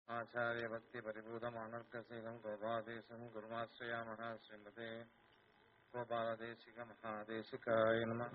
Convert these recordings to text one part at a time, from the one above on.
आचार्यभक्तिपरिभूतमानर्कसीलं गोपादेशं गुरुमाश्रयामः श्रीमते गोपालदेशिकमहादेशिकाय नमः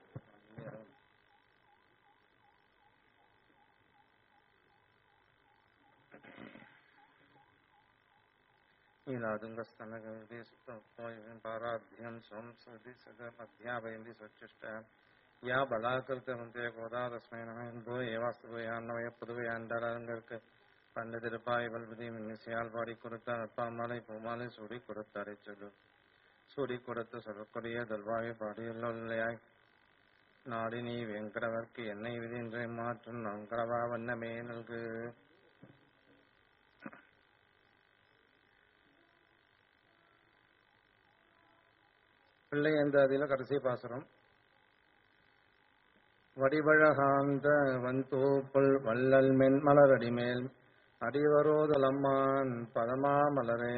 नीलादुङ्गस्तनगविदेशं पाराभ्यं स्वं सदि सदमध्यापयन्ति स्वच्छिष्ट या பலாக்கிருத்தமுந்தே கோதா தஸ்மை நம இந்தோ ஏவாஸ்துவையான்னவய புதுவையாண்டாளருக்கு பண்டு திருப்பாய் பல்பதி மின்னிசையால் பாடி கொடுத்தார் அப்பாமாலை பூமாலை சூடி கொடுத்தாரை சொல்லு சூடி கொடுத்து சொல்லக்கூடிய தல்வாயை பாடியுள்ளையாய் நாடி நீ வெங்கடவர்க்கு என்னை விதின்றை மாற்றும் நங்கடவா வண்ணமே நல்கு பிள்ளை என்ற அதில கடைசி பாசுரம் வடிவழகாந்த வந்தோப்புள் வள்ளல் மென் மலரடிமேல் அடிவரோதலம்மான் பதமா மலரே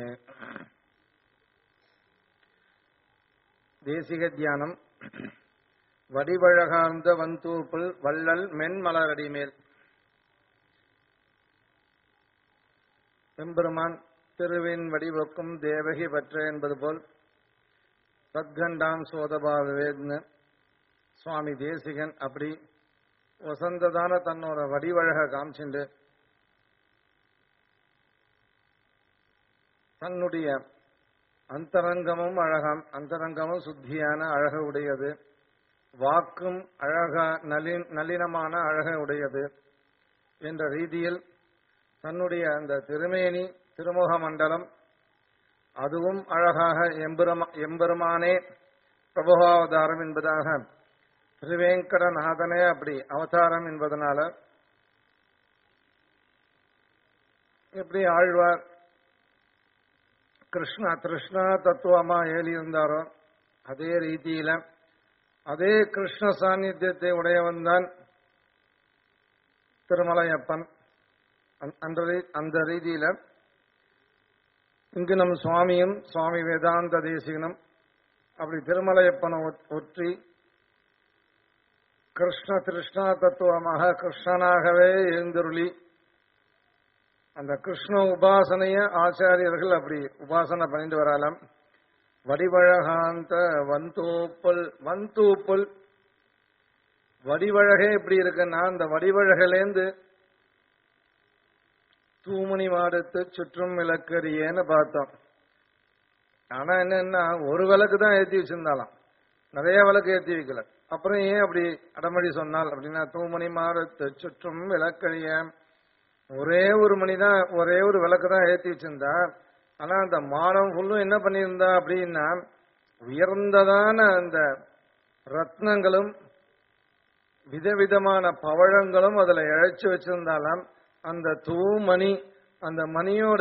தேசிக தியானம் வடிவழகார்ந்த வந்தூப்புள் வள்ளல் மென் மலரடிமேல் எம்பெருமான் திருவின் வடிவக்கும் தேவகி பற்ற என்பது போல் சத்கண்டாம் சோதபாவேத்னு சுவாமி தேசிகன் அப்படி வசந்ததான தன்னோட வடிவழக காமிச்சுண்டு தன்னுடைய அந்தரங்கமும் அழகாம் அந்தரங்கமும் சுத்தியான அழக உடையது வாக்கும் அழக நளின் நளினமான அழக உடையது என்ற ரீதியில் தன்னுடைய அந்த திருமேனி திருமுக மண்டலம் அதுவும் அழகாக எம்பெருமா எம்பெருமானே பிரபுவாவதாரம் என்பதாக திருவேங்கடநாதனே அப்படி அவதாரம் என்பதனால எப்படி ஆழ்வார் கிருஷ்ணா கிருஷ்ணா தத்துவமா எழுதியிருந்தாரோ அதே ரீதியில அதே கிருஷ்ண சாநித்தியத்தை உடையவன் தான் திருமலையப்பன் அந்த அந்த ரீதியில இங்கு நம் சுவாமியும் சுவாமி வேதாந்த தேசிகனும் அப்படி திருமலையப்பனை ஒற்றி கிருஷ்ண கிருஷ்ணா தத்துவமாக கிருஷ்ணனாகவே எழுந்தருளி அந்த கிருஷ்ண உபாசனைய ஆச்சாரியர்கள் அப்படி உபாசனை பண்ணிட்டு வரலாம் வடிவழகாந்த வந்தூப்பல் வந்தூப்பல் வடிவழகே எப்படி இருக்குன்னா அந்த வடிவழகிலேந்து தூமணி மாடத்து சுற்றும் விளக்கறியேன்னு பார்த்தோம் ஆனா என்னன்னா ஒரு விளக்கு தான் ஏற்றி வச்சிருந்தாலாம் நிறைய விளக்கு ஏற்றி வைக்கல அப்புறம் ஏன் அப்படி அடமொழி சொன்னால் அப்படின்னா தூமணி மாடத்து சுற்றும் விளக்கறிய ஒரே ஒரு மணி தான் ஒரே ஒரு விளக்கு தான் ஏற்றி வச்சிருந்தா ஆனா அந்த மாடம் ஃபுல்லும் என்ன பண்ணியிருந்தா அப்படின்னா உயர்ந்ததான அந்த ரத்னங்களும் விதவிதமான பவழங்களும் அதுல இழைச்சு வச்சிருந்தாலாம் அந்த தூமணி அந்த மணியோட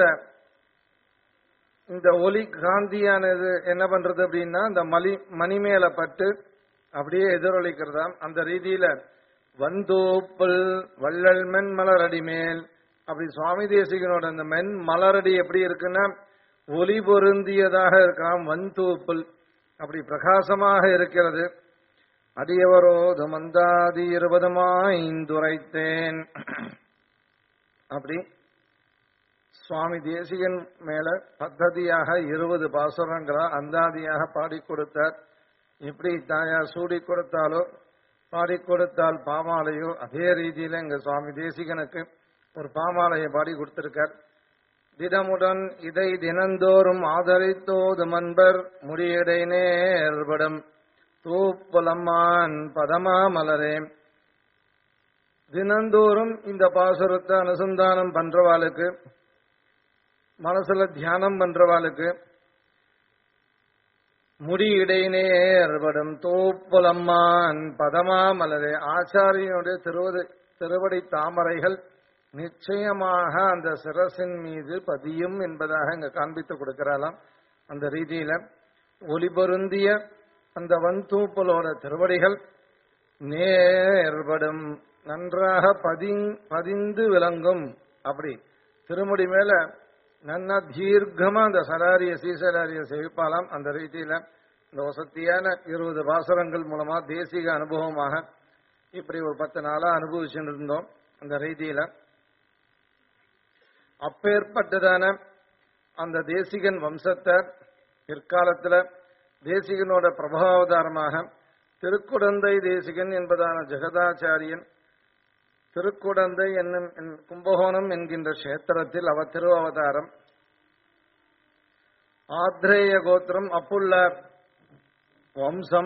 இந்த ஒலி காந்தியானது என்ன பண்றது அப்படின்னா அந்த மலி மணி மேல பட்டு அப்படியே எதிரொலிக்கிறதாம் அந்த ரீதியில வந்தோப்பல் வள்ளல் மென் மலரடி மேல் அப்படி சுவாமி தேசிகனோட அந்த மென் மலரடி எப்படி இருக்குன்னா ஒலி பொருந்தியதாக இருக்கலாம் வந்தோப்பல் அப்படி பிரகாசமாக இருக்கிறது அடியவரோது மந்தாதி இருபதுமாய்ந்துரைத்தேன் அப்படி சுவாமி தேசிகன் மேல பத்ததியாக இருபது பாசுரங்களா அந்தாதியாக பாடி கொடுத்தார் எப்படி தாயார் சூடி கொடுத்தாலோ பாடி கொடுத்தால் பாமாலையோ அதே ரீதியில எங்க சுவாமி தேசிகனுக்கு ஒரு பாமாலையை பாடி கொடுத்திருக்கார் தினமுடன் இதை தினந்தோறும் ஆதரித்தோது மன்பர் முடியடை நேர்படும் தூப்புலம்மான் பதமா மலரே தினந்தோறும் இந்த பாசுரத்தை அனுசந்தானம் பண்றவாளுக்கு மனசுல தியானம் பண்றவாளுக்கு முடி இடைநேர்படும் தோப்புலம்மான் பதமா மலரே ஆச்சாரியனுடைய திருவடி திருவடி தாமரைகள் நிச்சயமாக அந்த சிரசின் மீது பதியும் என்பதாக இங்க காண்பித்து கொடுக்கிறாளாம் அந்த ரீதியில ஒளிபொருந்திய அந்த வந்தூப்பலோட திருவடிகள் நேர்படும் நன்றாக பதி பதிந்து விளங்கும் அப்படி திருமுடி மேல நன்னா தீர்க்கமா அந்த சடாரிய சீசடாரிய செவிப்பாலாம் அந்த ரீதியில இந்த வசத்தியான இருபது பாசரங்கள் மூலமா தேசிக அனுபவமாக இப்படி ஒரு பத்து நாளா அனுபவிச்சுட்டு இருந்தோம் அந்த ரீதியில அப்பேற்பட்டதான அந்த தேசிகன் வம்சத்தை பிற்காலத்துல தேசிகனோட பிரபாவதாரமாக திருக்குடந்தை தேசிகன் என்பதான ஜெகதாச்சாரியன் திருக்குடந்தை என்னும் என்- கும்பகோணம் என்கின்ற கஷேத்திரத்தில் அவர் திரு அவதாரம் ஆத்ரேய கோத்திரம் அப்புள்ள வம்சம்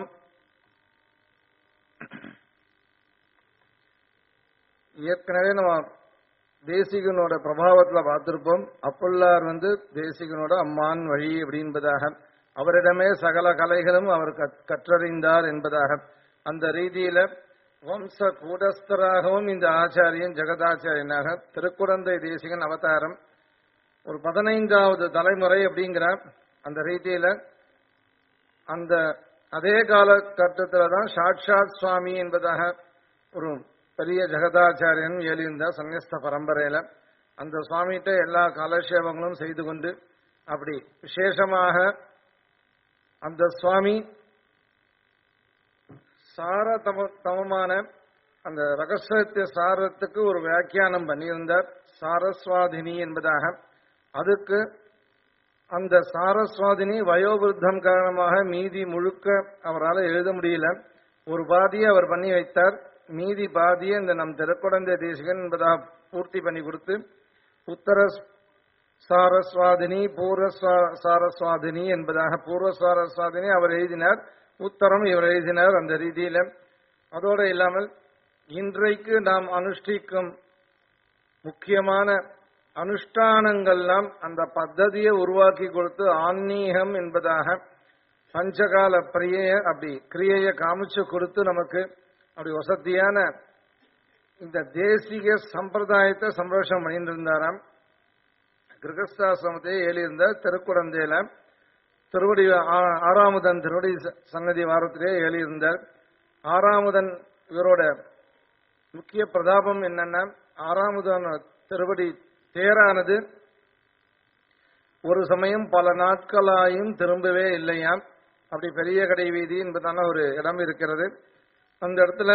ஏற்கனவே நம்ம தேசிகனோட பிரபாவத்துல பார்த்திருப்போம் அப்புள்ளார் வந்து தேசிகனோட அம்மான் வழி அப்படின்பதாக அவரிடமே சகல கலைகளும் அவர் கற்- கற்றறிந்தார் என்பதாக அந்த ரீதியில வம்ச கூடஸ்தராகவும் இந்த ஆச்சாரியன் ஜெகதாச்சாரியனாக திருக்குடந்தை தேசிகன் அவதாரம் ஒரு பதினைந்தாவது தலைமுறை அப்படிங்கிற அந்த ரீதியில அந்த அதே காலகட்டத்தில் தான் சாட்சாத் சுவாமி என்பதாக ஒரு பெரிய ஜெகதாச்சாரியன் எழுந்தார் சன்னியஸ்த பரம்பரையில அந்த சுவாமிகிட்ட எல்லா காலக்ஷேபங்களும் செய்து கொண்டு அப்படி விசேஷமாக அந்த சுவாமி சார தம தமமான அந்த ரகசியத்திய சாரத்துக்கு ஒரு வியாக்கியானம் பண்ணியிருந்தார் சாரஸ்வாதினி என்பதாக அதுக்கு அந்த சாரஸ்வாதினி வயோவிருத்தம் காரணமாக மீதி முழுக்க அவரால் எழுத முடியல ஒரு பாதியை அவர் பண்ணி வைத்தார் மீதி பாதியை இந்த நம் திருக்குடந்தை தேசிகன் என்பதாக பூர்த்தி பண்ணி கொடுத்து உத்தர சாரஸ்வாதினி பூர்வ சா- சாரஸ்வாதினி என்பதாக பூர்வ சாரஸ்வாதினி அவர் எழுதினார் உத்தரம் இவர் எழுதினார் அந்த ரீதியில அதோடு இல்லாமல் இன்றைக்கு நாம் அனுஷ்டிக்கும் முக்கியமான அனுஷ்டானங்கள்லாம் அந்த பத்ததியை உருவாக்கி கொடுத்து ஆன்மீகம் என்பதாக பஞ்சகால பிரிய அப்படி கிரியையை காமிச்சு கொடுத்து நமக்கு அப்படி வசதியான இந்த தேசிக சம்பிரதாயத்தை சம்பரேஷம் பண்ணிட்டு இருந்தாராம் கிரகஸ்தாசிரமத்தை எழுதியிருந்த திருக்குடந்தையில திருவடி ஆ- ஆறாமுதன் திருவடி ச- சன்னதி வாரத்திலே எழுதியிருந்தார் ஆறாமுதன் இவரோட முக்கிய பிரதாபம் என்னன்னா ஆறாமுதன் திருவடி தேரானது ஒரு சமயம் பல நாட்களாயும் திரும்பவே இல்லையாம் அப்படி பெரிய கடை வீதி என்பதான ஒரு இடம் இருக்கிறது அந்த இடத்துல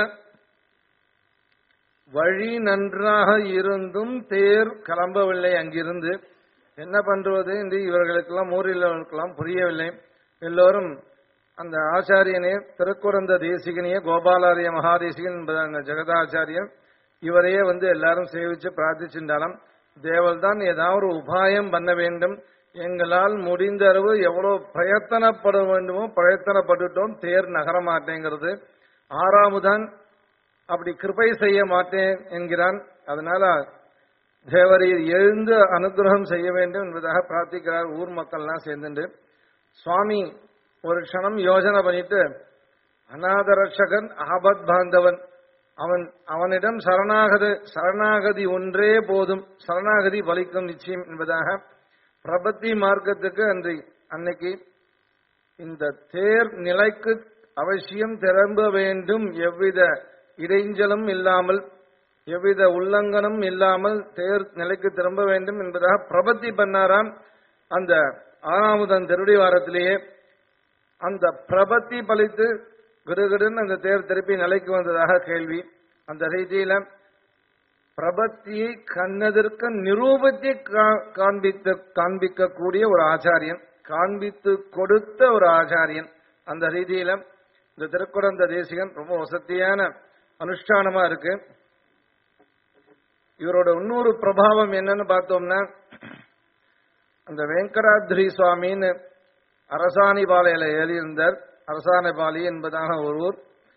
வழி நன்றாக இருந்தும் தேர் கிளம்பவில்லை அங்கிருந்து என்ன பண்றது என்று இவர்களுக்கெல்லாம் ஊரிலவர்களுக்கெல்லாம் புரியவில்லை எல்லோரும் அந்த ஆச்சாரியனே திருக்குறந்த தேசிகனையே கோபாலாரிய மகாதேசிகன் என்பதான ஜெகதாச்சாரியன் இவரையே வந்து எல்லாரும் சேவிச்சு பிரார்த்திச்சிருந்தாலும் தேவல் தான் ஏதாவது ஒரு உபாயம் பண்ண வேண்டும் எங்களால் முடிந்த அளவு எவ்வளவு பிரயத்தனப்பட வேண்டுமோ பிரயத்தனப்பட்டுட்டோம் தேர் நகர மாட்டேங்கிறது ஆறாமுதான் அப்படி கிருபை செய்ய மாட்டேன் என்கிறான் அதனால தேவரீர் எழுந்து அனுகிரகம் செய்ய வேண்டும் என்பதாக பிரார்த்திக்கிறார் ஊர் மக்கள்லாம் சேர்ந்துட்டு சுவாமி ஒரு க்ஷணம் யோசனை பண்ணிட்டு அநாதரட்சகன் ஆபத் பாந்தவன் அவன் அவனிடம் சரணாகதி சரணாகதி ஒன்றே போதும் சரணாகதி பலிக்கும் நிச்சயம் என்பதாக பிரபத்தி மார்க்கத்துக்கு அன்று அன்னைக்கு இந்த தேர் நிலைக்கு அவசியம் திரும்ப வேண்டும் எவ்வித இடைஞ்சலும் இல்லாமல் எவ்வித உல்லங்கனும் இல்லாமல் தேர் நிலைக்கு திரும்ப வேண்டும் என்பதாக பிரபத்தி பண்ணாராம் அந்த ஆறாமுதன் திருடி வாரத்திலேயே அந்த பிரபத்தி பலித்து கிடுகிடுன்னு அந்த தேர் திருப்பி நிலைக்கு வந்ததாக கேள்வி அந்த ரீதியில பிரபத்தியை கண்ணதற்கு நிரூபத்தை கா- காண்பித்து காண்பிக்கக்கூடிய ஒரு ஆச்சாரியன் காண்பித்து கொடுத்த ஒரு ஆச்சாரியன் அந்த ரீதியில இந்த திருக்குறந்த தேசிகன் ரொம்ப வசதியான அனுஷ்டானமா இருக்கு இவரோட இன்னொரு பிரபாவம் என்னன்னு பார்த்தோம்னா அந்த வெங்கடாத்ரி சுவாமின்னு அரசாணிபாளையில எழுதியிருந்தார் அரசாணிபாளி என்பதாக ஒரு ஊர்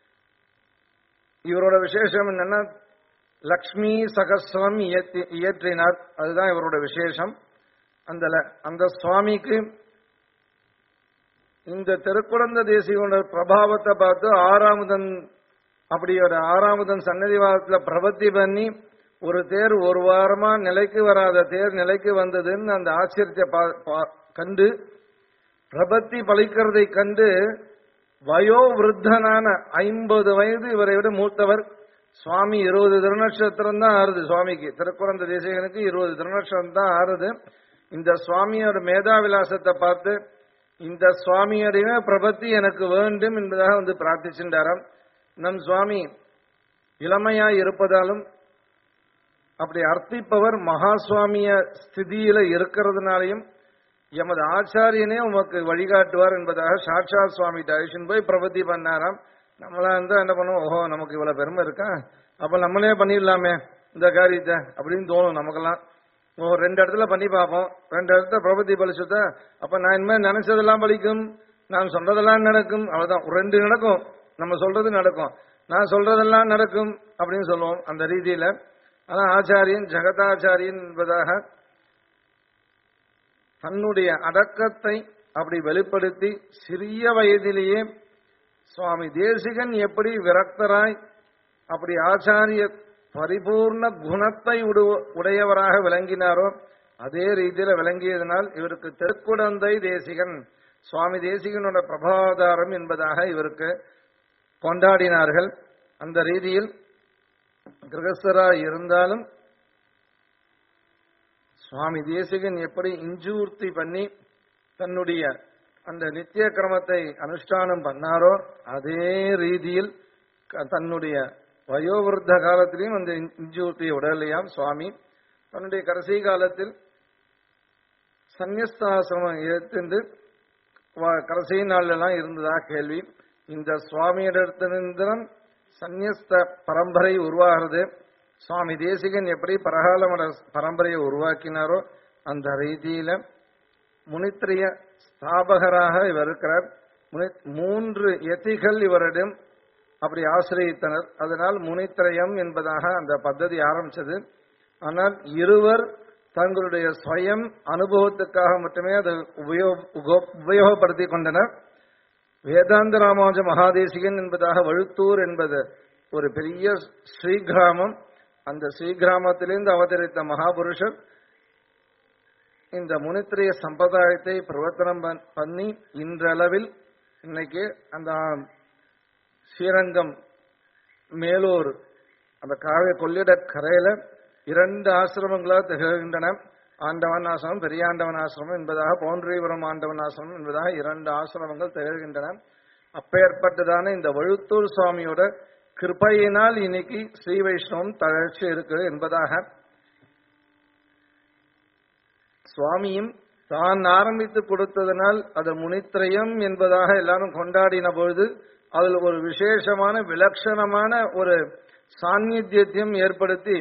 இவரோட விசேஷம் என்னன்னா லக்ஷ்மி சகஸ்ரம் இயற்றி- இயற்றினார் அதுதான் இவரோட விசேஷம் அந்த ல- அந்த சுவாமிக்கு இந்த திருக்குழந்த தேசியோட பிரபாவத்தை பார்த்து ஆறாமுதன் அப்படியோட ஆறாமுதன் சன்னதிவாதத்துல பிரபத்தி பண்ணி ஒரு தேர் ஒரு வாரமா நிலைக்கு வராத தேர் நிலைக்கு வந்ததுன்னு அந்த ஆச்சரியத்தை பா- பா- கண்டு பிரபத்தி பலிக்கிறதை கண்டு வயோவிருத்தனான ஐம்பது வயது இவரை விட மூத்தவர் சுவாமி இருபது திருநட்சத்திரம் தான் ஆறுது சுவாமிக்கு திருக்குறந்த தேசிகனுக்கு இருபது திருநட்சத்திரம் தான் ஆறுது இந்த சுவாமியோட மேதாவிலாசத்தை பார்த்து இந்த சுவாமியோடைய பிரபத்தி எனக்கு வேண்டும் என்பதாக வந்து பிரார்த்திச்சின்றாராம் நம் சுவாமி இளமையாய் இருப்பதாலும் அப்படி அர்த்திப்பவர் மகாசுவாமிய ஸ்திதியில இருக்கிறதுனாலையும் எமது ஆச்சாரியனே உமக்கு வழிகாட்டுவார் என்பதாக சாட்சாத் சுவாமி அழிச்சுன்னு போய் பிரபத்தி பண்ணாராம் நம்மளா இருந்தா என்ன பண்ணுவோம் ஓஹோ நமக்கு இவ்வளவு பெருமை இருக்கா அப்ப நம்மளே பண்ணிடலாமே இந்த காரியத்தை அப்படின்னு தோணும் நமக்கெல்லாம் ஓ ரெண்டு இடத்துல பண்ணி பார்ப்போம் ரெண்டு இடத்துல பிரபத்தி பலிச்சுட்டா அப்ப நான் இனிமேல் நினைச்சதெல்லாம் பலிக்கும் நான் சொல்றதெல்லாம் நடக்கும் அவ்வளவுதான் ஒரு ரெண்டு நடக்கும் நம்ம சொல்றது நடக்கும் நான் சொல்றதெல்லாம் நடக்கும் அப்படின்னு சொல்லுவோம் அந்த ரீதியில ஆனா ஆச்சாரியன் ஜெகதாச்சாரியன் என்பதாக தன்னுடைய அடக்கத்தை அப்படி வெளிப்படுத்தி சிறிய வயதிலேயே சுவாமி தேசிகன் எப்படி விரக்தராய் அப்படி ஆச்சாரிய பரிபூர்ண குணத்தை உடு- உடையவராக விளங்கினாரோ அதே ரீதியில விளங்கியதனால் இவருக்கு திருக்குடந்தை தேசிகன் சுவாமி தேசிகனோட பிரபாதாரம் என்பதாக இவருக்கு கொண்டாடினார்கள் அந்த ரீதியில் கிரகஸ்தராய் இருந்தாலும் சுவாமி தேசிகன் எப்படி இஞ்சூர்த்தி பண்ணி தன்னுடைய அந்த நித்திய கிரமத்தை அனுஷ்டானம் பண்ணாரோ அதே ரீதியில் க- தன்னுடைய வயோவிருத்த காலத்திலையும் அந்த இஞ்சூர்த்தியை உடலையாம் சுவாமி தன்னுடைய கடைசி காலத்தில் சந்நியஸ்தாசிரமம் ஏற்று கடைசி நாள்ல எல்லாம் இருந்ததா கேள்வி இந்த சுவாமியிடத்திலிருந்தும் சந்நியஸ்த பரம்பரை உருவாகிறது சுவாமி தேசிகன் எப்படி பரகால மட பரம்பரையை உருவாக்கினாரோ அந்த ரீதியில முனித்திரிய ஸ்தாபகராக இவர் இருக்கிறார் முனி- மூன்று யதிகள் இவரிடம் அப்படி ஆசிரியத்தனர் அதனால் முனித்திரயம் என்பதாக அந்த பദ്ധதி ஆரம்பிச்சது ஆனால் இருவர் தங்களுடைய ஸ்வயம் அனுபவத்துக்காக மட்டுமே அதை உபயோக உகோ- உபயோகப்படுத்திக் கொண்டனர் வேதாந்த ராமானுஜ மகாதேசிகன் என்பதாக வழுத்தூர் என்பது ஒரு பெரிய ஸ்ரீகிராமம் அந்த ஸ்ரீகிராமத்திலிருந்து அவதரித்த மகாபுருஷர் இந்த முனித்திரைய சம்பிரதாயத்தை பிரவர்த்தனம் பண்- பண்ணி இன்றளவில் இன்னைக்கு அந்த ஸ்ரீரங்கம் மேலூர் அந்த காவிய கொள்ளிட கரையில இரண்டு ஆசிரமங்களா திகழ்கின்றன ஆண்டவன் ஆசிரமம் பெரியாண்டவன் ஆசிரமம் என்பதாக பவுண்டரிபுரம் ஆண்டவன் ஆசிரமம் என்பதாக இரண்டு ஆசிரமங்கள் திகழ்கின்றன அப்பேற்பட்டதான இந்த வழுத்தூர் சுவாமியோட கிருபையினால் இன்னைக்கு ஸ்ரீ வைஷ்ணவம் தளர்ச்சி இருக்கு என்பதாக சுவாமியும் தான் ஆரம்பித்து கொடுத்ததனால் அது முனித்திரயம் என்பதாக எல்லாரும் கொண்டாடின பொழுது அதில் ஒரு விசேஷமான விலட்சணமான ஒரு சாநித்தியத்தையும் ஏற்படுத்தி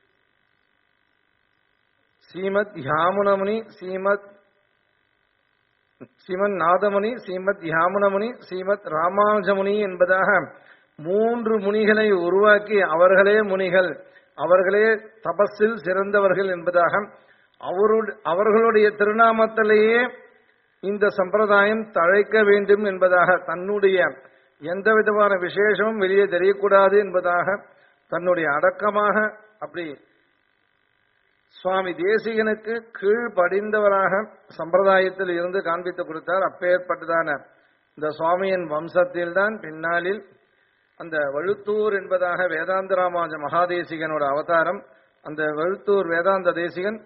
ஸ்ரீமத் யாமுனமுனி ஸ்ரீமத் ஸ்ரீமத் நாதமுனி ஸ்ரீமத் யாமுனமுனி ஸ்ரீமத் ராமானுஜமுனி என்பதாக மூன்று முனிகளை உருவாக்கி அவர்களே முனிகள் அவர்களே தபஸில் சிறந்தவர்கள் என்பதாக அவருடைய அவர்களுடைய திருநாமத்திலேயே இந்த சம்பிரதாயம் தழைக்க வேண்டும் என்பதாக தன்னுடைய எந்த விதமான விசேஷமும் வெளியே தெரியக்கூடாது என்பதாக தன்னுடைய அடக்கமாக அப்படி சுவாமி தேசிகனுக்கு கீழ்ப்படிந்தவராக சம்பிரதாயத்தில் இருந்து காண்பித்து கொடுத்தார் அப்பேற்பட்டதான இந்த சுவாமியின் வம்சத்தில்தான் பின்னாளில் அந்த வழுத்தூர் என்பதாக வேதாந்த ராமானுஜ மகாதேசிகனோட அவதாரம் அந்த வழுத்தூர் வேதாந்த தேசிகன்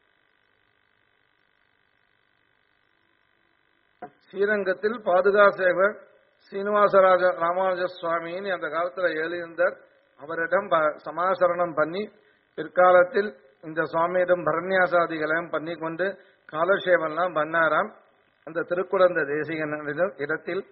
ஸ்ரீரங்கத்தில் பாதுகா சேவர் சீனிவாசராஜ ராமானுஜ சுவாமின்னு அந்த காலத்துல எழுந்தார் அவரிடம் ப- சமாசரணம் பண்ணி பிற்காலத்தில் இந்த சுவாமியிடம் பரண்யாசாதிகளையும் பண்ணி கொண்டு காலக்ஷேபம்லாம் பண்ணாராம் அந்த திருக்குழந்த தேசிகன் இடத்தில்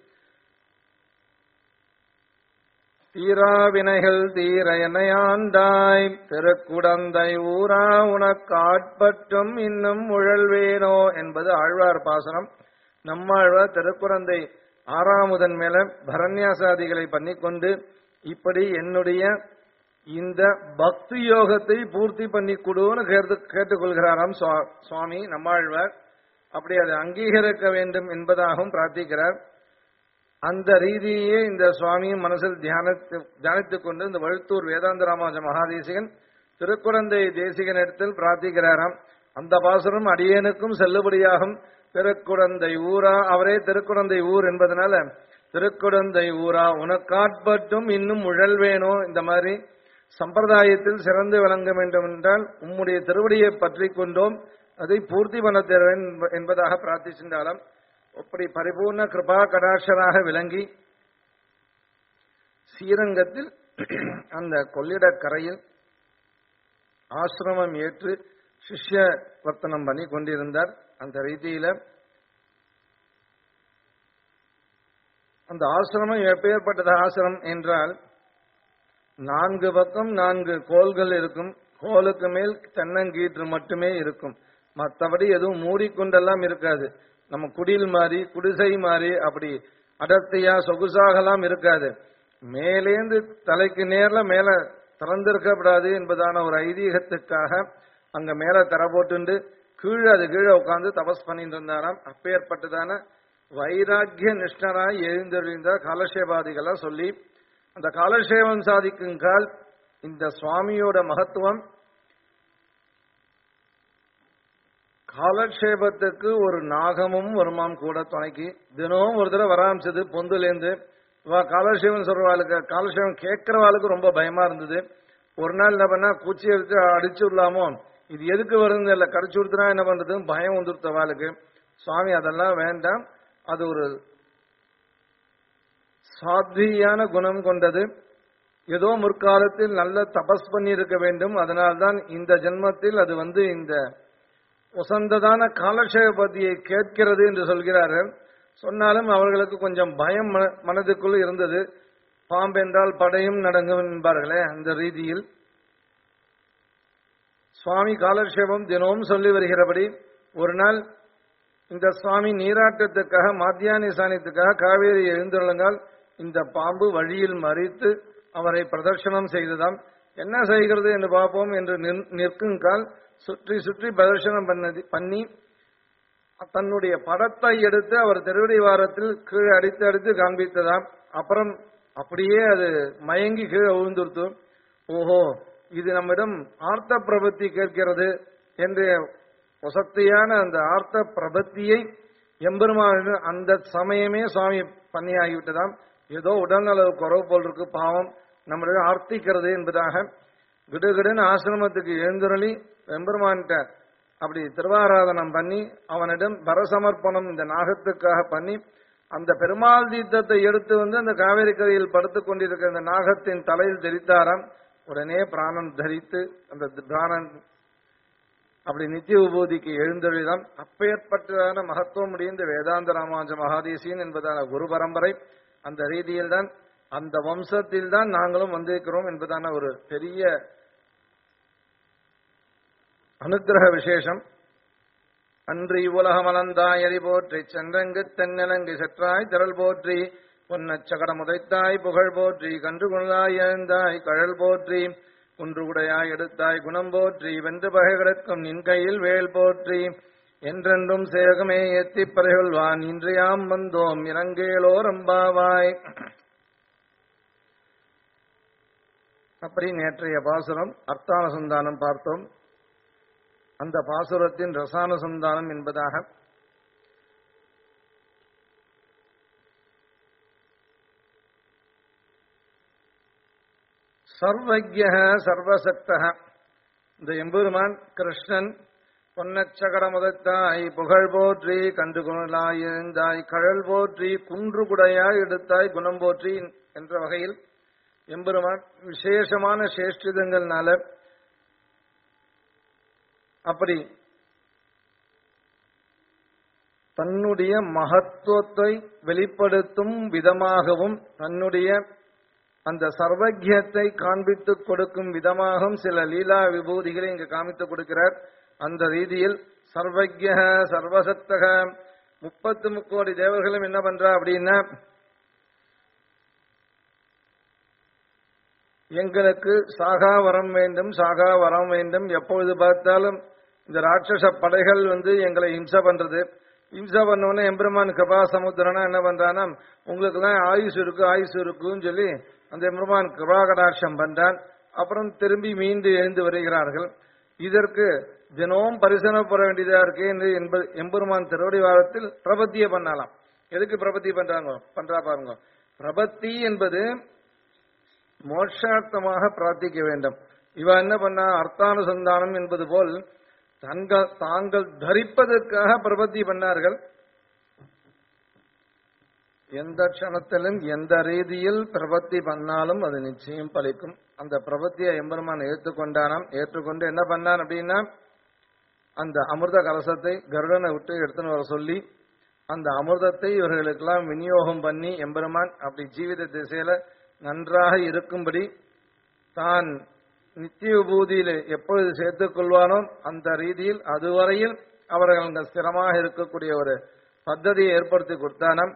தீரா வினைகள் தீர எனையாண்டாய் திருக்குடந்தை ஊரா உனக்காட்பற்றும் இன்னும் உழல்வேனோ என்பது ஆழ்வார் பாசனம் நம்மாழ்வார் திருக்குறந்தை ஆறாமுதன் மேல பரண்யாசாதிகளை பண்ணிக்கொண்டு இப்படி என்னுடைய இந்த பக்தி யோகத்தை பூர்த்தி பண்ணி கொடுன்னு கேட்டு கேட்டுக்கொள்கிறாராம் சுவா- சுவாமி நம்மாழ்வார் அப்படி அதை அங்கீகரிக்க வேண்டும் என்பதாகவும் பிரார்த்திக்கிறார் அந்த ரீதியே இந்த சுவாமியும் மனசில் தியானித்து தியானித்துக் கொண்டு இந்த வழுத்தூர் வேதாந்த ராமானுஜ மகாதேசிகன் திருக்குழந்தை தேசிகனிடத்தில் பிரார்த்திக்கிறாராம் அந்த பாசுரம் அடியேனுக்கும் செல்லுபடியாகும் திருக்குழந்தை ஊரா அவரே திருக்குழந்தை ஊர் என்பதனால திருக்குழந்தை ஊரா உனக்காட்பட்டும் இன்னும் உழல்வேனோ இந்த மாதிரி சம்பிரதாயத்தில் சிறந்து விளங்க வேண்டும் என்றால் உம்முடைய திருவடியை பற்றி கொண்டோம் அதை பூர்த்தி பண்ண தேர்வேன் என்பதாக பிரார்த்திச்சின்றாலும் அப்படி பரிபூர்ண கிருபா கடாட்சராக விளங்கி ஸ்ரீரங்கத்தில் அந்த கொள்ளிடக் கரையில் ஆசிரமம் ஏற்று சிஷ்ய வர்த்தனம் பண்ணி கொண்டிருந்தார் அந்த ரீதியில அந்த ஆசிரமம் எப்பேற்பட்டது ஆசிரமம் என்றால் நான்கு பக்கம் நான்கு கோல்கள் இருக்கும் கோலுக்கு மேல் தென்னங்கீற்று மட்டுமே இருக்கும் மற்றபடி எதுவும் மூடிக்கொண்டெல்லாம் இருக்காது நம்ம குடில் மாதிரி குடிசை மாதிரி அப்படி அடர்த்தியா சொகுசாகலாம் இருக்காது மேலேந்து தலைக்கு நேர்ல மேல திறந்திருக்கப்படாது என்பதான ஒரு ஐதீகத்துக்காக அங்க மேல தர போட்டுண்டு கீழே அது கீழே உட்கார்ந்து தபஸ் பண்ணிட்டு இருந்தாராம் அப்பேற்பட்டதான வைராக்கிய நிஷ்டராய் எழுந்தெழுந்த காலசேபாதிகளா சொல்லி அந்த காலசேவம் சாதிக்கும் கால் இந்த சுவாமியோட மகத்துவம் காலக்ஷேபத்துக்கு ஒரு நாகமும் வருமாம் கூட துணைக்கு தினமும் ஒரு தடவை வராமிச்சது பொந்துலேருந்து வா காலக்ஷேபம் சொல்றவாளுக்கு காலக்ஷேபம் கேட்கறவாளுக்கு ரொம்ப பயமா இருந்தது ஒரு நாள் என்ன பண்ணா குச்சி எடுத்து அடிச்சு விடலாமோ இது எதுக்கு வருது இல்ல கடிச்சு கொடுத்துனா என்ன பண்றது பயம் வந்துருத்தவாளுக்கு சுவாமி அதெல்லாம் வேண்டாம் அது ஒரு சாத்வியான குணம் கொண்டது ஏதோ முற்காலத்தில் நல்ல தபஸ் பண்ணி இருக்க வேண்டும் அதனால்தான் இந்த ஜென்மத்தில் அது வந்து இந்த உசந்ததான காலக்ஷேபதியை கேட்கிறது என்று சொல்கிறார்கள் சொன்னாலும் அவர்களுக்கு கொஞ்சம் பயம் மன- மனதுக்குள் இருந்தது பாம்பென்றால் படையும் நடங்கும் என்பார்களே அந்த ரீதியில் சுவாமி காலக்ஷேபம் தினமும் சொல்லி வருகிறபடி ஒரு நாள் இந்த சுவாமி நீராட்டத்துக்காக மாத்தியானி சாணியத்துக்காக காவேரி எழுந்துள்ளங்கால் இந்த பாம்பு வழியில் மறித்து அவரை பிரதர்ஷனம் செய்ததாம் என்ன செய்கிறது என்று பார்ப்போம் என்று நின்- நிற்கும் கால் சுற்றி சுற்றி பிரதர்ஷனம் பண்ணது பண்ணி தன்னுடைய படத்தை எடுத்து அவர் திருவடி வாரத்தில் கீழே அடித்து அடித்து காண்பித்ததாம் அப்புறம் அப்படியே அது மயங்கி கீழே விழுந்துருத்து ஓஹோ இது நம்மிடம் ஆர்த்த பிரபத்தி கேட்கிறது என்று வசத்தியான அந்த ஆர்த்த பிரபத்தியை எம்பெருமான அந்த சமயமே சுவாமி பண்ணியாகிவிட்டதாம் ஏதோ உடல்நல குறவு போல் இருக்கு பாவம் நம்மளுடைய ஆர்த்திக்கிறது என்பதாக கிடுகிடுன்னு ஆசிரமத்துக்கு எழுந்துருளி எம்பெருமான்கிட்ட அப்படி திருவாராதனம் பண்ணி அவனிடம் பரசமர்ப்பணம் இந்த நாகத்துக்காக பண்ணி அந்த பெருமாள் தீர்த்தத்தை எடுத்து வந்து அந்த காவேரி கரையில் படுத்துக் கொண்டிருக்கிற அந்த நாகத்தின் தலையில் தரித்தாராம் உடனே பிராணன் தரித்து அந்த பிராணன் அப்படி நித்திய உபூதிக்கு எழுந்தொழிதான் அப்பேற்பட்டதான மகத்துவம் முடிந்த வேதாந்த ராமானுஜ மகாதேசியன் என்பதான குரு பரம்பரை அந்த ரீதியில் தான் அந்த வம்சத்தில் தான் நாங்களும் வந்திருக்கிறோம் என்பதான ஒரு பெரிய அனுக்கிரக விசேஷம் அன்று இவ்வுலகமலந்தாய் எரி போற்றி சென்றங்கு தென்னலங்கு செற்றாய் திரள் போற்றி பொன்னச்சகட முதைத்தாய் புகழ் போற்றி கன்று குணலாய் எழுந்தாய் கழல் போற்றி குன்று உடையாய் எடுத்தாய் குணம் போற்றி வென்று பகை கிடக்கும் நின் கையில் வேல் போற்றி என்றென்றும் சேகமே எத்திப் பறைகொள்வான் இன்றியாம் வந்தோம் இறங்கேலோ ரம்பாவாய் அப்படி நேற்றைய பாசுரம் அர்த்தானுசந்தானம் பார்த்தோம் அந்த பாசுரத்தின் ரசானுசந்தானம் என்பதாக சர்வஜ சர்வசக்தக இந்த எம்பெருமான் கிருஷ்ணன் பொன்னச்சகட முதத்தாய் புகழ் போற்றி கண்டு குணலாய் எழுந்தாய் கழல் போற்றி குன்று குடையாய் எடுத்தாய் குணம் போற்றி என்ற வகையில் எம்பெருமான் விசேஷமான சேஷ்டிதங்கள்னால அப்படி தன்னுடைய மகத்துவத்தை வெளிப்படுத்தும் விதமாகவும் தன்னுடைய அந்த சர்வஜத்தை காண்பித்துக் கொடுக்கும் விதமாகவும் சில லீலா விபூதிகளை இங்கு காமித்துக் கொடுக்கிறார் அந்த ரீதியில் சர்வஜ சர்வசக்தக முப்பத்து முக்கோடி தேவர்களும் என்ன பண்றா அப்படின்னா எங்களுக்கு சாகா வரம் வேண்டும் சாகா வரம் வேண்டும் எப்பொழுது பார்த்தாலும் இந்த ராட்சச படைகள் வந்து எங்களை இம்சை பண்றது இம்சை பண்ணவொடனே எம்பெருமான் கபா சமுத்திரனா என்ன பண்றானா உங்களுக்கு எல்லாம் ஆயுசு இருக்கு ஆயுசு இருக்குன்னு சொல்லி அந்த எம்பெருமான் கிருபா கடாட்சம் பண்றான் அப்புறம் திரும்பி மீண்டு எழுந்து வருகிறார்கள் இதற்கு தினமும் பரிசனப்பட வேண்டியதா இருக்கு என்று என்பது எம்பெருமான் திருவடி வாரத்தில் பிரபத்தியை பண்ணலாம் எதுக்கு பிரபத்தி பண்றாங்க பண்றா பாருங்க பிரபத்தி என்பது மோட்சார்த்தமாக பிரார்த்திக்க வேண்டும் இவ என்ன பண்ணா அர்த்தானுசந்தானம் என்பது போல் தங்கள் தாங்கள் தரிப்பதற்காக பிரபத்தி பண்ணார்கள் எந்த க்ஷணத்திலும் எந்த ரீதியில் பிரபத்தி பண்ணாலும் அது நிச்சயம் பலிக்கும் அந்த பிரபத்தியை எம்பெருமான் ஏற்றுக்கொண்டானாம் ஏற்றுக்கொண்டு என்ன பண்ணான் அப்படின்னா அந்த அமிர்த கலசத்தை கருடனை விட்டு எடுத்துன்னு வர சொல்லி அந்த அமிர்தத்தை இவர்களுக்கெல்லாம் விநியோகம் பண்ணி எம்பெருமான் அப்படி ஜீவித திசையில நன்றாக இருக்கும்படி தான் நித்திய விபூதியில் எப்பொழுது சேர்த்துக் கொள்வானோ அந்த ரீதியில் அதுவரையில் அவர்கள் அங்க ஸ்திரமாக இருக்கக்கூடிய ஒரு பద్ధதியை ஏற்படுத்தி கொடுத்தானம்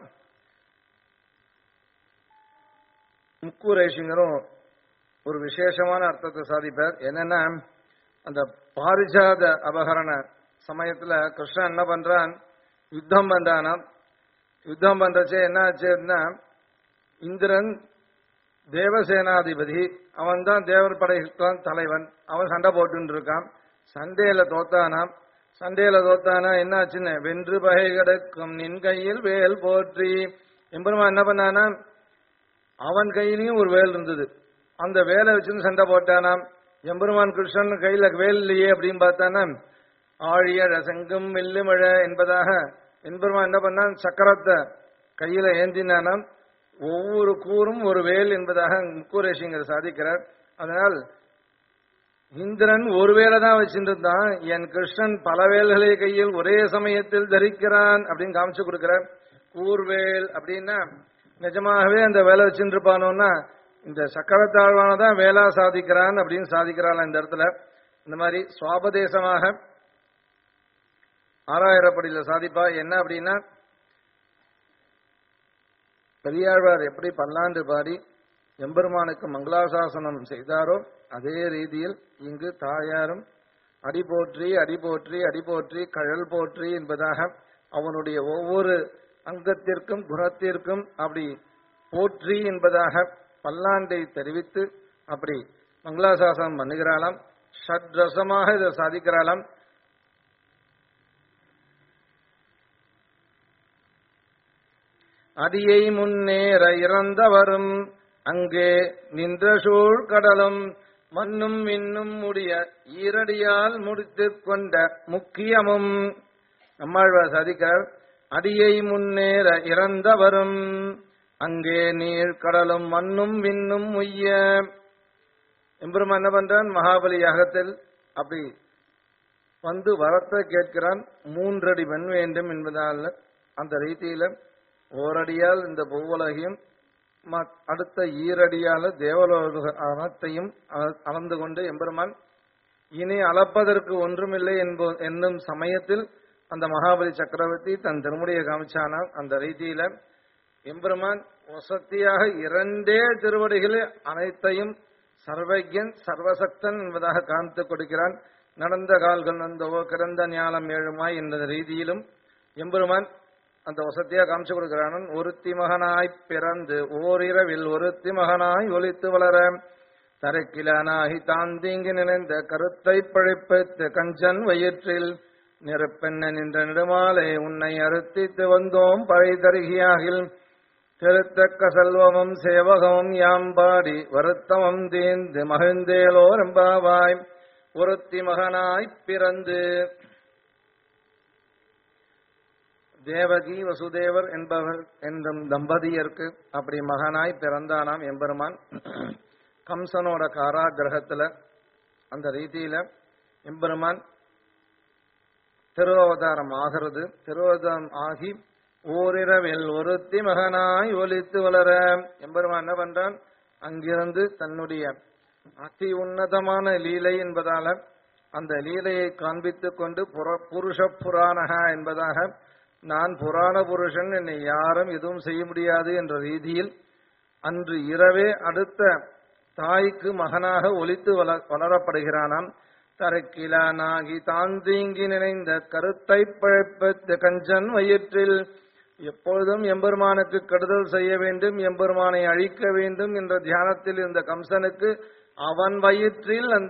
முக்கூரேஷிங்கரும் ஒரு விசேஷமான அர்த்தத்தை சாதிப்பார் என்னன்னா அந்த பாரிஜாத அபகரண சமயத்துல கிருஷ்ணன் என்ன பண்றான் யுத்தம் பண்றானாம் யுத்தம் பண்றச்சே என்ன ஆச்சுன்னா இந்திரன் தேவசேனாதிபதி அவன் தான் தேவர் படைகளுக்கான் தலைவன் அவன் சண்டை போட்டுன்னு இருக்கான் சண்டையில தோத்தானாம் சண்டையில தோத்தானா என்ன ஆச்சுன்னு வென்று பகை கிடக்கும் நின் கையில் வேல் போற்றி எம்பெருமான் என்ன பண்ணானா அவன் கையிலையும் ஒரு வேல் இருந்தது அந்த வேலை வச்சுன்னு சண்டை போட்டானாம் எம்பெருமான் கிருஷ்ணன் கையில வேல் இல்லையே அப்படின்னு பார்த்தானா ஆழிய ரசங்கும் மெல்லுமழ என்பதாக எம்பெருமான் என்ன பண்ணான் சக்கரத்தை கையில ஏந்தினானாம் ஒவ்வொரு கூறும் ஒரு வேல் என்பதாக முக்கூரேஷிங்கர் சாதிக்கிறார் அதனால் இந்திரன் ஒரு வேலை தான் வச்சிருந்தான் என் கிருஷ்ணன் பல வேல்களை கையில் ஒரே சமயத்தில் தரிக்கிறான் அப்படின்னு காமிச்சு கொடுக்கிறார் கூர்வேல் அப்படின்னா நிஜமாகவே அந்த வேலை வச்சுருப்பானோன்னா இந்த சக்கரத்தாழ்வானதான் வேலா சாதிக்கிறான் அப்படின்னு சாதிக்கிறாள் இந்த இடத்துல இந்த மாதிரி சுவாபதேசமாக ஆறாயிரப்படியில சாதிப்பா என்ன அப்படின்னா பெரியாழ்வார் எப்படி பல்லாண்டு பாடி எம்பெருமானுக்கு மங்களாசாசனம் செய்தாரோ அதே ரீதியில் இங்கு தாயாரும் அடி போற்றி அடி போற்றி அடி போற்றி கழல் போற்றி என்பதாக அவனுடைய ஒவ்வொரு அங்கத்திற்கும் குணத்திற்கும் அப்படி போற்றி என்பதாக பல்லாண்டை தெரிவித்து அப்படி மங்களாசாசனம் பண்ணுகிறாளாம் ஷட்ரசமாக இதை சாதிக்கிறாளாம் அடியை முன்னேற இறந்தவரும் அங்கே நின்ற சூழ் கடலும் மண்ணும் விண்ணும் முடிய ஈரடியால் முடித்துக் கொண்ட முக்கியமும் நம்மாழ்வார் சாதிக்கிறார் அடியை முன்னேற இறந்தவரும் அங்கே நீர் கடலும் மண்ணும் விண்ணும் உய்ய எம்பெருமான் என்ன பண்றான் மகாபலி யாகத்தில் அப்படி வந்து வரத்தை கேட்கிறான் மூன்றடி மண் வேண்டும் என்பதால் அந்த ரீதியில ஓரடியால் இந்த பூவுலகையும் ம- அடுத்த ஈரடியால தேவலோக அனைத்தையும் அள- அளந்து கொண்டு எம்பெருமான் இனி அளப்பதற்கு ஒன்றுமில்லை என்போ என்னும் சமயத்தில் அந்த மகாபலி சக்கரவர்த்தி தன் திருமுடியை காமிச்சானாம் அந்த ரீதியில எம்பெருமான் வசத்தியாக இரண்டே திருவடிகளே அனைத்தையும் சர்வஜன் சர்வசக்தன் என்பதாக காமித்து கொடுக்கிறான் நடந்த கால்கள் நந்தவோ கிடந்த ஞானம் ஏழுமாய் என்ற ரீதியிலும் எம்பெருமான் அந்த வசதியா காமிச்சு கொடுக்கிறான் ஒருத்தி மகனாய் பிறந்து ஓரிரவில் ஒருத்தி மகனாய் ஒலித்து வளர தரைக்கிலானாகி தாந்தீங்கி நினைந்த கருத்தை பழிப்பித்து கஞ்சன் வயிற்றில் நெருப்பெண்ண நின்ற நெடுமாலை உன்னை அறுத்தித்து வந்தோம் பழை தருகியாகில் திருத்தக்க செல்வமும் சேவகமும் யாம்பாடி வருத்தமம் தீர்ந்து மகிழ்ந்தேலோ ரெம்பாவாய் ஒருத்தி மகனாய் பிறந்து தேவகி வசுதேவர் என்பவர் என்றும் தம்பதியருக்கு அப்படி மகனாய் பிறந்தானாம் எம்பெருமான் கம்சனோட காராகிரகத்துல அந்த ரீதியில எம்பெருமான் திருவவதாரம் ஆகிறது திருவவதாரம் ஆகி ஓரிரவில் ஒருத்தி மகனாய் ஒலித்து வளர எம்பெருமான் என்ன பண்றான் அங்கிருந்து தன்னுடைய அதி உன்னதமான லீலை என்பதால அந்த லீலையை காண்பித்துக் கொண்டு புர- புருஷ புராணக என்பதாக நான் புராண புருஷன் என்னை யாரும் எதுவும் செய்ய முடியாது என்ற ரீதியில் அன்று இரவே அடுத்த தாய்க்கு மகனாக ஒலித்து வள வளரப்படுகிறானாம் தரக்கிலானாகி தாந்தீங்கி நினைந்த கருத்தை பழப்பத்து கஞ்சன் வயிற்றில் எப்பொழுதும் எம்பெருமானுக்கு கெடுதல் செய்ய வேண்டும் எம்பெருமானை அழிக்க வேண்டும் என்ற தியானத்தில் இருந்த கம்சனுக்கு அவன் வயிற்றில் அந்த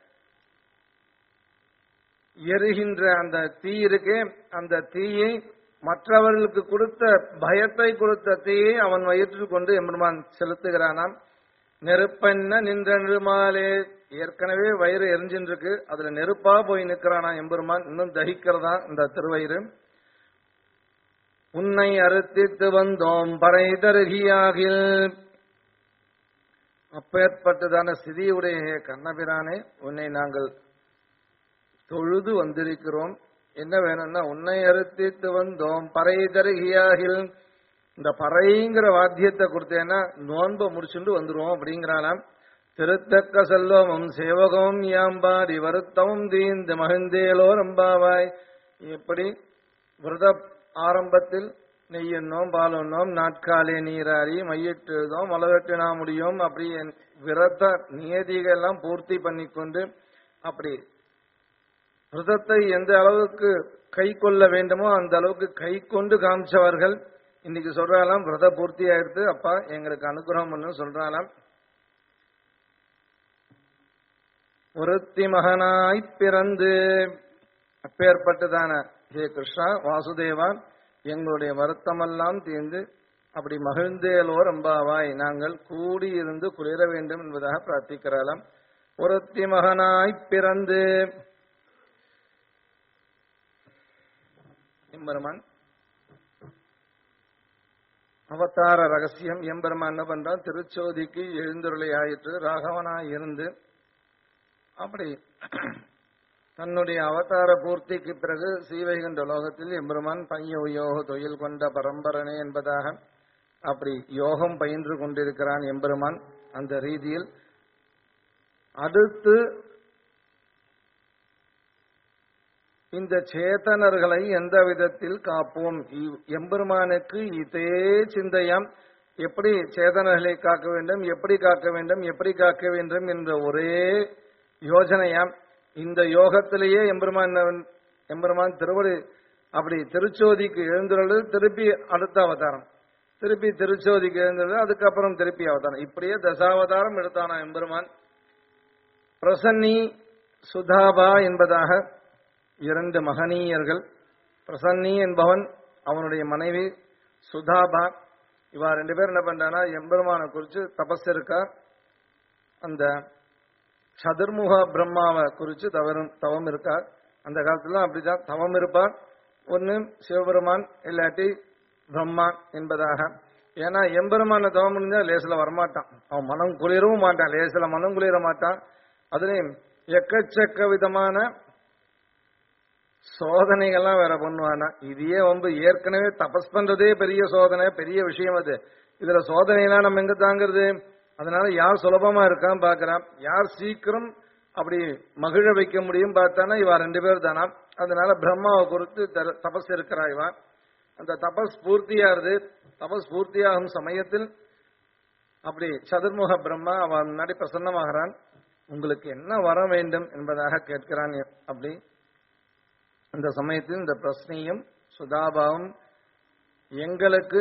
எரிகின்ற அந்த தீ இருக்கே அந்த தீயை மற்றவர்களுக்கு கொடுத்த பயத்தை கொடுத்த தீயை அவன் வயிற்றில் கொண்டு எம்பெருமான் செலுத்துகிறானாம் நெருப்பென்ன நின்ற நெருமாலே ஏற்கனவே வயிறு எரிஞ்சின்னு இருக்கு அதுல நெருப்பா போய் நிற்கிறானா எம்பெருமான் இன்னும் தகிக்கிறதா இந்த திருவயிறு உன்னை அறுத்தித்து வந்தோம் பறை தருகியாகில் அப்பேற்பட்டதான ஸ்திதியுடைய கண்ணபிரானே உன்னை நாங்கள் தொழுது வந்திருக்கிறோம் என்ன வேணும்னா உன்னை அறுத்தித்து வந்தோம் பறை தருகியாகில் இந்த பறைங்கிற வாத்தியத்தை கொடுத்தேன்னா நோன்பை முடிச்சுட்டு வந்துருவோம் அப்படிங்கிறானாம் திருத்தக்க செல்வமும் சேவகமும் யாம்பாடி வருத்தமும் தீந்து மகிழ்ந்தேலோ ரம்பாவாய் எப்படி விரத ஆரம்பத்தில் நெய்யுண்ணோம் பாலுண்ணோம் நாட்காலே நீராடி மையிட்டுதோம் மலவெட்டினா முடியும் அப்படி என் விரத நியதிகள்லாம் பூர்த்தி பண்ணிக்கொண்டு அப்படி விரதத்தை எந்த அளவுக்கு கை கொள்ள வேண்டுமோ அந்த அளவுக்கு கை கொண்டு காமிச்சவர்கள் இன்னைக்கு சொல்றாலாம் விரத பூர்த்தி ஆயிடுத்து அப்பா எங்களுக்கு அனுகிரகம் பண்ணு சொல்றாலாம் ஒருத்தி மகனாய் பிறந்து அப்பேற்பட்டதான ஹே கிருஷ்ணா வாசுதேவா எங்களுடைய வருத்தமெல்லாம் தீர்ந்து அப்படி மகிழ்ந்தேலோ ரம்பாவாய் நாங்கள் கூடியிருந்து குளிர வேண்டும் என்பதாக பிரார்த்திக்கிறாளாம் ஒருத்தி மகனாய் பிறந்து எம்பெருமான் அவதார ரகசியம் எம்பெருமான் என்ன பண்றான் திருச்சோதிக்கு எழுந்தருளை ஆயிற்று ராகவனாய் இருந்து அப்படி தன்னுடைய அவதார பூர்த்திக்கு பிறகு சீவைகின்ற லோகத்தில் எம்பெருமான் பைய யோக தொழில் கொண்ட பரம்பரனே என்பதாக அப்படி யோகம் பயின்று கொண்டிருக்கிறான் எம்பெருமான் அந்த ரீதியில் அடுத்து இந்த சேத்தனர்களை எந்த விதத்தில் காப்போம் இவ்- எம்பெருமானுக்கு இதே சிந்தையாம் எப்படி சேதனர்களை காக்க வேண்டும் எப்படி காக்க வேண்டும் எப்படி காக்க வேண்டும் என்ற ஒரே யோசனையாம் இந்த யோகத்திலேயே எம்பெருமான் என்ன- எம்பெருமான் திருவடி அப்படி திருச்சோதிக்கு எழுந்துள்ளது திருப்பி அடுத்த அவதாரம் திருப்பி திருச்சோதிக்கு எழுந்துள்ளது அதுக்கப்புறம் திருப்பி அவதாரம் இப்படியே தசாவதாரம் எடுத்தானா எம்பெருமான் பிரசன்னி சுதாபா என்பதாக இரண்டு மகனீயர்கள் பிரசன்னி என்பவன் அவனுடைய மனைவி சுதாபா இவா ரெண்டு பேரும் என்ன பண்றானா எம்பெருமானை குறிச்சு தபஸ் இருக்கா அந்த சதுர்முக பிரம்மாவை குறிச்சு தவறும் தவம் இருக்கா அந்த காலத்துல அப்படிதான் தவம் இருப்பார் ஒன்னு சிவபெருமான் இல்லாட்டி பிரம்மா என்பதாக ஏன்னா எம்பெருமான தவம் முடிஞ்சா லேசில் வரமாட்டான் அவன் மனம் குளிரவும் மாட்டான் லேசில் மனம் குளிர மாட்டான் அதுலயும் எக்கச்சக்க விதமான சோதனைகள்லாம் வேற பண்ணுவானா இதையே வந்து ஏற்கனவே தபஸ் பண்றதே பெரிய சோதனை பெரிய விஷயம் அது இதுல சோதனையெல்லாம் நம்ம எங்க தாங்கிறது அதனால யார் சுலபமா இருக்கான்னு பாக்குறான் யார் சீக்கிரம் அப்படி மகிழ வைக்க முடியும் பார்த்தானா இவா ரெண்டு பேர் தானா அதனால பிரம்மாவை குறித்து த- தபஸ் இருக்கிறா இவா அந்த தபஸ் பூர்த்தியாகுது தபஸ் பூர்த்தியாகும் சமயத்தில் அப்படி சதுர்முக பிரம்மா அவன் முன்னாடி பிரசன்னமாகிறான் உங்களுக்கு என்ன வர வேண்டும் என்பதாக கேட்கிறான் அப்படி இந்த சமயத்தில் இந்த பிரச்சனையும் சுதாபாவும் எங்களுக்கு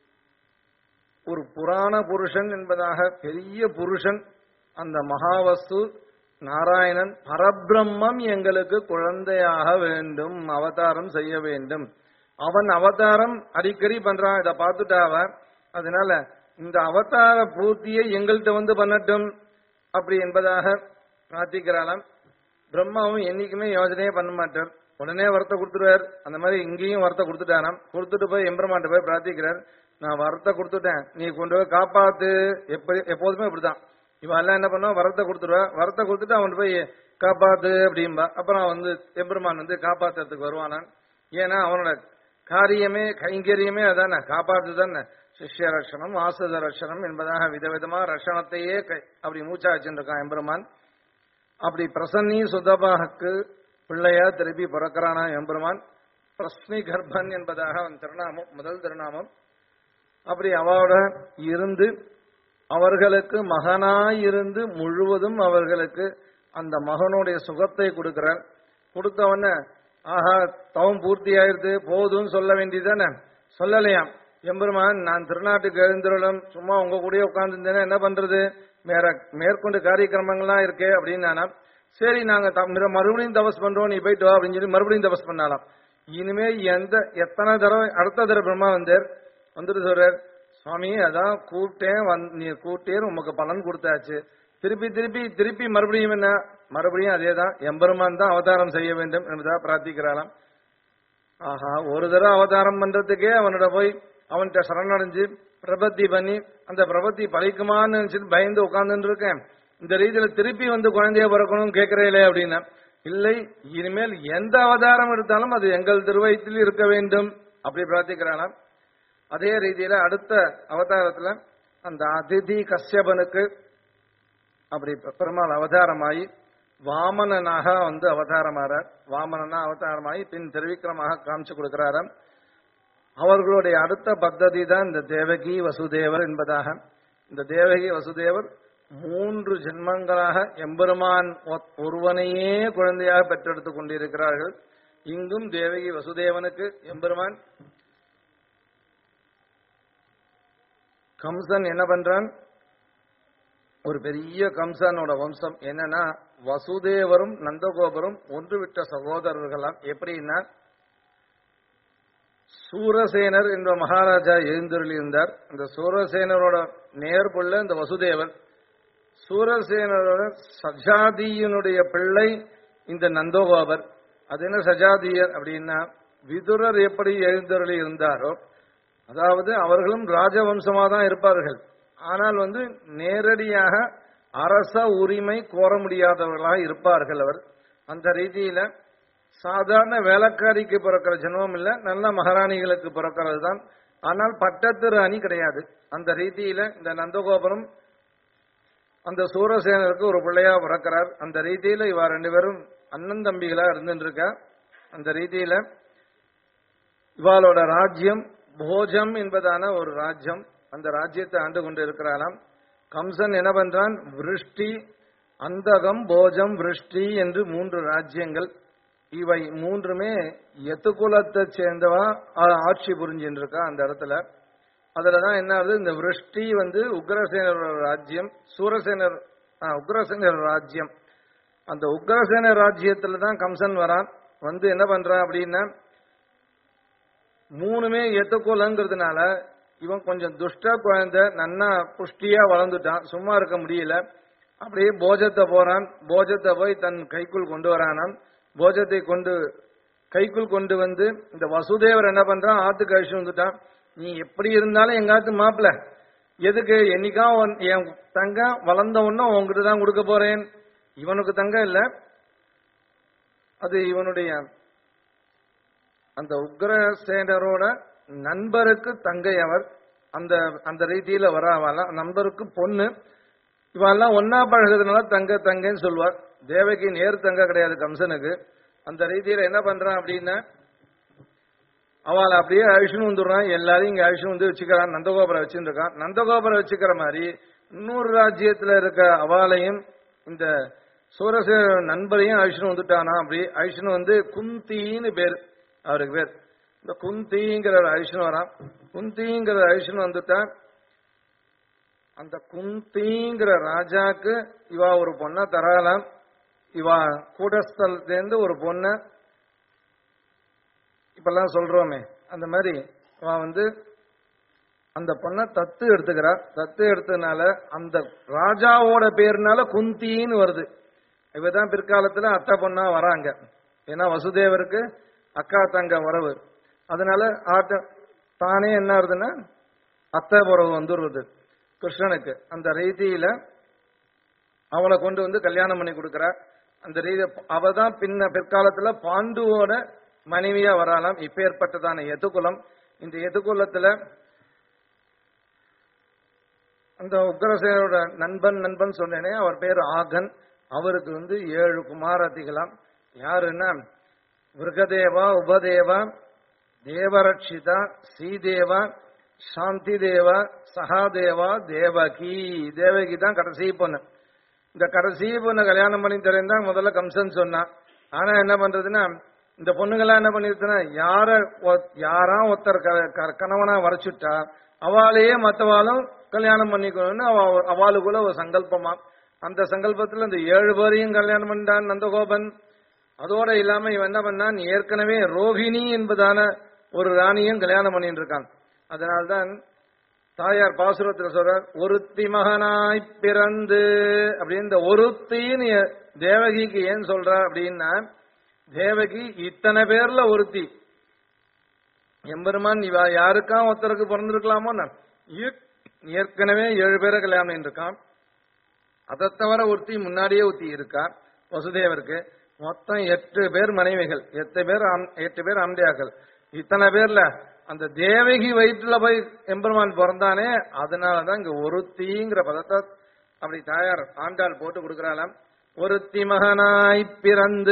ஒரு புராண புருஷன் என்பதாக பெரிய புருஷன் அந்த மகாவஸ்து நாராயணன் பரபிரம்மம் எங்களுக்கு குழந்தையாக வேண்டும் அவதாரம் செய்ய வேண்டும் அவன் அவதாரம் அடிக்கடி பண்றான் இதை பார்த்துட்டாவ அதனால இந்த அவதார பூர்த்தியை எங்கள்கிட்ட வந்து பண்ணட்டும் அப்படி என்பதாக பிரார்த்திக்கிறாளாம் பிரம்மாவும் என்னைக்குமே யோசனையே பண்ண மாட்டார் உடனே வரத்தை கொடுத்துருவார் அந்த மாதிரி இங்கேயும் வரத்தை கொடுத்துட்டாராம் கொடுத்துட்டு போய் எம்பெருமான்ட்ட போய் பிரார்த்திக்கிறார் நான் வரத்தை கொடுத்துட்டேன் நீ கொண்டு போய் காப்பாத்து எப்படி எப்போதுமே இப்படிதான் இவன் எல்லாம் என்ன பண்ணுவா வரத்தை கொடுத்துருவா வரத்தை கொடுத்துட்டு அவன் போய் காப்பாத்து அப்படிம்பா அப்புறம் அவன் வந்து எம்பெருமான் வந்து காப்பாத்துறதுக்கு வருவானான் ஏன்னா அவனோட காரியமே கைங்கரியமே அதானே காப்பாத்து தானே சிஷ்ய ரட்சணம் ஆசுத ரட்சணம் என்பதாக விதவிதமா ரட்சணத்தையே கை- அப்படி மூச்சா வச்சுருக்கான் எம்பெருமான் அப்படி பிரசன்னி சுதபாக்கு பிள்ளையா திருப்பி பிறக்கிறானா எம்பெருமான் பிரஸ்னி கர்ப்பன் என்பதாக அவன் திருநாமம் முதல் திருநாமம் அப்படி அவளோட இருந்து அவர்களுக்கு மகனாயிருந்து முழுவதும் அவர்களுக்கு அந்த மகனுடைய சுகத்தை கொடுக்கிறார் கொடுத்தவன ஆஹா தவம் பூர்த்தி ஆயிருது போதும்னு சொல்ல வேண்டியதானே சொல்லலையாம் எம்பெருமான் நான் திருநாட்டுக்கு எழுந்துள்ளம் சும்மா உங்க கூடயே உட்கார்ந்துருந்தேன்னா என்ன பண்றது மேற மேற்கொண்டு காரியக்கிரமங்கள்லாம் இருக்கே அப்படின்னு நானாம் சரி நாங்க த- மிர- மறுபடியும் தபஸ் பண்றோம் நீ போயிட்டு வா அப்படின்னு சொல்லி மறுபடியும் தபஸ் பண்ணாலாம் இனிமே எந்த எத்தனை தடவை அடுத்த தடவை பிரம்மா வந்தார் வந்துட்டு சொல்றார் சுவாமி அதான் கூப்பிட்டேன் வந்து நீ கூப்பிட்டேன் உமக்கு பலன் கொடுத்தாச்சு திருப்பி திருப்பி திருப்பி மறுபடியும் என்ன மறுபடியும் அதே தான் எம்பெருமான் தான் அவதாரம் செய்ய வேண்டும் என்பதாக பிரார்த்திக்கிறாராம் ஆஹா ஒரு தடவை அவதாரம் பண்றதுக்கே அவனோட போய் அவன்கிட்ட சரணடைஞ்சு பிரபத்தி பண்ணி அந்த பிரபத்தி பழிக்குமான்னு நினைச்சிட்டு பயந்து உட்கார்ந்துட்டு இருக்கேன் இந்த ரீதியில திருப்பி வந்து குழந்தைய பிறக்கணும்னு கேட்கிறீங்களே அப்படின்னா இல்லை இனிமேல் எந்த அவதாரம் எடுத்தாலும் அது எங்கள் திருவயத்தில் இருக்க வேண்டும் அப்படி பிரார்த்திக்கிறானாம் அதே ரீதியில அடுத்த அவதாரத்துல அந்த அதிதி கஷ்யபனுக்கு அப்படி பெருமாள் அவதாரமாயி வாமனனாக வந்து அவதாரமாறார் வாமனனா அவதாரமாயி பின் திருவிக்கிரமாக காமிச்சு கொடுக்கிறாராம் அவர்களுடைய அடுத்த பத்ததி தான் இந்த தேவகி வசுதேவர் என்பதாக இந்த தேவகி வசுதேவர் மூன்று ஜென்மங்களாக எம்பெருமான் ஒ- ஒருவனையே குழந்தையாக பெற்றெடுத்துக் கொண்டிருக்கிறார்கள் இங்கும் தேவகி வசுதேவனுக்கு எம்பெருமான் கம்சன் என்ன பண்றான் ஒரு பெரிய கம்சனோட வம்சம் என்னன்னா வசுதேவரும் நந்தகோபரும் ஒன்று விட்ட சகோதரர்களாம் எப்படின்னா சூரசேனர் என்ற மகாராஜா எழுந்தருளி இருந்தார் இந்த சூரசேனரோட நேர்புள்ள இந்த வசுதேவர் சூரசேனரோட சஜாதியினுடைய பிள்ளை இந்த நந்தகோபர் அது என்ன சஜாதியர் அப்படின்னா விதுரர் எப்படி எழுந்தருளி இருந்தாரோ அதாவது அவர்களும் ராஜவம்சமா தான் இருப்பார்கள் ஆனால் வந்து நேரடியாக அரச உரிமை கோர முடியாதவர்களாக இருப்பார்கள் அவர் அந்த ரீதியில சாதாரண வேலைக்காரிக்கு பிறக்கிற ஜென்மம் இல்ல நல்ல மகாராணிகளுக்கு பிறக்கிறது தான் ஆனால் பட்டத்து ராணி கிடையாது அந்த ரீதியில இந்த நந்தகோபுரம் அந்த சூரசேனருக்கு ஒரு பிள்ளையா பிறக்கிறார் அந்த ரீதியில இவா ரெண்டு பேரும் அண்ணன் தம்பிகளா இருந்துட்டு இருக்கா அந்த ரீதியில இவாளோட ராஜ்யம் போஜம் என்பதான ஒரு ராஜ்யம் அந்த ராஜ்யத்தை ஆண்டு கொண்டு இருக்கிறாராம் கம்சன் என்ன பண்றான் விருஷ்டி அந்தகம் போஜம் விருஷ்டி என்று மூன்று ராஜ்யங்கள் இவை மூன்றுமே எத்துக்குலத்தை சேர்ந்தவா ஆ- ஆட்சி புரிஞ்சுட்டு இருக்கா அந்த இடத்துல அதுலதான் என்ன ஆகுது இந்த விருஷ்டி வந்து உக்ரசேனரோட ராஜ்யம் சூரசேனர் ஆ, உக்ரசேனர் ராஜ்யம் அந்த உக்ரசேன ராஜ்யத்துல தான் கம்சன் வரான் வந்து என்ன பண்றான் அப்படின்னா மூணுமே எத்தக்கோலங்கிறதுனால இவன் கொஞ்சம் துஷ்ட குழந்தை நன்னா புஷ்டியா வளர்ந்துட்டான் சும்மா இருக்க முடியல அப்படியே போஜத்தை போறான் போஜத்தை போய் தன் கைக்குள் கொண்டு வரானாம் போஜத்தை கொண்டு கைக்குள் கொண்டு வந்து இந்த வசுதேவர் என்ன பண்றான் ஆத்துக்கு அழிச்சு வந்துட்டான் நீ எப்படி இருந்தாலும் எங்காத்து மாப்பிள எதுக்கு என்னைக்கா உன்- என் தங்கம் வளர்ந்த உடனே உங்ககிட்ட தான் கொடுக்க போறேன் இவனுக்கு தங்கம் இல்ல அது இவனுடைய அந்த உக்ரசேனரோட நண்பருக்கு தங்கை அவர் அந்த அந்த ரீதியில வர அவெல்லாம் நண்பருக்கு பொண்ணு இவெல்லாம் ஒன்னா பழகுறதுனால தங்க தங்கன்னு சொல்லுவார் தேவகி நேர் தங்க கிடையாது கம்சனுக்கு அந்த ரீதியில என்ன பண்றான் அப்படின்னா அவளை அப்படியே அழிச்சுன்னு வந்துடுறான் எல்லாரையும் இங்க அழிச்சு வந்து வச்சுக்கிறான் நந்தகோபுரம் வச்சுருக்கான் நந்தகோபுரம் வச்சுக்கிற மாதிரி இன்னொரு ராஜ்யத்துல இருக்க அவளையும் இந்த சூரசேன நண்பரையும் அழிச்சுன்னு வந்துட்டானா அப்படி அழிச்சுன்னு வந்து குந்தின்னு பேர் அவருக்கு பேர் இந்த குந்திங்கிற அழிச்சுன்னு வரான் குந்திங்கிற அழிச்சுன்னு வந்துட்டா அந்த குந்திங்கிற ராஜாக்கு இவா ஒரு பொண்ணை தரலாம் இவா கூடஸ்தலத்திலேருந்து ஒரு பொண்ணை இப்பெல்லாம் சொல்றோமே அந்த மாதிரி அவ வந்து அந்த பொண்ணை தத்து எடுத்துக்கிறா தத்து எடுத்ததுனால அந்த ராஜாவோட பேர்னால குந்தின்னு வருது இவதான் பிற்காலத்துல அத்தை பொண்ணா வராங்க ஏன்னா வசுதேவருக்கு அக்கா தங்க வரவு அதனால ஆட்ட தானே என்ன ஆகுதுன்னா அத்தை உறவு வந்துடுறது கிருஷ்ணனுக்கு அந்த ரீதியில அவளை கொண்டு வந்து கல்யாணம் பண்ணி கொடுக்கறா அந்த ரீதி அவ தான் பின்ன பிற்காலத்துல பாண்டுவோட மனைவியா வராலாம் இப்பேற்பட்டதான எதுகுலம் இந்த எதுகுலத்துல அந்த உக்ரசேனோட நண்பன் நண்பன் சொன்னேனே அவர் பேர் ஆகன் அவருக்கு வந்து ஏழு குமாரதிகளாம் யாருன்னா விருகதேவா உபதேவா தேவரட்சிதா ஸ்ரீதேவா சாந்தி தேவா சகாதேவா தேவகி தேவகி தான் கடைசி பொண்ணு இந்த கடைசி பொண்ணை கல்யாணம் பண்ணி தரேன் தான் முதல்ல கம்சன் சொன்னான் ஆனா என்ன பண்றதுன்னா இந்த பொண்ணுங்கெல்லாம் என்ன பண்ணிருச்சுன்னா யார ஒ- யாரா ஒருத்தர் க- க- கணவனா வரைச்சுட்டா அவளையே மத்தவாளும் கல்யாணம் பண்ணிக்கணும்னு அவ அவளுக்குள்ள ஒரு சங்கல்பமா அந்த சங்கல்பத்துல இந்த ஏழு பேரையும் கல்யாணம் பண்ணிட்டான் நந்தகோபன் அதோட இல்லாம இவன் என்ன பண்ணான் ஏற்கனவே ரோஹிணி என்பதான ஒரு ராணியும் கல்யாணம் பண்ணிட்டு இருக்கான் அதனால்தான் தாயார் பாசுரத்துல சொல்றார் ஒருத்தி மகனாய் பிறந்து அப்படின்னு இந்த ஒருத்தின்னு எ- தேவகிக்கு ஏன் சொல்றா அப்படின்னா தேவகி இத்தனை பேர்ல ஒருத்தி எம்பெருமான் இவ யாருக்கா ஒருத்தருக்கு பிறந்திருக்கலாமோ நான் ஏ- ஏற்கனவே ஏழு பேரை கல்யாணம் பண்ணிருக்கான் அதை தவிர ஒருத்தி முன்னாடியே ஒருத்தி இருக்கா வசுதேவருக்கு மொத்தம் எட்டு பேர் மனைவிகள் எட்டு பேர் ஆம்- எட்டு பேர் ஆம்படியாக்கள் இத்தனை பேர்ல அந்த தேவகி வயிற்றுல போய் எம்பெருமான் பிறந்தானே அதனாலதான் இங்க ஒருத்திங்கிற பதத்தை அப்படி தாயார் ஆண்டாள் போட்டு கொடுக்கறாளாம் ஒருத்தி மகனாய் பிறந்து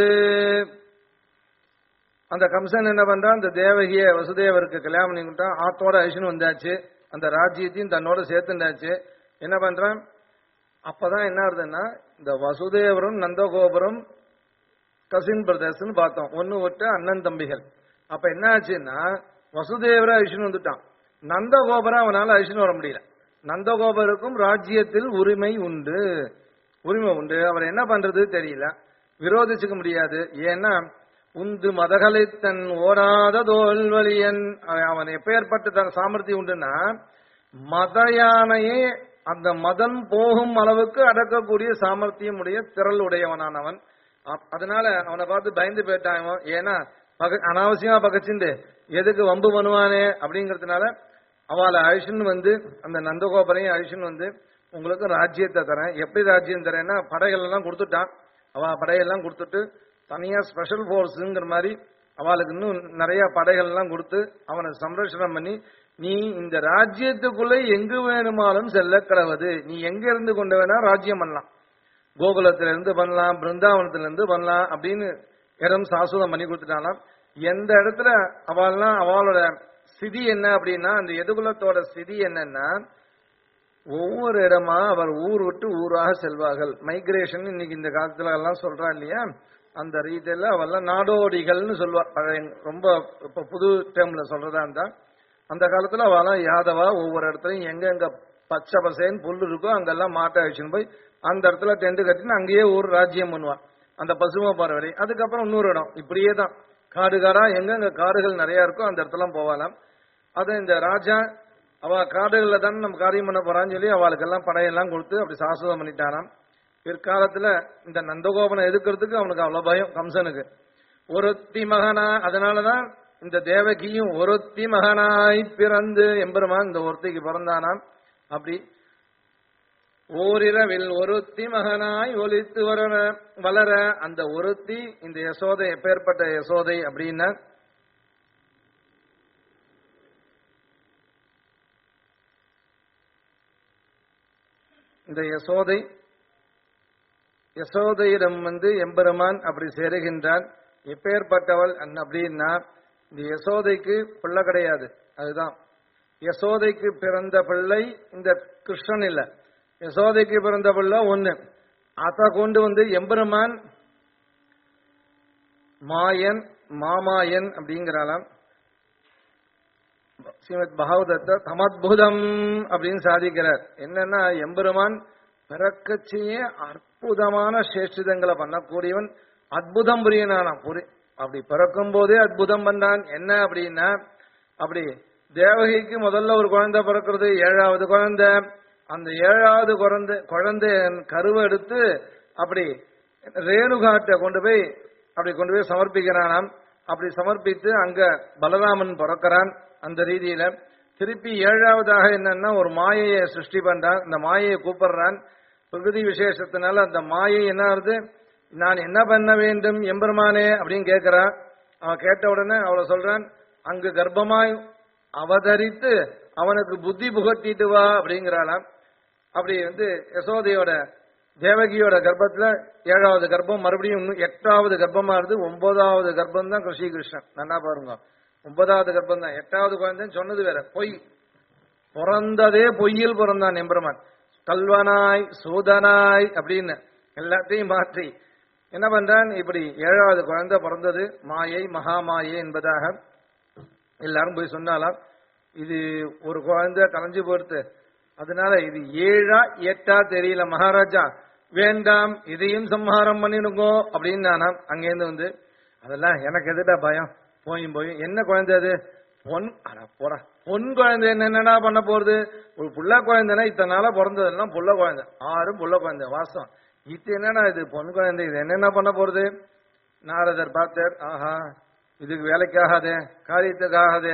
அந்த கம்சன் என்ன பண்றான் அந்த தேவகிய வசுதேவருக்கு கல்யாணம் பண்ணிக்கிட்டான் ஆத்தோட ஐஷன் வந்தாச்சு அந்த ராஜ்யத்தையும் தன்னோட சேர்த்துண்டாச்சு என்ன பண்றான் அப்பதான் என்ன ஆகுதுன்னா இந்த வசுதேவரும் நந்தகோபுரம் கசின் பிரதர்ஸ்னு பார்த்தோம் ஒன்னு விட்டு அண்ணன் தம்பிகள் அப்ப என்ன ஆச்சுன்னா வசுதேவர ஐஷன் வந்துட்டான் நந்தகோபுரம் அவனால ஐஷன் வர முடியல நந்தகோபருக்கும் ராஜ்யத்தில் உரிமை உண்டு உரிமை உண்டு அவர் என்ன பண்றது தெரியல விரோதிச்சுக்க முடியாது ஏன்னா உந்து மதகளை தன் ஓடாத தோல்வலியன் அவன் எப்பேற்பட்ட தன் சாமர்த்தியம் உண்டுன்னா மத யானையே அந்த மதம் போகும் அளவுக்கு அடக்கக்கூடிய சாமர்த்தியம் உடைய திரள் உடையவனானவன் அப்- அதனால அவனை பார்த்து பயந்து போயிட்டான் இவன். ஏன்னா பக அனாவசியமா பகச்சுண்டு எதுக்கு வம்பு பண்ணுவானே அப்படிங்கறதுனால அவளை அழிச்சுன்னு வந்து அந்த நந்தகோபரையும் அழிச்சுன்னு வந்து உங்களுக்கு ராஜ்யத்தை தரேன் எப்படி ராஜ்யம் தரேன்னா படைகள் எல்லாம் கொடுத்துட்டான் அவ படையெல்லாம் கொடுத்துட்டு தனியா ஸ்பெஷல் போர்ஸ்ங்கிற மாதிரி அவளுக்கு இன்னும் நிறைய படைகள் எல்லாம் கொடுத்து அவனை சம்ரட்சணம் பண்ணி நீ இந்த ராஜ்யத்துக்குள்ள எங்கு வேணுமாலும் செல்ல கிடவது நீ எங்க இருந்து கொண்டு வேணா ராஜ்யம் பண்ணலாம் கோகுலத்துல இருந்து பண்ணலாம் பிருந்தாவனத்துல இருந்து பண்ணலாம் அப்படின்னு இடம் சாசுதம் பண்ணி கொடுத்துட்டாலாம் எந்த இடத்துல அவள்லாம் அவளோட ஸ்திதி என்ன அப்படின்னா அந்த எதுகுலத்தோட ஸ்திதி என்னன்னா ஒவ்வொரு இடமா அவர் ஊர் விட்டு ஊராக செல்வார்கள் மைக்ரேஷன் இன்னைக்கு இந்த காலத்துல எல்லாம் சொல்றா இல்லையா அந்த ரீதியில அவெல்லாம் நாடோடிகள்னு சொல்லுவா பழைய ரொம்ப இப்ப புது டேர்ம்ல சொல்றதா இருந்தா அந்த காலத்துல அவெல்லாம் யாதவா ஒவ்வொரு இடத்துலயும் எங்க எங்க பச்சை பசேன்னு புல் இருக்கோ அங்கெல்லாம் மாட்டை அழிச்சுன்னு போய் அந்த இடத்துல டென்ட் கட்டின்னு அங்கேயே ஒரு ராஜ்யம் பண்ணுவான் அந்த பசுமை பறவை அதுக்கப்புறம் இன்னொரு இடம் இப்படியே தான் காடு காடா எங்கெங்க காடுகள் நிறைய இருக்கோ அந்த இடத்துல போவாலாம் அது இந்த ராஜா அவ காடுகள்ல தானே நம்ம காரியம் பண்ண போறான்னு சொல்லி அவளுக்கெல்லாம் படையெல்லாம் கொடுத்து அப்படி சாசுதம் பண்ணிட்டாராம் பிற்காலத்துல இந்த நந்தகோபனை எதிர்க்கிறதுக்கு அவனுக்கு அவ்வளவு பயம் கம்சனுக்கு ஒருத்தி மகனா அதனாலதான் இந்த தேவகியும் ஒருத்தி மகனாய் பிறந்து எம்பெருமான் இந்த ஒருத்திக்கு பிறந்தானாம் அப்படி ஓரிரவில் ஒருத்தி மகனாய் ஒலித்து வர வளர அந்த ஒருத்தி இந்த யசோதை எப்பேற்பட்ட யசோதை அப்படின்னா இந்த யசோதை யசோதையிடம் வந்து எம்பெருமான் அப்படி சேருகின்றான் எப்பேற்பட்டவள் அன் அப்படின்னா இந்த யசோதைக்கு பிள்ளை கிடையாது அதுதான் யசோதைக்கு பிறந்த பிள்ளை இந்த கிருஷ்ணன் இல்ல யசோதைக்கு பிறந்த பிள்ளை ஒண்ணு அத கொண்டு வந்து எம்பெருமான் மாயன் மாமாயன் அப்படிங்கிறாளாம் ஸ்ரீமத் பாகவதத்தை தமத்புதம் அப்படின்னு சாதிக்கிறார் என்னன்னா எம்பெருமான் பிறக்கச்சியே அற்புதமான சேஷ்டிதங்களை பண்ணக்கூடியவன் அற்புதம் புரியனானா புரி அப்படி பிறக்கும் போதே அற்புதம் பண்றான் என்ன அப்படின்னா அப்படி தேவகிக்கு முதல்ல ஒரு குழந்தை பிறக்கிறது ஏழாவது குழந்தை அந்த ஏழாவது குழந்தை குழந்தை கருவை எடுத்து அப்படி ரேணுகாட்டை கொண்டு போய் அப்படி கொண்டு போய் சமர்ப்பிக்கிறானாம் அப்படி சமர்ப்பித்து அங்க பலராமன் பிறக்கிறான் அந்த ரீதியில திருப்பி ஏழாவதாக என்னன்னா ஒரு மாயையை சிருஷ்டி பண்றான் இந்த மாயையை கூப்பிடுறான் பிரகிருதி விசேஷத்தினால அந்த மாயை என்ன ஆகுது நான் என்ன பண்ண வேண்டும் எம்பெருமானே அப்படின்னு கேட்கிறான் அவன் கேட்ட உடனே அவளை சொல்றான் அங்கு கர்ப்பமாய் அவதரித்து அவனுக்கு புத்தி புகட்டிட்டு வா அப்படிங்கிறாளாம் அப்படி வந்து யசோதையோட தேவகியோட கர்ப்பத்துல ஏழாவது கர்ப்பம் மறுபடியும் இன்னும் எட்டாவது கர்ப்பமா இருந்து ஒன்பதாவது கர்ப்பம் தான் கிருஷ்ண கிருஷ்ணன் நல்லா பாருங்க ஒன்பதாவது கர்ப்பம் தான் எட்டாவது குழந்தைன்னு சொன்னது வேற பொய் பிறந்ததே பொய்யில் பிறந்தான் எம்பெருமான் கல்வனாய் சூதனாய் அப்படின்னு எல்லாத்தையும் மாற்றி என்ன பண்றான் இப்படி ஏழாவது குழந்தை பிறந்தது மாயை மகாமாயை என்பதாக எல்லாரும் போய் சொன்னாலாம் இது ஒரு குழந்தை கலைஞ்சு போடுத்து அதனால இது ஏழா எட்டா தெரியல மகாராஜா வேண்டாம் இதையும் சம்ஹாரம் பண்ணிடுங்கோ அப்படின்னு நானாம் அங்கேருந்து வந்து அதெல்லாம் எனக்கு எதுடா பயம் போயும் போயும் என்ன குழந்தை அது பொன் அட போடா பொன் குழந்தை என்னென்னடா பண்ண போறது ஒரு புள்ள குழந்தைனா இத்தனை நாளா பிறந்ததெல்லாம் புள்ள குழந்தை ஆறும் புள்ள குழந்தை வாசம் இது என்னடா இது பொன் குழந்தை இது என்னென்ன பண்ண போறது நாரதர் பார்த்தார் ஆஹா இதுக்கு வேலைக்காகாதே காரியத்துக்காகாதே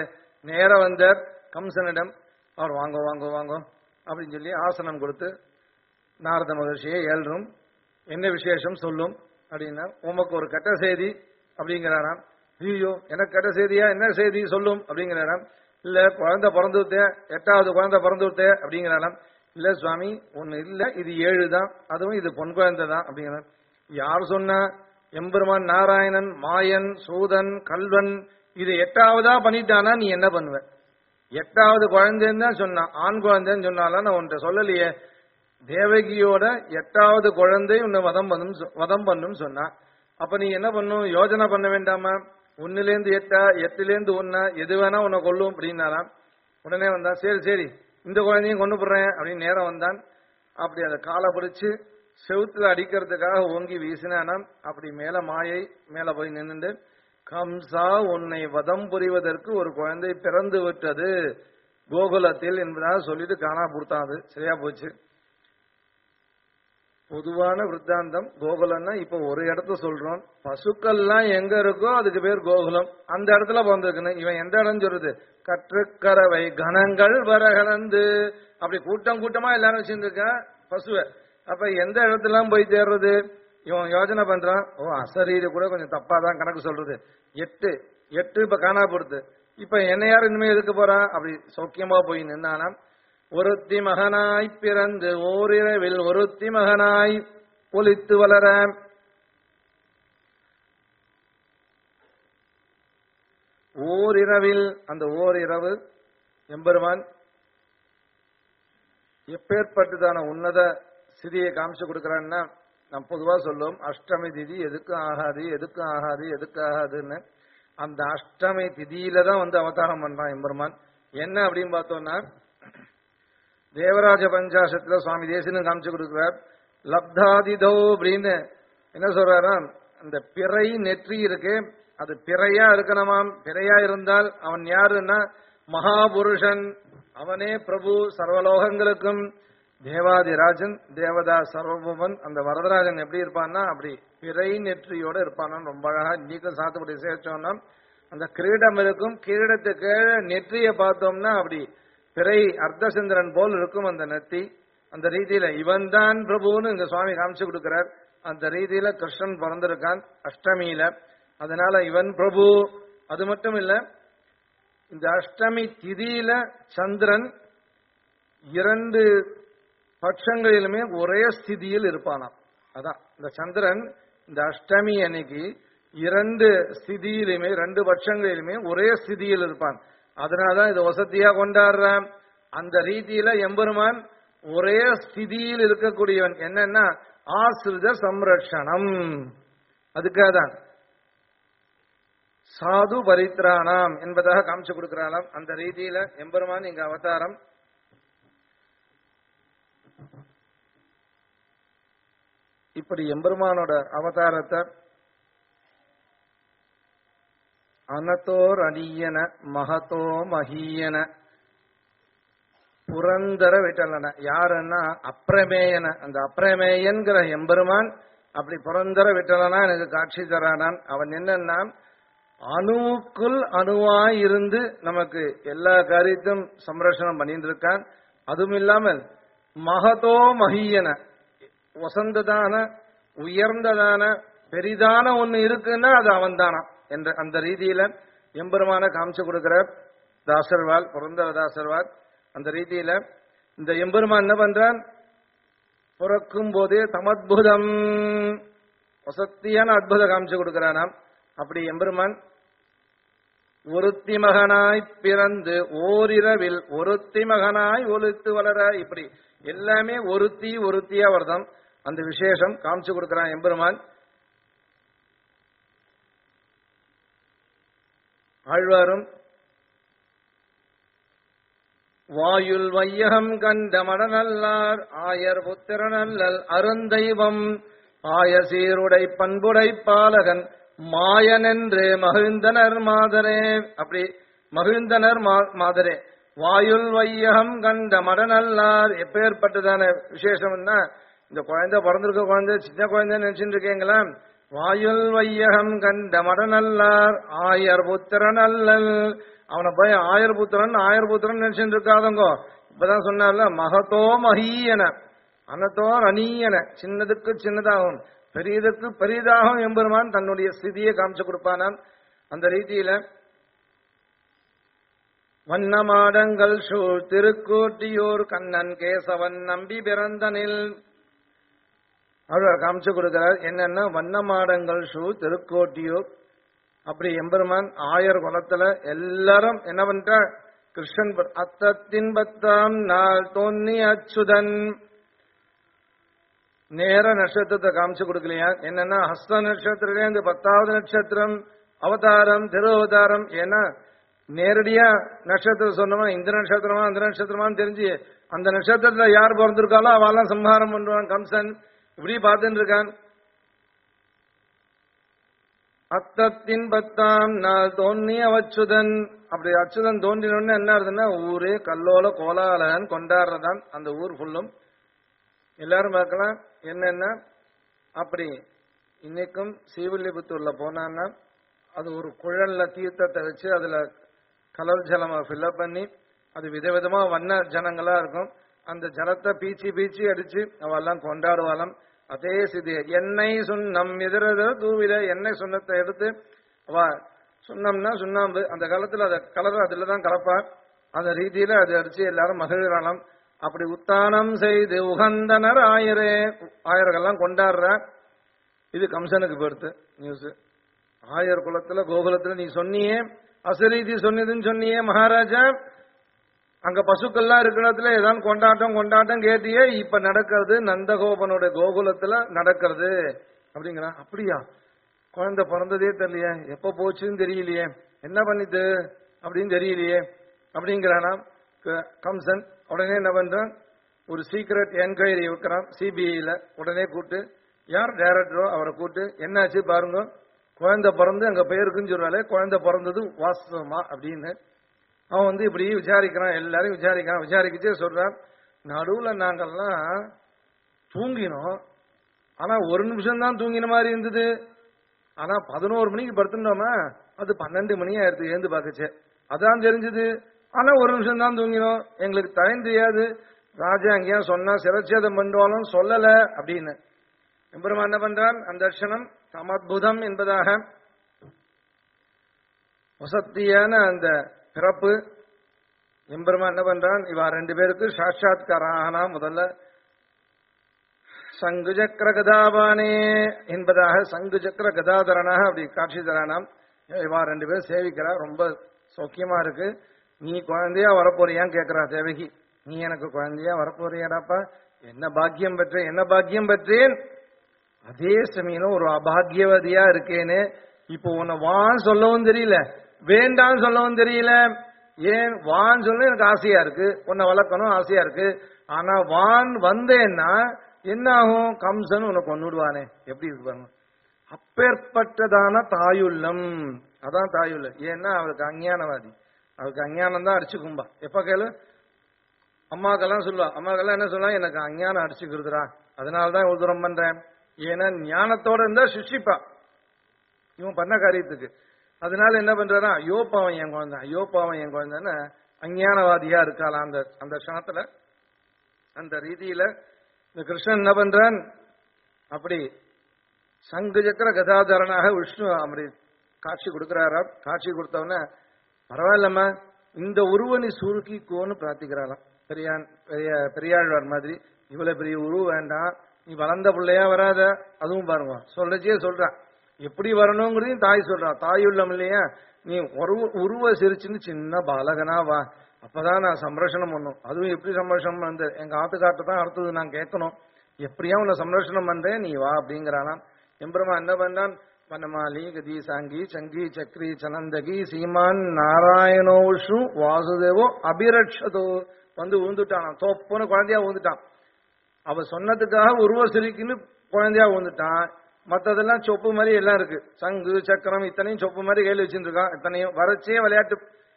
நேரா வந்தார் கம்சனிடம் அவர் வாங்கோ வாங்கோ வாங்கோ அப்படின்னு சொல்லி ஆசனம் கொடுத்து நாரத மகர்ஷியை ஏழ்றும் என்ன விசேஷம் சொல்லும் அப்படின்னா உமக்கு ஒரு கெட்ட செய்தி அப்படிங்கிறாராம் ஐயோ எனக்கு கெட்ட செய்தியா என்ன செய்தி சொல்லும் அப்படிங்கிறாராம் இல்ல குழந்தை பிறந்து விட்டே எட்டாவது குழந்தை பிறந்து விட்டே அப்படிங்கிறாராம் இல்ல சுவாமி ஒண்ணு இல்ல இது ஏழு தான் அதுவும் இது பொன் குழந்தை தான் அப்படிங்கிறார் யார் சொன்னா எம்பெருமான் நாராயணன் மாயன் சூதன் கல்வன் இது எட்டாவதா பண்ணிட்டானா நீ என்ன பண்ணுவ எட்டாவது குழந்தைன்னு தான் சொன்னான் ஆண் குழந்தைன்னு சொன்னாலும் நான் உன்கிட்ட சொல்லலையே தேவகியோட எட்டாவது குழந்தை உன்னை வதம் பண்ணும் சொ- வதம் பண்ணும் சொன்னா அப்ப நீ என்ன பண்ணும் யோஜனை பண்ண வேண்டாமா ஒன்னுலேருந்து எட்டா எட்டுலேருந்து ஒன்னா எது வேணா உன்னை கொல்லும் அப்படின்னாராம் உடனே வந்தான் சரி சரி இந்த குழந்தையும் கொண்டு போடுறேன் அப்படின்னு நேரம் வந்தான் அப்படி அந்த காலை பிடிச்சு செவுத்துல அடிக்கிறதுக்காக ஓங்கி வீசினானாம் அப்படி மேல மாயை மேல போய் நின்னுண்டு கம்சா உன்னை வதம் புரிவதற்கு ஒரு குழந்தை பிறந்து விட்டது கோகுலத்தில் என்பதாக சொல்லிட்டு காணா கொடுத்தான் அது சரியா போச்சு பொதுவான விருத்தாந்தம் கோகுலம்னா இப்ப ஒரு இடத்த சொல்றோம் பசுக்கள்லாம் எங்க இருக்கோ அதுக்கு பேர் கோகுலம் அந்த இடத்துல பிறந்திருக்குன்னு இவன் எந்த இடம் சொல்றது கற்றுக்கறவை கணங்கள் வர கலந்து அப்படி கூட்டம் கூட்டமா எல்லாரும் வச்சிருந்துருக்கா பசுவை அப்ப எந்த இடத்துலாம் போய் தேடுறது இவன் யோசனை பண்றான் ஓ அசரீது கூட கொஞ்சம் தப்பா தான் கணக்கு சொல்றது எட்டு எட்டு இப்ப காணா போடுது இப்ப என்ன யார் இனிமே எதுக்கு போறான் அப்படி சௌக்கியமா போய் நின்னானாம் ஒருத்தி மகனாய் பிறந்து ஓரிரவில் ஒருத்தி மகனாய் ஒலித்து வளர ஓரிரவில் அந்த ஓரிரவு எம்பெருமான் எப்பேற்பட்டதான உன்னத சிதியை காமிச்சு கொடுக்கறான்னா நம்ம பொதுவா சொல்லுவோம் அஷ்டமி திதி எதுக்கும் ஆகாது எதுக்கும் ஆகாது எதுக்கு ஆகாதுன்னு அந்த அஷ்டமி திதியில தான் வந்து அவதாரம் பண்றான் எம்பெருமான் என்ன அப்படின்னு பார்த்தோம்னா தேவராஜ பஞ்சாசத்துல சுவாமி தேசின்னு காமிச்சு கொடுக்கிறார் லப்தாதிதோ அப்படின்னு என்ன சொல்றாராம் அந்த பிறை நெற்றி இருக்கு அது பிறையா இருக்கணுமாம் பிறையா இருந்தால் அவன் யாருன்னா மகாபுருஷன் அவனே பிரபு சர்வலோகங்களுக்கும் தேவாதிராஜன் தேவதா சர்வபுவன் அந்த வரதராஜன் எப்படி இருப்பான்னா அப்படி பிறை நெற்றியோட இருப்பானா ரொம்ப அழகா இன்னைக்கும் சாத்துப்படி சேர்த்தோம்னா அந்த கிரீடம் இருக்கும் கிரீடத்துக்கு நெற்றியை பார்த்தோம்னா அப்படி பிறை அர்த்தசந்திரன் போல் இருக்கும் அந்த நெத்தி அந்த ரீதியில இவன் தான் பிரபுன்னு இங்க சுவாமி காமிச்சு கொடுக்கிறார் அந்த ரீதியில கிருஷ்ணன் பிறந்திருக்கான் அஷ்டமியில அதனால இவன் பிரபு அது மட்டும் இல்ல இந்த அஷ்டமி திதியில சந்திரன் இரண்டு பட்சங்களிலுமே ஒரே ஸ்திதியில் இருப்பானாம் அதான் இந்த சந்திரன் இந்த அஷ்டமி அன்னைக்கு இரண்டு ஸ்திதியிலுமே ரெண்டு பட்சங்களிலுமே ஒரே ஸ்திதியில் இருப்பான் அதனாலதான் இது வசதியா கொண்டாடுறான் அந்த ரீதியில எம்பெருமான் ஒரே ஸ்திதியில் இருக்கக்கூடியவன் என்னன்னா ஆசிரித சம்ரட்சணம் அதுக்காக தான் சாது பரித்ராணாம் என்பதாக காமிச்சு கொடுக்கிறாளாம் அந்த ரீதியில எம்பெருமான் இங்க அவதாரம் இப்படி எம்பெருமானோட அவதாரத்தை அனதோர் அடியன மகதோ மகியன புரந்தர விட்டலன யாருன்னா அப்பிரமேயன அந்த அப்பிரமேயன்கிற எம்பெருமான் அப்படி புரந்தர விட்டலனா எனக்கு காட்சி தரானான் அவன் என்னன்னா அணுவுக்குள் அணுவாய் இருந்து நமக்கு எல்லா காரியத்தையும் சம்ரட்சணம் பண்ணிட்டு இருக்கான் அதுவும் இல்லாமல் மகதோ மகியன வசந்ததான உயர்ந்ததான பெரிதான ஒண்ணு இருக்குன்னா அது அவன் தானா என்ற அந்த ரீதியில எம்பெருமான காமிச்சு கொடுக்கிற தாசர்வால் புரந்தர தாசர்வால் அந்த ரீதியில இந்த எம்பெருமான் என்ன பண்றான் பிறக்கும் போதே தமத்புதம் வசத்தியான அற்புதம் காமிச்சு கொடுக்கிறானாம் அப்படி எம்பெருமான் ஒருத்தி மகனாய் பிறந்து ஓரிரவில் ஒருத்தி மகனாய் ஒலித்து வளர இப்படி எல்லாமே ஒருத்தி ஒருத்தியா வருதம் அந்த விசேஷம் காமிச்சு கொடுக்கிறான் எம்பெருமான் ஆழ்வாரும் வாயுல் வையகம் கண்ட மடநல்லார் ஆயர் புத்திரநல்லல் அருந்தெய்வம் ஆயசீருடை பண்புடை பாலகன் மாயனென்று மகிழ்ந்தனர் மாதரே அப்படி மகிழ்ந்தனர் மா- மாதரே வாயுல் வையகம் கண்ட மடநல்லார் எப்பேற்பட்டதான விசேஷம்னா இந்த குழந்தை பிறந்திருக்க குழந்தை சின்ன குழந்தை நினைச்சுட்டு இருக்கீங்களா வாயுல் வையகம் கண்ட மடநல்லார் ஆயர் புத்திரன் அல்லல் அவனை போய் ஆயர் புத்திரன் ஆயர் புத்திரன் நினைச்சுட்டு இருக்காதங்கோ இப்பதான் சொன்னார்ல மகத்தோ மகீயன அனத்தோ அனீயன சின்னதுக்கு சின்னதாகும் பெரியதுக்கு பெரியதாகும் எம்பெருமான் தன்னுடைய ஸ்திதியை காமிச்சு கொடுப்பானாம் அந்த ரீதியில வண்ணமாடங்கள் சூழ் திருக்கோட்டியூர் கண்ணன் கேசவன் நம்பி பிறந்தனில் அவர் காமிச்சு கொடுக்கிறார் என்னன்னா வண்ணமாடங்கள் ஷூ திருக்கோட்டியூர் அப்படி எம்பெருமான் ஆயர் குலத்துல எல்லாரும் என்ன பண்ற கிருஷ்ணன் ப- அத்தத்தின் பத்தாம் நாள் தோன்னி அச்சுதன் நேர நட்சத்திரத்தை காமிச்சு கொடுக்கலையா என்னன்னா ஹஸ்த நட்சத்திரத்துல இந்த பத்தாவது நட்சத்திரம் அவதாரம் திரு அவதாரம் ஏன்னா நேரடியா நட்சத்திரம் சொன்னோமா இந்த நட்சத்திரமா அந்த நட்சத்திரமான்னு தெரிஞ்சு அந்த நட்சத்திரத்துல யார் பிறந்திருக்காளோ அவெல்லாம் சம்ஹாரம் பண்ணுவான் கம்சன் இப்படி பார்த்துட்டு இருக்கான் அத்தத்தின் பத்தாம் நாள் தோன்றிய அச்சுதன் அப்படி அச்சுதன் தோன்றினோன்னு என்ன ஆகுதுன்னா ஊரே கல்லோல கோலாலன் கொண்டாடுறதான் அந்த ஊர் ஃபுல்லும் எல்லாரும் பார்க்கலாம் என்னன்னா அப்படி இன்னைக்கும் ஸ்ரீவில்லிபுத்தூர்ல போனான்னா அது ஒரு குழல்ல தீர்த்தத்தை வச்சு அதுல கலர் ஜலமா ஃபில்அப் பண்ணி அது விதவிதமா வண்ண ஜனங்களா இருக்கும் அந்த ஜலத்தை பீச்சி பீச்சி அடிச்சு அவெல்லாம் கொண்டாடுவாளாம் அதே சிதி எண்ணெய் சுண்ணம் எதிர தூவில எண்ணெய் சுண்ணத்தை எடுத்து அவ சுண்ணம்னா சுண்ணாம்பு அந்த காலத்துல அத கலர் அதுல தான் கலப்பா அந்த ரீதியில அதை அடிச்சு எல்லாரும் மகிழ்கிறாளாம் அப்படி உத்தானம் செய்து உகந்தனர் ஆயிரே ஆயிரங்கள்லாம் கொண்டாடுற இது கம்சனுக்கு பொறுத்து நியூஸ் ஆயர் குலத்துல கோகுலத்துல நீ சொன்னியே அசரீதி சொன்னதுன்னு சொன்னியே மகாராஜா அங்க பசுக்கள்லாம் இருக்கிற இடத்துல ஏதாவது கொண்டாட்டம் கொண்டாட்டம் கேட்டியே இப்ப நடக்கிறது நந்தகோபனோட கோகுலத்துல நடக்கிறது அப்படிங்கிறான் அப்படியா குழந்தை பிறந்ததே தெரியலையே எப்ப போச்சுன்னு தெரியலையே என்ன பண்ணிது அப்படின்னு தெரியலையே அப்படிங்கிறானாம் க- கம்சன் உடனே என்ன பண்றான் ஒரு சீக்ரெட் என்கொயரி வைக்கிறான் சிபிஐல உடனே கூட்டு யார் டைரக்டரோ அவரை கூட்டு என்னாச்சு பாருங்க குழந்தை பிறந்து அங்க பெயருக்குன்னு சொல்றாலே குழந்தை பிறந்தது வாஸ்தவமா அப்படின்னு அவன் வந்து இப்படி விசாரிக்கிறான் எல்லாரையும் விசாரிக்கிறான் விசாரிக்கிச்சே சொல்றான் நடுவுல நாங்கெல்லாம் தூங்கினோம் ஆனா ஒரு நிமிஷம் தான் தூங்கின மாதிரி இருந்தது ஆனா பதினோரு மணிக்கு படுத்துட்டோமா அது பன்னெண்டு மணி ஆயிடுது ஏந்து பார்க்கச்சே அதான் தெரிஞ்சது ஆனா ஒரு நிமிஷம் தான் தூங்கினோம் எங்களுக்கு டைம் தெரியாது ராஜா அங்கேயா சொன்னா சிரச்சேதம் பண்ணுவாலும் சொல்லல அப்படின்னு எம்பெருமான் என்ன பண்றான் அந்த க்ஷணம் சமத்புதம் என்பதாக வசத்தியான அந்த பிறப்பு எம்பெருமான் என்ன பண்றான் இவா ரெண்டு பேருக்கு சாட்சாத்காரானா முதல்ல சங்கு சக்கர கதாபானே என்பதாக சங்கு சக்கர கதாதரனாக அப்படி காட்சி தரானாம் இவா ரெண்டு பேரும் சேவிக்கிறா ரொம்ப சௌக்கியமா இருக்கு நீ குழந்தையா வரப்போறியான்னு கேட்கிறா தேவகி நீ எனக்கு குழந்தையா வரப்போறியாடாப்பா என்ன பாக்கியம் பெற்றேன் என்ன பாக்கியம் பெற்றேன் அதே சமயம் ஒரு அபாகியவதியா இருக்கேன்னு இப்போ உன்னை வான் சொல்லவும் தெரியல வேண்டாம் சொல்லவும் தெரியல ஏன் வான் சொல்ல எனக்கு ஆசையா இருக்கு உன்னை வளர்க்கணும் ஆசையா இருக்கு ஆனா வான் வந்தேன்னா என்ன ஆகும் கம்சன் உன்னை கொண்டுடுவானே எப்படி இருக்கு பாருங்க அப்பேற்பட்டதான தாயுள்ளம் அதான் தாயுள்ளம் ஏன்னா அவருக்கு அஞ்ஞானவாதி அவருக்கு அஞ்ஞானம் தான் அடிச்சுக்கும்பா எப்ப கேளு அம்மாக்கெல்லாம் சொல்லுவா அம்மாக்கெல்லாம் என்ன சொல்லலாம் எனக்கு அஞ்ஞானம் அடிச்சுக்கிறதுடா அதனாலதான் இவ்வளவு தூரம் பண்றேன் ஏன்னா ஞானத்தோட இருந்தா சிஷிப்பா இவன் பண்ண காரியத்துக்கு அதனால என்ன பண்றாரா ஐயோ பாவம் என் குழந்தை ஐயோ பாவம் என் குழந்தைன்னு அஞ்ஞானவாதியா இருக்காளாம் அந்த அந்த க்ஷணத்துல அந்த ரீதியில இந்த கிருஷ்ணன் என்ன பண்றான் அப்படி சங்கு சக்கர கதாதரனாக விஷ்ணு அப்படி காட்சி கொடுக்கிறாராம் காட்சி கொடுத்தவன பரவாயில்லம்மா இந்த உருவ நீ சுருக்கிக்கோன்னு பிரார்த்திக்கிறாராம் பெரியான் பெரிய பெரியாழ்வார் மாதிரி இவ்வளவு பெரிய உருவம் வேண்டாம் நீ வளர்ந்த பிள்ளையா வராத அதுவும் பாருங்க சொல்லச்சே சொல்றான் எப்படி வரணுங்கிறதையும் தாய் சொல்றா தாய் உள்ளம் இல்லையா நீ உருவ உருவ சிரிச்சுன்னு சின்ன பாலகனா வா அப்பதான் நான் சம்ரஷணம் பண்ணும் அதுவும் எப்படி சம்ரஷணம் வந்து எங்க ஆத்துக்காட்ட தான் அடுத்தது நான் கேட்கணும் எப்படியா உன்னை சம்ரஷணம் பண்றேன் நீ வா அப்படிங்கிறானாம் எம்பெருமா என்ன பண்ணான் வனமாலி கதி சாங்கி சங்கி சக்ரி சனந்தகி சீமான் நாராயணோஷு வாசுதேவோ அபிரட்சதோ வந்து விழுந்துட்டான் தோப்புன்னு குழந்தையா விழுந்துட்டான் அவ சொன்னதுக்காக உருவ சிரிக்குன்னு குழந்தையா விழுந்துட்டான் மத்ததெல்லாம் சொப்பு மாதிரி எல்லாம் இருக்கு சங்கு சக்கரம் இத்தனையும் சொப்பு மாதிரி கையில் வச்சுருக்கான் இத்தனையும் வரச்சே விளையாட்டு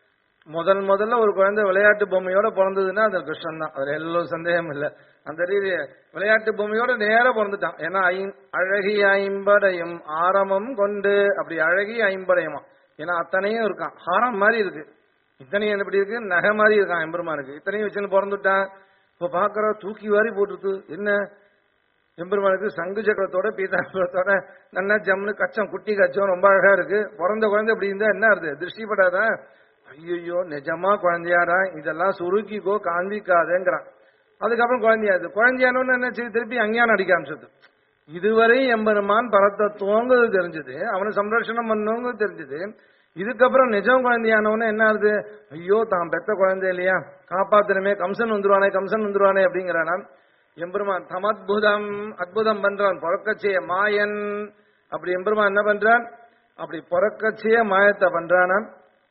முதல் முதல்ல ஒரு குழந்தை விளையாட்டு பொம்மையோட பிறந்ததுன்னா அது கிருஷ்ணன் தான் அதுல எல்லாம் சந்தேகம் இல்லை அந்த ரீதி விளையாட்டு பொம்மையோட நேரா பிறந்துட்டான் ஏன்னா ஐம் அழகிய ஐம்படையும் ஆரமம் கொண்டு அப்படி அழகிய ஐம்படையமா ஏன்னா அத்தனையும் இருக்கான் ஹாரம் மாதிரி இருக்கு இத்தனையும் எப்படி இருக்கு நகை மாதிரி இருக்கான் எம்பெருமானுக்கு இத்தனையும் வச்சுன்னு பிறந்துட்டான் இப்ப பாக்குற தூக்கி வாரி போட்டுருது என்ன எம்பெருமானுக்கு சங்கு சக்கரத்தோட பீதாம்பரத்தோட நல்லா ஜம்னு கச்சம் குட்டி கச்சம் ரொம்ப அழகா இருக்கு பிறந்த குழந்தை அப்படி இருந்தா என்ன அர்த்தம் திருஷ்டிப்படாதா ஐயோ நிஜமா குழந்தையாடா இதெல்லாம் சுருக்கிக்கோ காண்பிக்காதேங்கிறான் அதுக்கப்புறம் குழந்தையாது குழந்தையானோன்னு என்ன செய்யுது திருப்பி அஞ்ஞானம் அடிக்க ஆரம்பிச்சது இதுவரை எம்பெருமான் பரத்தத்துவங்கிறது தெரிஞ்சது அவனை சம்ரட்சணம் பண்ணுங்கிறது தெரிஞ்சது இதுக்கப்புறம் நிஜம் குழந்தையானவன என்ன ஆகுது ஐயோ தான் பெத்த குழந்தை இல்லையா காப்பாத்தணுமே கம்சன் வந்துருவானே கம்சன் வந்துருவானே அப்படிங்கிறானா எம்பெருமான் தமத்புதம் அற்புதம் பண்றான் பொறக்கச்சைய மாயன் அப்படி எம்பெருமான் என்ன பண்றான் அப்படி பொறக்கச்சைய மாயத்தை பண்றானாம்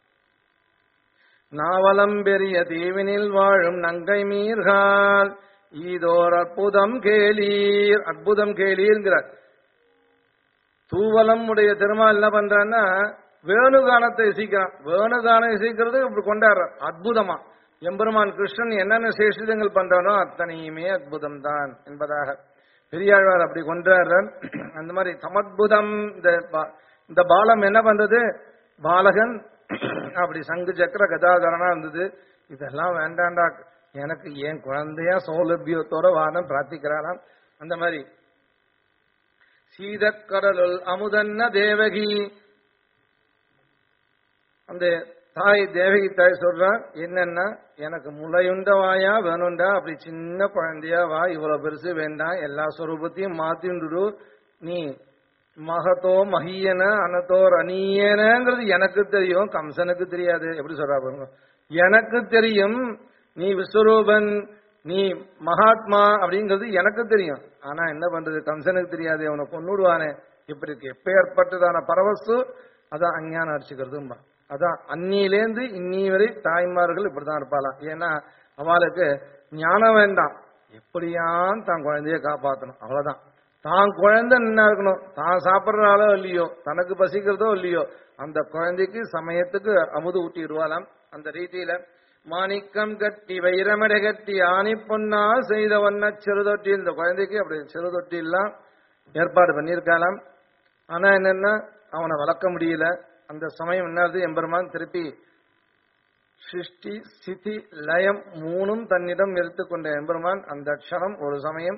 நாவலம் பெரிய தீவினில் வாழும் நங்கை மீர்கால் ஈதோர் அற்புதம் கேளீர் அற்புதம் கேளீர்ங்கிறார் தூவலம் உடைய திருமால் என்ன பண்றான்னா வேணுகானத்தை இசைக்கிறான் வேணுகானம் இசைக்கிறது இப்படி கொண்டாடுறான் அற்புதமா எம்பெருமான் கிருஷ்ணன் என்னென்ன சேஷிதங்கள் பண்றானோ அத்தனையுமே அற்புதம் தான் என்பதாக பெரியாழ்வார் அப்படி கொண்டாடுறான் அந்த மாதிரி சமத்புதம் இந்த பா- இந்த பாலம் என்ன பண்றது பாலகன் அப்படி சங்கு சக்கர கதாகரனா இருந்தது இதெல்லாம் வேண்டாண்டா எனக்கு ஏன் குழந்தையா சௌலபியத்தோட வானம் பிரார்த்திக்கிறானாம் அந்த மாதிரி சீதக்கடலுள் அமுதன்ன தேவகி அந்த தாய் தேவகி தாய் சொல்றா என்னன்னா எனக்கு முளையுண்ட வாயா வேணுண்டா அப்படி சின்ன குழந்தையா வா இவ்வளவு பெருசு வேண்டாம் எல்லா சொரூபத்தையும் மாத்திண்டுடு நீ மகத்தோ மகியன அனத்தோர் அணியனங்கிறது எனக்கு தெரியும் கம்சனுக்கு தெரியாது எப்படி சொல்றா பாருங்க எனக்கு தெரியும் நீ விஸ்வரூபன் நீ மகாத்மா அப்படிங்கிறது எனக்கு தெரியும் ஆனா என்ன பண்றது கம்சனுக்கு தெரியாது அவனை கொன்னுடுவானே இப்படி இருக்கு எப்பேற்பட்டதான பரவசு அதான் அஞ்ஞானம் அடிச்சுக்கிறதும்பா அதான் அன்னியிலேந்து இன்னி வரை தாய்மார்கள் இப்படிதான் இருப்பாளாம் ஏன்னா அவளுக்கு ஞானம் வேண்டாம் எப்படியான் தான் குழந்தைய காப்பாத்தணும் அவ்வளவுதான் தான் குழந்தை என்ன இருக்கணும் தான் சாப்பிடுறாளோ இல்லையோ தனக்கு பசிக்கிறதோ இல்லையோ அந்த குழந்தைக்கு சமயத்துக்கு அமுது ஊட்டிடுவாளாம் அந்த ரீதியில மாணிக்கம் கட்டி வைரமடை கட்டி ஆணி பொன்னால் செய்த வண்ண சிறுதொட்டி இந்த குழந்தைக்கு அப்படி சிறுதொட்டி எல்லாம் ஏற்பாடு பண்ணியிருக்காளாம் ஆனா என்னன்னா அவனை வளர்க்க முடியல அந்த சமயம் என்னது எம்பெருமான் திருப்பி சிருஷ்டி ஸ்திதி லயம் மூணும் தன்னிடம் எடுத்துக்கொண்ட எம்பெருமான் அந்த க்ஷணம் ஒரு சமயம்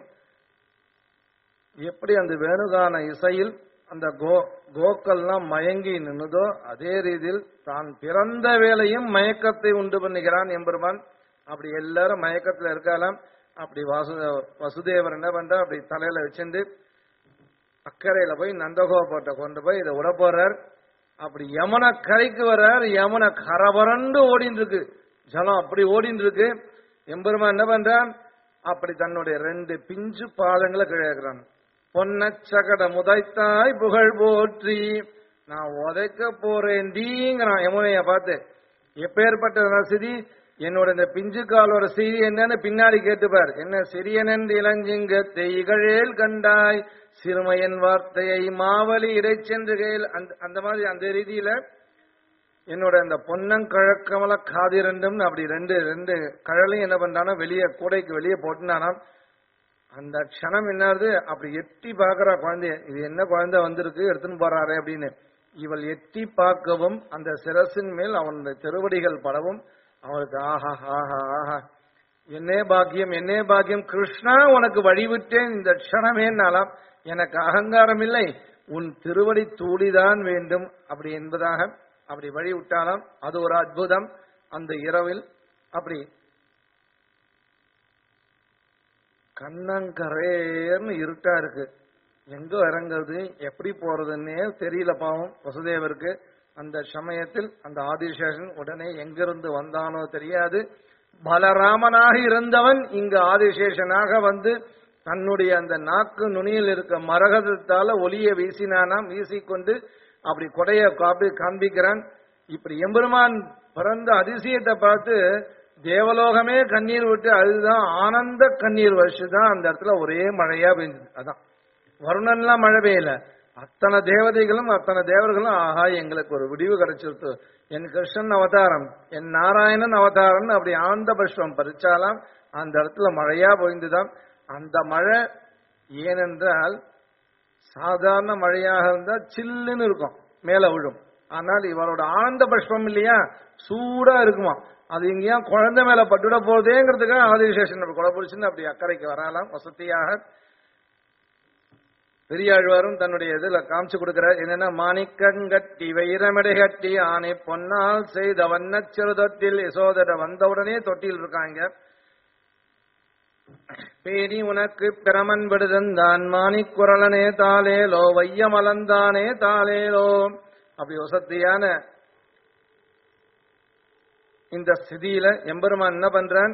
எப்படி அந்த வேணுகான இசையில் அந்த கோ கோக்கள்லாம் மயங்கி நின்னுதோ அதே ரீதியில் தான் பிறந்த வேலையும் மயக்கத்தை உண்டு பண்ணுகிறான் எம்பெருமான் அப்படி எல்லாரும் மயக்கத்துல இருக்கலாம் அப்படி வாசு வசுதேவர் என்ன பண்றா அப்படி தலையில வச்சிருந்து அக்கறையில போய் நந்தகோபத்தை கொண்டு போய் இதை விட போறார் அப்படி யமுன கரைக்கு வர்றார் யமுன கரபரண்டு ஓடின்னு இருக்கு ஜலம் அப்படி ஓடின்னு இருக்கு எம்பெருமான் என்ன பண்றான் அப்படி தன்னுடைய ரெண்டு பிஞ்சு பாதங்களை கிழக்கிறான் பொன்னச்சகட முதைத்தாய் புகழ் போற்றி நான் உதைக்க போறேன் டீங்கிறான் யமுனைய பார்த்து எப்பேற்பட்ட ரசிதி என்னோட இந்த பிஞ்சு காலோட செய்தி என்னன்னு பின்னாடி கேட்டுப்பார் என்ன சிறியனன் இளஞ்சிங்க தெய்கழேல் கண்டாய் சிறுமையன் வார்த்தையை மாவலி இடைச்சென்றுகையில் அந்த அந்த மாதிரி அந்த ரீதியில என்னோட இந்த பொன்னங்கழக்கமல காதி ரெண்டும் அப்படி ரெண்டு ரெண்டு கழலையும் என்ன பண்றானா வெளியே கூடைக்கு வெளியே போட்டுனானாம் அந்த க்ஷணம் என்னது அப்படி எட்டி பார்க்கறா குழந்தைய இது என்ன குழந்தை வந்திருக்கு எடுத்துன்னு போறாரே அப்படின்னு இவள் எட்டி பார்க்கவும் அந்த சிரசின் மேல் அவனுடைய திருவடிகள் படவும் அவளுக்கு ஆஹா ஆஹா ஆஹா என்னே பாக்கியம் என்னே பாக்கியம் கிருஷ்ணா உனக்கு வழிவிட்டேன் இந்த க்ஷணமேனாலாம் எனக்கு அகங்காரம் இல்லை உன் திருவடி தூளிதான் வேண்டும் அப்படி என்பதாக அப்படி வழி விட்டாலாம் அது ஒரு அற்புதம் அந்த இரவில் அப்படி கண்ணங்கரேர்னு இருட்டா இருக்கு எங்க இறங்குறது எப்படி போறதுன்னே தெரியல பாவம் வசுதேவருக்கு அந்த சமயத்தில் அந்த ஆதிசேஷன் உடனே எங்கிருந்து வந்தானோ தெரியாது பலராமனாக இருந்தவன் இங்கு ஆதிசேஷனாக வந்து தன்னுடைய அந்த நாக்கு நுனியில் இருக்க மரகதத்தால ஒளிய வீசினானாம் வீசிக்கொண்டு அப்படி கொடைய காப்பி காண்பிக்கிறான் இப்படி எம்பெருமான் பிறந்த அதிசயத்தை பார்த்து தேவலோகமே கண்ணீர் விட்டு அதுதான் ஆனந்த கண்ணீர் வருஷம் தான் அந்த இடத்துல ஒரே மழையா பெஞ்சது அதான் வருணன்லாம் மழை பெய்யல அத்தனை தேவதைகளும் அத்தனை தேவர்களும் ஆஹா எங்களுக்கு ஒரு விடிவு கிடைச்சிருத்து என் கிருஷ்ணன் அவதாரம் என் நாராயணன் அவதாரம் அப்படி ஆந்த புஷ்பம் பறிச்சாலாம் அந்த இடத்துல மழையா பொய்ந்துதான் அந்த மழை ஏனென்றால் சாதாரண மழையாக இருந்தா சில்லுன்னு இருக்கும் மேல விழும் ஆனால் இவரோட ஆனந்த புஷ்பம் இல்லையா சூடா இருக்குமா அது எங்கேயா குழந்தை மேல பட்டுட போதேங்கிறதுக்காக ஆதிசேஷன் கொலை பிடிச்சுன்னு அப்படி அக்கறைக்கு வரலாம் வசதியாக பெரியாழ்வாரும் தன்னுடைய இதுல காமிச்சு கொடுக்கிறார் என்னன்னா மாணிக்கங்கட்டி வைரமடை கட்டி ஆனை பொன்னால் செய்த வண்ணச் சிறு தொட்டில் யசோதர வந்தவுடனே தொட்டில் இருக்காங்க பேணி உனக்கு பிரமன் விடுதந்தான் மாணிக்குரலனே தாளேலோ வையமலந்தானே தாளேலோ அப்படி வசதியான இந்த ஸ்திதியில எம்பெருமான் என்ன பண்றான்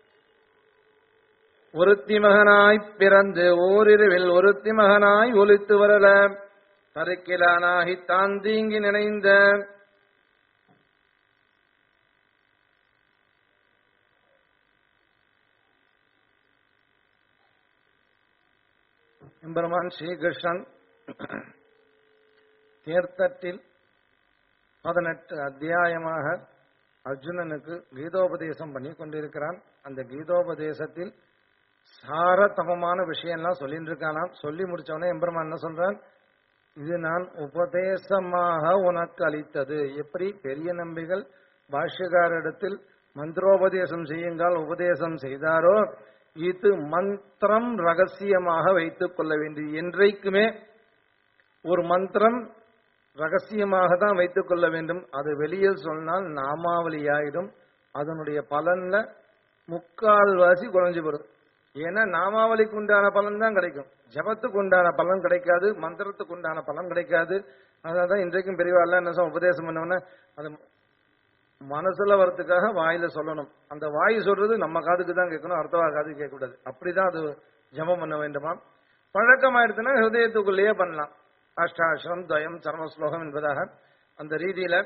ஒருத்தி மகனாய் பிறந்து ஓரிருவில் ஒருத்தி மகனாய் ஒலித்து வரல தருக்கிலானாகி தான் தீங்கி நினைந்த எம்பெருமான் ஸ்ரீகிருஷ்ணன் தீர்த்தத்தில் பதினெட்டு அத்தியாயமாக அர்ஜுனனுக்கு கீதோபதேசம் பண்ணி கொண்டிருக்கிறான் அந்த கீதோபதேசத்தில் சாரதமமான விஷயம்லாம் சொல்லிட்டு இருக்கானாம் சொல்லி முடிச்சவனே எம்பெருமான் என்ன சொல்றான் இது நான் உபதேசமாக உனக்கு அளித்தது எப்படி பெரிய நம்பிகள் பாஷ்யகாரிடத்தில் மந்திரோபதேசம் செய்யுங்கள் உபதேசம் செய்தாரோ இது மந்திரம் ரகசியமாக வைத்துக் கொள்ள வேண்டியது என்றைக்குமே ஒரு மந்திரம் ரகசியமாக தான் வைத்துக் கொள்ள வேண்டும் அது வெளியே சொன்னால் நாமாவளியாயிடும் அதனுடைய பலன்ல முக்கால்வாசி குறைஞ்சு வரும் ஏன்னா நாமாவளிக்கு உண்டான பலன் தான் கிடைக்கும் ஜபத்துக்கு உண்டான பலன் கிடைக்காது மந்திரத்துக்கு உண்டான பலன் கிடைக்காது அதனாலதான் இன்றைக்கும் பெரியவாள் என்ன சொல்ல உபதேசம் பண்ணவன அது மனசுல வரத்துக்காக வாயில சொல்லணும் அந்த வாய் சொல்றது நம்ம காதுக்கு தான் கேட்கணும் அர்த்தவா காதுக்கு கேட்கக்கூடாது அப்படிதான் அது ஜபம் பண்ண வேண்டுமா பழக்கமாயிடுச்சுன்னா ஹிருதயத்துக்குள்ளேயே பண்ணலாம் அஷ்டாஷ்ரம் துவயம் சர்ம ஸ்லோகம் என்பதாக அந்த ரீதியில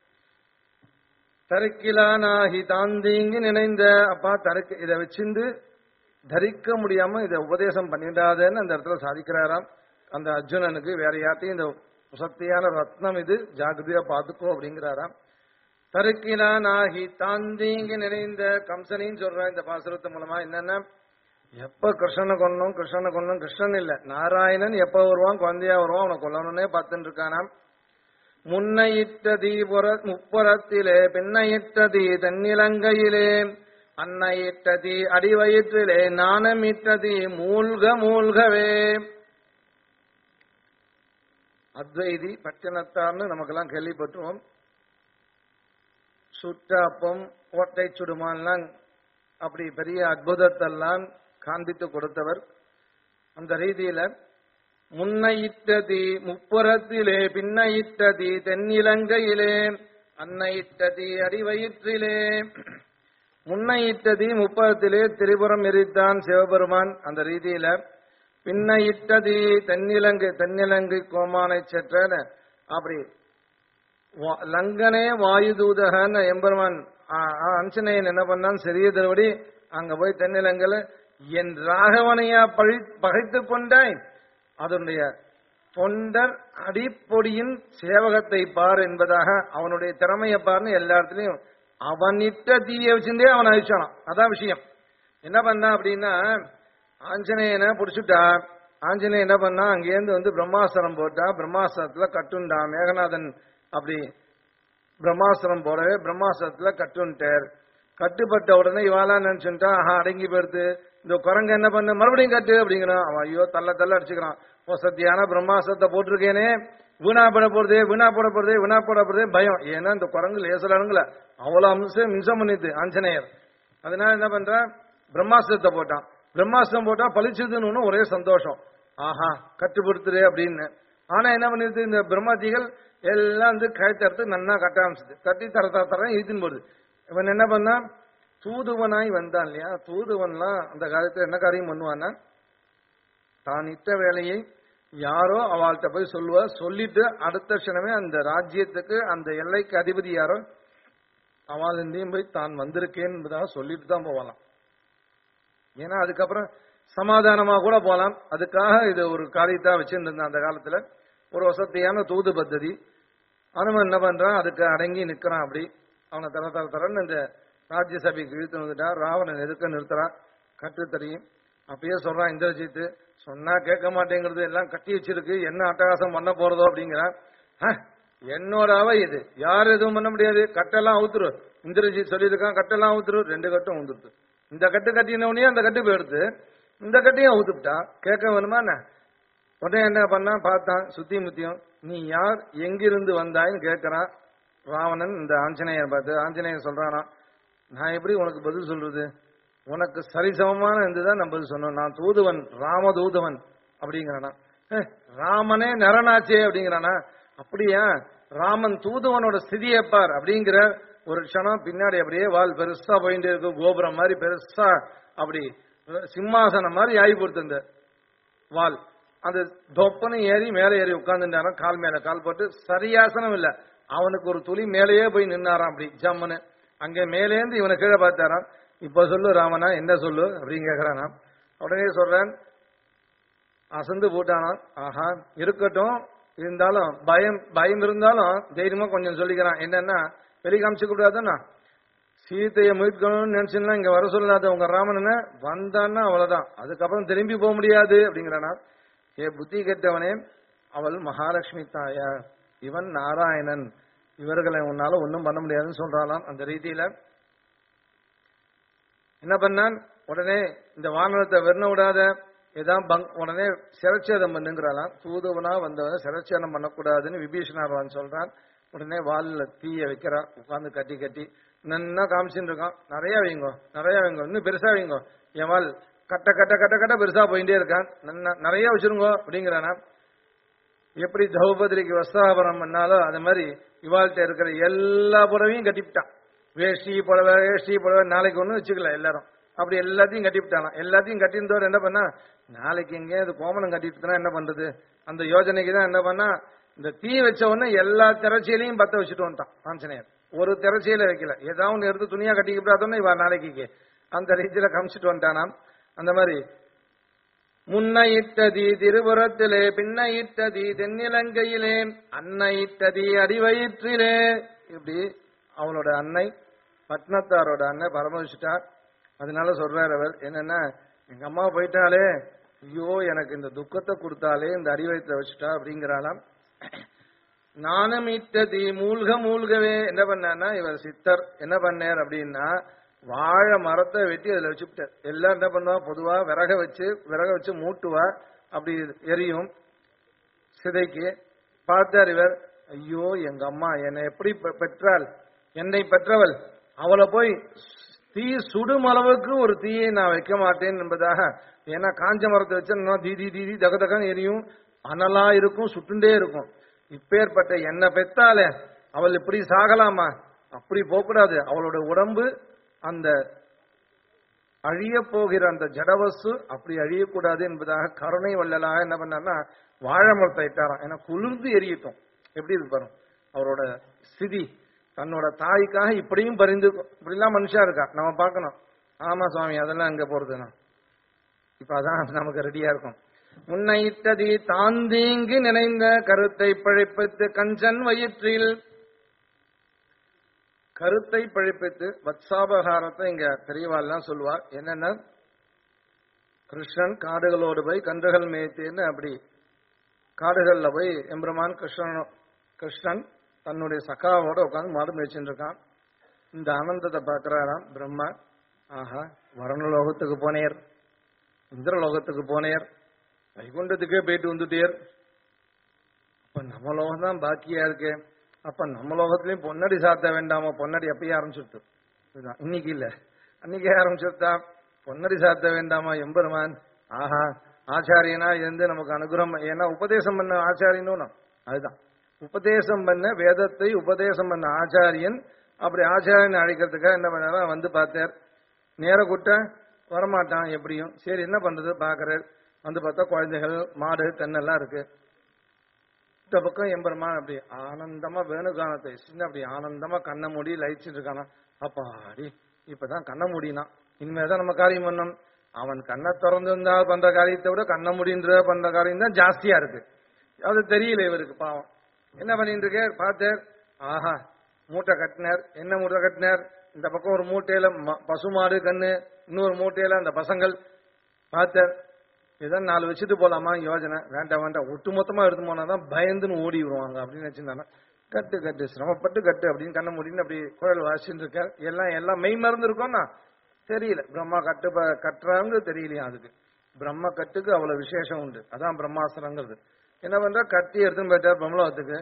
தருக்கிலானாகி தாந்தீங்கி நினைந்த அப்பா தருக்கு இதை வச்சிருந்து தரிக்க முடியாம இதை உபதேசம் பண்ணிடாதேன்னு அந்த இடத்துல சாதிக்கிறாராம் அந்த அர்ஜுனனுக்கு வேற யார்ட்டையும் இந்த சக்தியான ரத்னம் இது ஜாகிரதையா பார்த்துக்கோ அப்படிங்கிறாராம் தருக்கிலானாகி தாந்தீங்கி நிறைந்த கம்சனின்னு சொல்றான் இந்த பாசுரத்து மூலமா என்னன்னா எப்ப கிருஷ்ணனை கொல்லணும் கிருஷ்ணனை கொல்லணும் கிருஷ்ணன் இல்ல நாராயணன் எப்ப வருவான் குழந்தையா வருவான் அவனை கொல்லணும்னே பார்த்துட்டு இருக்கானாம் முன்னையிட்டதி புற முப்புறத்திலே பின்னையிட்டதி தென்னிலங்கையிலே அன்னையிட்டதி அடிவயிற்றிலே நாணமிட்டதி மூழ்க மூழ்கவே அத்வைதி பட்டினத்தார்னு நமக்கெல்லாம் கேள்விப்பட்டுருவோம் சுட்டாப்பம் கோட்டை சுடுமான்லாம் அப்படி பெரிய அற்புதத்தெல்லாம் காண்பித்து கொடுத்தவர் அந்த ரீதியில முன்னையிட்டதி முப்புறத்திலே பின்னையிட்டதி தென்னிலங்கையிலே அன்னையிட்டதி அடிவயிற்றிலே முன்னையிட்டதி முப்பதத்திலே திரிபுரம் எரித்தான் சிவபெருமான் அந்த ரீதியில பின்னையிட்டதி தென்னிலங்கை தென்னிலங்கை கோமானை செற்ற அப்படி வா- லங்கனே வாயுதூதகன்னு எம்பெருமான் அஞ்சனையன் என்ன பண்ணான் சிறிய திருவடி அங்க போய் தென்னிலங்கல என் ராகவனையா பழி பகைத்து கொண்டாய் அதனுடைய தொண்டர் அடிப்பொடியின் சேவகத்தை பார் என்பதாக அவனுடைய திறமையை பார்னு எல்லா இடத்துலயும் அவன் இட்ட தீய வச்சிருந்தே அவன் அழிச்சானான் அதான் விஷயம் என்ன பண்ணா அப்படின்னா ஆஞ்சநேயனை பிடிச்சுட்டா ஆஞ்சநேயன் என்ன பண்ணா அங்கேருந்து வந்து பிரம்மாஸ்திரம் போட்டா பிரம்மாஸ்திரத்துல கட்டுண்டா மேகநாதன் அப்படி பிரம்மாஸ்திரம் போடவே பிரம்மாஸ்திரத்துல கட்டுன்ட்டார் கட்டுப்பட்ட உடனே இவாளா நினைச்சுட்டா ஆஹா அடங்கி போயிருது இந்த குரங்கு என்ன பண்ண மறுபடியும் கட்டு அப்படிங்கிறான் அவன் ஐயோ தள்ள தள்ள அடிச்சுக்கிறான் ஓ சத்தியான பிரம்மாஸ்திரத்தை போட்டிருக்கேனே வீணா போட போறதே வீணா போட போறதே வீணா போட போறதே பயம் ஏன்னா இந்த குரங்கு லேசலனுங்கள அவ்வளவு அம்சம் மின்சம் பண்ணிது ஆஞ்சநேயர் அதனால என்ன பண்ற பிரம்மாஸ்திரத்தை போட்டான் பிரம்மாஸ்திரம் போட்டா பளிச்சதுன்னு ஒண்ணு ஒரே சந்தோஷம் ஆஹா கட்டுப்படுத்துறே அப்படின்னு ஆனா என்ன பண்ணிருது இந்த பிரம்மாதிகள் எல்லாம் வந்து கழுத்தறுத்து நன்னா கட்ட ஆரம்பிச்சது கட்டி தர தர தர இழுத்துன்னு போடுது இவன் என்ன பண்ணா தூதுவனாய் வந்தான் இல்லையா தூதுவன்லாம் அந்த காலத்துல என்ன காரியம் பண்ணுவான்னா தான் இட்ட வேலையை யாரோ அவள்கிட்ட போய் சொல்லுவா சொல்லிட்டு அடுத்த க்ஷணமே அந்த ராஜ்யத்துக்கு அந்த எல்லைக்கு அதிபதி யாரோ அவள் இந்தியும் போய் தான் வந்திருக்கேன் என்பதாக சொல்லிட்டு தான் போகலாம் ஏன்னா அதுக்கப்புறம் சமாதானமா கூட போலாம் அதுக்காக இது ஒரு காரியத்தா வச்சிருந்திருந்தேன் அந்த காலத்துல ஒரு வசதியான தூது பദ്ധதி அனுமன் என்ன பண்றான் அதுக்கு அடங்கி நிக்கிறான் அப்படி அவனை தர தர தரன்னு இந்த ராஜ்யசபைக்கு இழுத்து வந்துட்டான் ராவணன் எதுக்க நிறுத்துறான் கட்டு தெரியும் அப்பயே சொல்றான் இந்திரஜித்து சொன்னா கேட்க மாட்டேங்கிறது எல்லாம் கட்டி வச்சிருக்கு என்ன அட்டகாசம் பண்ண போறதோ அப்படிங்கிறான் "அஹ், என்னோட அவை இது யார் எதுவும் பண்ண முடியாது கட்டெல்லாம் அவுத்துரு இந்திரஜித் சொல்லியிருக்கான் கட்டெல்லாம் அவுத்துரு ரெண்டு கட்டும் அவுந்துருது இந்த கட்டு கட்டினவுடனே அந்த கட்டு போயிடுது இந்த கட்டையும் அவுத்துட்டா கேட்க வேணுமா என்ன உடனே என்ன பண்ணா பார்த்தான் சுத்தி முத்தியும் நீ யார் எங்கிருந்து வந்தாய்ன்னு கேட்கறான் ராவணன் இந்த ஆஞ்சநேயர் பார்த்து ஆஞ்சநேயர் சொல்றானா நான் எப்படி உனக்கு பதில் சொல்றது உனக்கு சரிசமமான இருந்துதான் நான் பதில் சொன்னேன் நான் தூதுவன் ராமதூதுவன் அப்படிங்கிறானா "ஏ, ராமனே நரனாச்சே அப்படிங்கிறானா அப்படியா ராமன் தூதுவனோட ஸ்திதியை பார் அப்படிங்கிற ஒரு க்ஷணம் பின்னாடி அப்படியே வால் பெருசா போயிட்டே இருக்கு கோபுரம் மாதிரி பெருசா அப்படி சிம்மாசனம் மாதிரி ஆகி கொடுத்து இந்த வால் அந்த தொப்பனை ஏறி மேலே ஏறி உட்கார்ந்துட்டாராம் கால் மேல கால் போட்டு சரியாசனம் இல்ல அவனுக்கு ஒரு துளி மேலேயே போய் நின்னாராம் அப்படி ஜம்முன்னு அங்க மேலேந்து இவனை கீழே பார்த்தாராம் இப்ப சொல்லு ராமனா என்ன சொல்லு அப்படின்னு கேக்குறானா உடனே சொல்றேன் அசந்து போட்டானாம் ஆஹா இருக்கட்டும் இருந்தாலும் பயம் பயம் இருந்தாலும் தைரியமா கொஞ்சம் சொல்லிக்கிறான் என்னன்னா வெளி காமிச்சு கூடாதுன்னா சீத்தையை மீட்கணும்னு நினைச்சுன்னா இங்க வர சொல்லாத உங்க ராமனனை வந்தான்னா அவ்வளவுதான் அதுக்கப்புறம் திரும்பி போக முடியாது அப்படிங்கிறானா ஏ புத்தி கெட்டவனே அவள் மகாலட்சுமி தாயா இவன் நாராயணன் இவர்களை உன்னால ஒன்றும் பண்ண முடியாதுன்னு சொல்றாளாம் அந்த ரீதியில என்ன பண்ணான் உடனே இந்த வானரத்தை வெறுன விடாத ஏதான் பங் உடனே சிரச்சேதம் பண்ணுங்கிறாளாம் தூதுவனா வந்தவன் சிரச்சேதம் பண்ணக்கூடாதுன்னு விபீஷணர் வந்து சொல்றான் உடனே வால்ல தீய வைக்கிறான் உட்கார்ந்து கட்டி கட்டி நன்னா காமிச்சுட்டு இருக்கான் நிறைய வைங்கோ நிறைய வைங்கோ இன்னும் பெருசா வைங்கோ என் வால் கட்ட கட்ட கட்ட கட்ட பெருசா போயிட்டே இருக்கான் நன்னா நிறைய வச்சிருங்கோ அப்படிங்கிறானா எப்படி திரௌபதிக்கு வஸ்திராபரணம் பண்ணாலோ அது மாதிரி இவாள்கிட்ட இருக்கிற எல்லா புடவையும் கட்டிவிட்டான் வேஷ்டி புடவை வேஷ்டி புடவை நாளைக்கு ஒன்றும் வச்சுக்கல எல்லாரும் அப்படி எல்லாத்தையும் கட்டிவிட்டாலாம் எல்லாத்தையும் கட்டியிருந்தோட என்ன பண்ணா நாளைக்கு எங்கே அது கோமணம் கட்டிட்டுனா என்ன பண்றது அந்த யோஜனைக்கு தான் என்ன பண்ணா இந்த தீ வச்ச உடனே எல்லா திரைச்சியிலையும் பத்த வச்சுட்டு வந்துட்டான் ஆஞ்சநேயர் ஒரு திரைச்சியில வைக்கல ஏதாவது ஒன்று எடுத்து துணியா கட்டிக்கிட்டாதோன்னு இவ நாளைக்கு அந்த ரீதியில காமிச்சிட்டு வந்துட்டானாம் அந்த மாதிரி முன்னையிட்டதி திருபுறத்திலே பின்னையிட்டதி தென்னிலங்கையிலே அன்னையிட்டதி அடிவயிற்றிலே இப்படி அவளோட அன்னை பட்னத்தாரோட அன்னை பரமவிச்சுட்டார் அதனால சொல்றார் அவர் என்னன்னா எங்க அம்மா போயிட்டாலே ஐயோ எனக்கு இந்த துக்கத்தை கொடுத்தாலே இந்த அடிவயத்தை வச்சுட்டா அப்படிங்கிறாளாம் நானும் இட்டதி மூழ்க மூழ்கவே என்ன பண்ணான்னா இவர் சித்தர் என்ன பண்ணார் அப்படின்னா வாழை மரத்தை வெட்டி அதுல வச்சுட்டார் எல்லாம் என்ன பண்ணுவா பொதுவா விறக வச்சு விறக வச்சு மூட்டுவா அப்படி எரியும் சிதைக்கு பார்த்தார் இவர் ஐயோ எங்க அம்மா என்னை எப்படி பெ- பெற்றாள் என்னை பெற்றவள் அவளை போய் தீ சுடும் அளவுக்கு ஒரு தீயை நான் வைக்க மாட்டேன் என்பதாக ஏன்னா காஞ்ச மரத்தை வச்சா தீதி தீதி தக தகன்னு எரியும் அனலா இருக்கும் சுட்டுண்டே இருக்கும் இப்பேற்பட்ட என்ன பெத்தாலே அவள் இப்படி சாகலாமா அப்படி போகக்கூடாது அவளோட உடம்பு அந்த அழிய போகிற அந்த ஜடவஸ்து அப்படி அழியக்கூடாது என்பதாக கருணை வள்ளலாக என்ன பண்ணார்னா வாழை மரத்தை இட்டாராம் ஏன்னா குளிர்ந்து எரியட்டும் எப்படி இருக்கு பாருங்க அவரோட ஸ்திதி தன்னோட தாய்க்காக இப்படியும் பரிந்து இப்படிலாம் மனுஷா இருக்கா நம்ம பார்க்கணும் ஆமா சுவாமி அதெல்லாம் அங்க போறதுன்னா இப்ப அதான் நமக்கு ரெடியா இருக்கும் முன்னையிட்டதி தாந்தீங்கு நினைந்த கருத்தை பழிப்பித்து கஞ்சன் வயிற்றில் கருத்தை பழிப்பித்து வத்சாபகாரத்தை இங்க பெரியவாள்லாம் சொல்லுவார் என்னன்னா கிருஷ்ணன் காடுகளோடு போய் கன்றுகள் மேய்த்தேன்னு அப்படி காடுகள்ல போய் எம்பெருமான் கிருஷ்ணன் கிருஷ்ணன் தன்னுடைய சகாவோட உட்கார்ந்து மாடு மேய்ச்சிட்டு இருக்கான் இந்த ஆனந்தத்தை பார்க்கிறாராம் பிரம்மா ஆஹா வரணலோகத்துக்கு போனேர் இந்திரலோகத்துக்கு போனேர் வைகுண்டத்துக்கே போயிட்டு வந்துட்டேர் அப்ப நம்ம லோகம் தான் பாக்கியா இருக்கு அப்ப நம்ம லோகத்திலயும் பொன்னடி சாத்த வேண்டாமோ பொன்னடி எப்பயே ஆரம்பிச்சுட்டு இதுதான் இன்னைக்கு இல்ல அன்னைக்கே ஆரம்பிச்சுட்டா பொன்னடி சாத்த வேண்டாமா எம்பெருமான் ஆஹா ஆச்சாரியனா இருந்து நமக்கு அனுகிரகம் ஏன்னா உபதேசம் பண்ண ஆச்சாரியனும் அதுதான் உபதேசம் பண்ண வேதத்தை உபதேசம் பண்ண ஆச்சாரியன் அப்படி ஆச்சாரியனை அழைக்கிறதுக்காக என்ன பண்ணாரா வந்து பார்த்தார் நேர கூட்ட வரமாட்டான் எப்படியும் சரி என்ன பண்றது பாக்குறார் வந்து பார்த்தா குழந்தைகள் மாடு தென்னெல்லாம் இருக்கு இந்த பக்கம் எம்பெருமான் அப்படி ஆனந்தமா வேணுகானத்தை சின்ன அப்படி ஆனந்தமா கண்ணை மூடி லயிச்சுட்டு இருக்கானா அப்பாடி இப்பதான் கண்ணை மூடினான் இனிமேதான் நம்ம காரியம் பண்ணோம் அவன் கண்ணை திறந்திருந்தா பண்ற காரியத்தை விட கண்ணை முடின்ற பண்ற காரியம் தான் ஜாஸ்தியா இருக்கு அது தெரியல இவருக்கு பாவம் என்ன பண்ணிட்டு இருக்கார் பார்த்தார் ஆஹா மூட்டை கட்டினார் என்ன மூட்டை கட்டினார் இந்த பக்கம் ஒரு மூட்டையில ம- பசுமாடு கண்ணு இன்னொரு மூட்டையில அந்த பசங்கள் பார்த்தார் இதான் நாலு வச்சுட்டு போலாமா யோஜனை வேண்டாம் வேண்டாம் ஒட்டு மொத்தமா எடுத்து போனாதான் பயந்துன்னு ஓடி வருவாங்க அப்படின்னு வச்சிருந்தாங்க கட்டு கட்டு சிரமப்பட்டு கட்டு அப்படின்னு கண்ண முடின்னு அப்படி குழல் வாசிச்சுட்டு இருக்கார் எல்லாம் எல்லாம் மெய் மறந்து இருக்கோம்னா தெரியல பிரம்மா கட்டு ப- கட்டுறாங்க தெரியலையா அதுக்கு பிரம்ம கட்டுக்கு அவ்வளவு விசேஷம் உண்டு அதான் பிரம்மாஸ்திரங்கிறது என்ன பண்றா கட்டி எடுத்துன்னு போயிட்டார் பிரம்மலோகத்துக்கு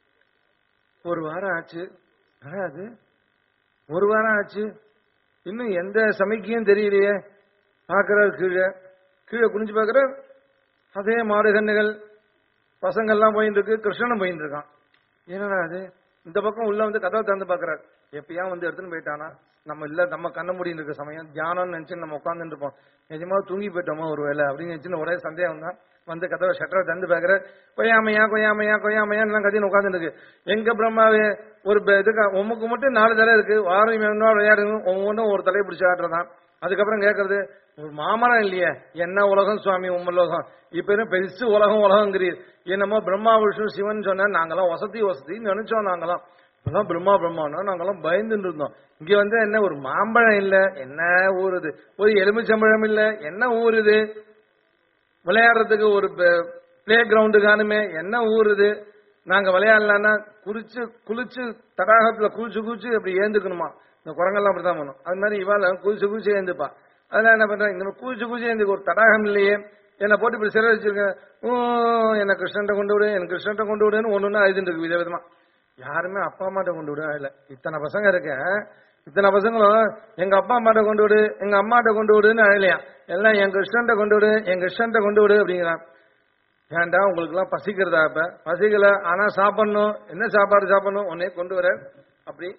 ஒரு வாரம் ஆச்சு வராது ஒரு வாரம் ஆச்சு இன்னும் எந்த சமைக்கையும் தெரியலையே பார்க்கறாரு கீழே கீழே குனிஞ்சு பார்க்கறார் அதே மாடு கண்ணுகள் பசங்கள்லாம் போயிட்டு இருக்கு கிருஷ்ணனும் போயிட்டு இருக்கான் என்னடா அது இந்த பக்கம் உள்ள வந்து கதவை திறந்து பார்க்கறாரு எப்பயா வந்து எடுத்துன்னு போயிட்டானா நம்ம இல்ல நம்ம கண்ண முடின்னு இருக்க சமயம் தியானம்னு நினைச்சு நம்ம உட்காந்துட்டு இருப்போம் நிஜமா தூங்கி போயிட்டோமா ஒரு வேலை அப்படின்னு நினைச்சு ஒரே சந்தேகம் தான் வந்து கதவை ஷட்டரை திறந்து பார்க்கற கொய்யாமையா கொய்யாமையா கொய்யாமையா எல்லாம் கத்தின்னு உட்காந்துட்டு இருக்கு எங்க பிரம்மாவே ஒரு ப- இதுக்கு உமக்கு மட்டும் நாலு தலை இருக்கு வாரம் வேணும்னா விளையாடுங்க ஒவ்வொன்றும் ஒரு தலையை பிடிச்சி ஆடுறதான் அதுக்கப்புறம் கேட்கறது ஒரு மாமரம் இல்லையே என்ன உலகம் சுவாமி உம்மலோகம் இப்ப என்ன பெருசு உலகம் உலகங்கிறீர் என்னமோ பிரம்மா விஷ்ணு சிவன் சொன்னா நாங்கெல்லாம் வசதி வசதின்னு நினைச்சோம் நாங்கெல்லாம் இப்பெல்லாம் பிரம்மா பிரம்மானா நாங்கெல்லாம் பயந்துட்டு இருந்தோம் இங்க வந்து என்ன ஒரு மாம்பழம் இல்ல என்ன ஊறுது ஒரு எலுமிச்சம்பழம் இல்ல என்ன ஊறுது விளையாடுறதுக்கு ஒரு பிளே கிரவுண்டு காணுமே என்ன ஊறுது நாங்க விளையாடலாம்னா குளிச்சு குளிச்சு தடாகத்துல குளிச்சு குளிச்சு அப்படி ஏந்துக்கணுமா இந்த குரங்கெல்லாம் அப்படிதான் பண்ணும் அது மாதிரி இவால குளிச்சு குளிச்சு ஏந்துப்பா அதெல்லாம் என்ன பண்றேன் இந்த மாதிரி குளிச்சு குளிச்சு ஏந்துக்கு ஒரு தடாகம் இல்லையே என்னை போட்டு இப்படி சிறை வச்சிருக்கேன் ஊ, என்னை கிருஷ்ணன்ட்ட கொண்டு விடு எனக்கு கிருஷ்ணன்ட்ட கொண்டு விடுன்னு ஒண்ணு ஒண்ணு அழுதுட்டு இருக்கு விதவிதமா யாருமே அப்பா அம்மாட்ட கொண்டு விட இல்ல இத்தனை பசங்க இருக்க இத்தனை பசங்களும் எங்க அப்பா அம்மாட்ட கொண்டு விடு எங்க அம்மாட்ட கொண்டு விடுன்னு அழலையா எல்லாம் என் கிருஷ்ணன்ட்ட கொண்டு விடு என் கிருஷ்ணன்ட்ட கொண்டு விடு அப்படிங்கிறான் ஏன்டா உங்களுக்கு எல்லாம் பசிக்கிறதா இப்ப பசிக்கல ஆனா சாப்பிடணும் என்ன சாப்பாடு சாப்பிடணும் உன்னே கொண்டு வர அப்படி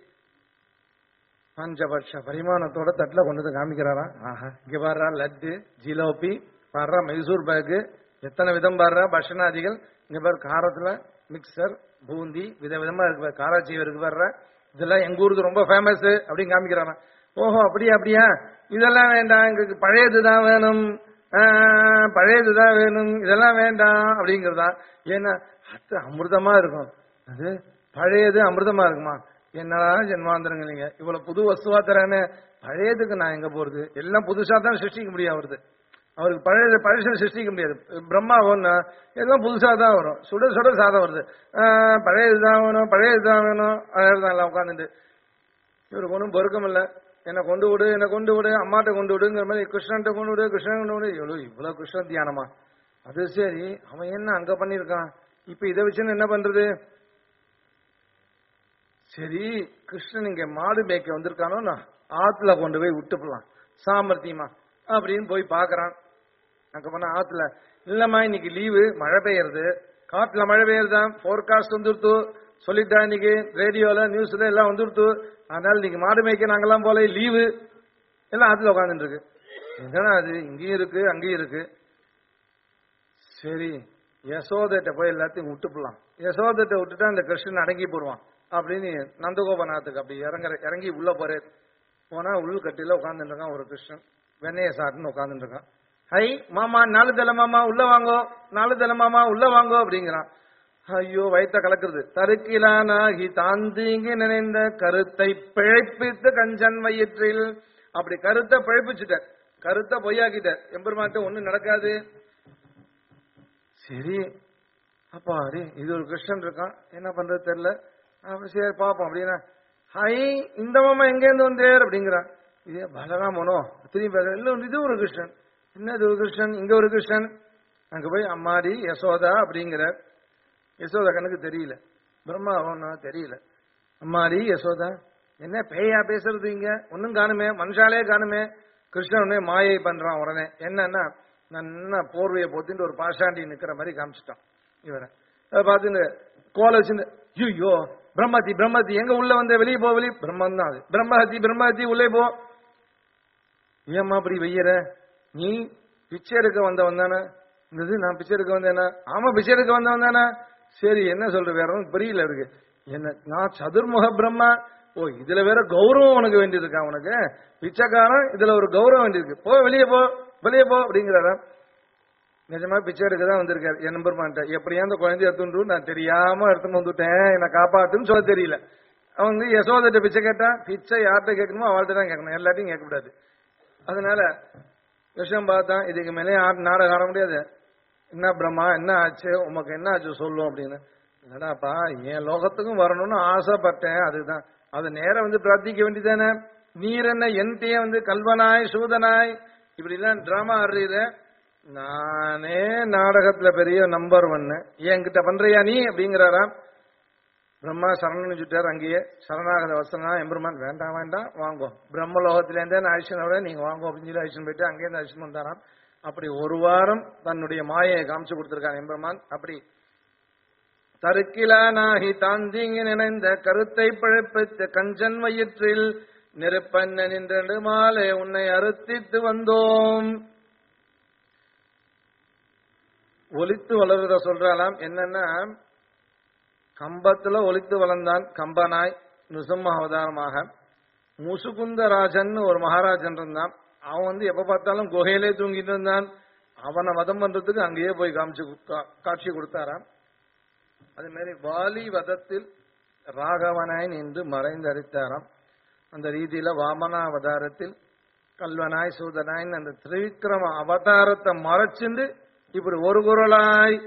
பஞ்சபட்ச பரிமாணத்தோட தட்டுல கொண்டு வந்து காமிக்கிறாராம் ஆஹா இங்க பாடுறா லட்டு ஜிலோபி பாடுறா மைசூர் பேக்கு எத்தனை விதம் பாடுறா பட்சணாதிகள் இங்க பாரு காரத்துல மிக்சர் பூந்தி விதவிதமா இருக்கு பாரு. காராச்சீவ் இருக்கு பாடுற இதெல்லாம் எங்க ஊருக்கு ரொம்ப ஃபேமஸ் அப்படின்னு காமிக்கிறாராம் ஓஹோ அப்படியா அப்படியா இதெல்லாம் வேண்டாம் எங்களுக்கு பழையதுதான் வேணும் ஆஹ், பழையதுதான் வேணும் இதெல்லாம் வேண்டாம் அப்படிங்கிறதா ஏன்னா அது அமிர்தமா இருக்கும் அது பழையது அமிர்தமா இருக்குமா என்னடா ஜென்மாந்திரங்க நீங்க இவ்வளவு புது வஸ்துவா தரானே பழையதுக்கு நான் எங்க போறது எல்லாம் புதுசா தான் சிருஷ்டிக்க முடியும் அவருக்கு அவருக்கு பழைய பழசை சிருஷ்டிக்க முடியாது பிரம்மா ஒண்ணு எல்லாம் புதுசா தான் வரும் சுட சுட சாதம் வருது ஆஹ், பழையதுதான் வேணும் பழையதுதான் வேணும் அழகுதான் எல்லாம் உட்காந்துட்டு இவருக்கு ஒன்றும் பொறுக்கம் இல்ல என்னை கொண்டு விடு என்னை கொண்டு விடு அம்மாட்ட கொண்டு விடுங்கிற மாதிரி கிருஷ்ணன்ட்ட கொண்டு விடு கிருஷ்ணன் கொண்டு விடு இவ்வளவு இவ்வளவு கிருஷ்ண தியானமா அது சரி அவன் என்ன அங்க பண்ணிருக்கான் இப்ப இதை வச்சுன்னு என்ன பண்றது சரி கிருஷ்ணன் இங்க மாடு மேய்க்க வந்திருக்கானோ நான் ஆத்துல கொண்டு போய் விட்டுப்பலாம் சாமர்த்தியமா அப்படின்னு போய் பாக்குறான் அங்க போனா ஆத்துல இல்லம்மா இன்னைக்கு லீவு மழை பெய்யறது காட்டுல மழை பெய்யறதான் போர்காஸ்ட் வந்துருத்து சொல்லிட்டா இன்னைக்கு ரேடியோல நியூஸ்ல எல்லாம் வந்துருத்து அதனால இன்னைக்கு மாடு மேய்க்க நாங்கெல்லாம் போல லீவு எல்லாம் ஆத்துல உட்காந்துட்டு இருக்கு என்னடா அது இங்கேயும் இருக்கு அங்கேயும் இருக்கு சரி யசோதட்ட போய் எல்லாத்தையும் விட்டுப்பலாம் யசோதட்ட விட்டுட்டா அந்த கிருஷ்ணன் அடங்கி போடுவான் அப்படின்னு நந்தகோபநாத்துக்கு அப்படி இறங்குற இறங்கி உள்ள போறாரு போனா உள் கட்டில உட்காந்துட்டு இருக்கான் ஒரு கிருஷ்ணன் வெண்ணைய சாட்டுன்னு உட்காந்துட்டு இருக்கான் ஹை மாமா நாலு தலை மாமா உள்ள வாங்கோ நாலு தலை மாமா உள்ள வாங்கோ அப்படிங்கிறான் ஐயோ வயித்த கலக்குறது தருக்கிலானாகி தாந்தீங்கி நினைந்த கருத்தை பிழைப்பித்து கஞ்சன் வயிற்றில் அப்படி கருத்தை பிழைப்பிச்சுட்ட கருத்தை பொய்யாக்கிட்ட எம்பெருமாட்ட ஒண்ணும் நடக்காது சரி அப்பா அடி இது ஒரு கிருஷ்ணன் இருக்கான் என்ன பண்றது தெரியல அப்ப சரி பாப்போம் அப்படின்னா ஹை இந்த மாமா எங்க இருந்து வந்தேர் அப்படிங்கிறான் இதே பலராமனோ திரும்பி பார்க்கறேன். இல்ல இது ஒரு கிருஷ்ணன் என்னது ஒரு கிருஷ்ணன் இங்க ஒரு கிருஷ்ணன் அங்க போய் அம்மாடி யசோதா அப்படிங்கிற யசோதா கண்ணுக்கு தெரியல பிரம்மா அவனா தெரியல அம்மாடி யசோதா என்ன பேயா பேசுறது இங்க ஒன்னும் காணுமே மனுஷாலே காணுமே கிருஷ்ணன் உடனே மாயை பண்றான் உடனே என்னன்னா நல்லா போர்வையை போத்திட்டு ஒரு பாஷாண்டி நிக்கிற மாதிரி காமிச்சிட்டான் இவரை அதை பார்த்துட்டு கோலை வச்சுட்டு ஐயோ பிரம்மதி பிரம்மதி எங்க உள்ள வந்த வெளியே போ வெளியே பிரம்மன் தான் அது பிரம்மஹத்தி பிரம்மஹத்தி உள்ளே போ ஏம்மா அப்படி வெய்யற நீ பிச்சை எடுக்க வந்தவன் தானே இது நான் பிச்சை எடுக்க வந்தேனா ஆமா பிச்சை எடுக்க வந்தவன் தானே சரி என்ன சொல்ற வேற ஒண்ணும் புரியல இருக்கு என்ன நான் சதுர்முக பிரம்மா ஓ இதுல வேற கௌரவம் உனக்கு வேண்டியிருக்கா உனக்கு பிச்சைக்காரன் இதுல ஒரு கௌரவம் வேண்டியிருக்கு போ வெளியே போ வெளியே போ அப்படிங்கிறாரா நிஜமா பிச்சை எடுக்க தான் வந்திருக்காரு என் நம்பர்மான்ட்ட எப்படியா அந்த குழந்தைய எடுத்துட்டு நான் தெரியாம எடுத்துன்னு வந்துட்டேன் என்னை காப்பாத்துன்னு சொல்ல தெரியல அவன் வந்து யசோதட்ட பிச்சை கேட்டா பிச்சை யார்கிட்ட கேட்கணுமோ அவள்கிட்ட தான் கேட்கணும் எல்லாத்தையும் கேட்கக்கூடாது அதனால விஷயம் பார்த்தான் இதுக்கு மேலே ஆ- நாடகம் ஆட முடியாது என்ன பிரம்மா என்ன ஆச்சு உமக்கு என்ன ஆச்சு சொல்லும் அப்படின்னு என்னடாப்பா என் லோகத்துக்கும் வரணும்னு ஆசைப்பட்டேன் அதுதான் அது நேரம் வந்து பிரார்த்திக்க வேண்டியதானே நீர் என்ன என்கிட்டயே வந்து கல்வனாய் சூதனாய் இப்படி எல்லாம் டிராமா ஆடுறீத நானே நாடகத்துல பெரிய நம்பர் ஒன்னு என்கிட்ட பண்றியா நீ அப்படிங்கிறாராம் பிரம்மா சரணன் சுட்டார் அங்கேயே சரணாகத வசனா எம்பெருமான் வேண்டாம் வேண்டாம் வாங்கோ பிரம்ம லோகத்திலேருந்தே அழிச்சனோட நீங்க வாங்கோ அப்படின்னு சொல்லி அழிச்சன் போயிட்டு அங்கேருந்து அழிச்சன் வந்தாராம் அப்படி ஒரு வாரம் தன்னுடைய மாயை காமிச்சு கொடுத்திருக்கான் எம்பெருமான் அப்படி தருக்கிலானாகி தாந்திங்கி நினைந்த கருத்தை பழப்பித்த கஞ்சன் வயிற்றில் நெருப்பண்ண நின்று மாலை உன்னை அறுத்தித்து வந்தோம் ஒலித்து வளருத சொல்றாலாம் என்னன்னா கம்பத்துல ஒலித்து வளர்ந்தான் கம்பனாய் நிருசிம்ம அவதாரமாக முசுகுந்தராஜன் ஒரு மகாராஜன் இருந்தான் அவன் வந்து எப்ப பார்த்தாலும் குகையிலே தூங்கிட்டு இருந்தான் அவனை வதம் பண்றதுக்கு அங்கேயே போய் காமிச்சு கா- காட்சி கொடுத்தாராம் அது மாதிரி வாலி வதத்தில் ராகவனாய் நின்று மறைந்து அடித்தாராம் அந்த ரீதியில வாமனா அவதாரத்தில் கல்வனாய் சூதனாய் அந்த திரிவிக்ரம அவதாரத்தை மறைச்சிண்டு இப்படி ஒரு குரலாய்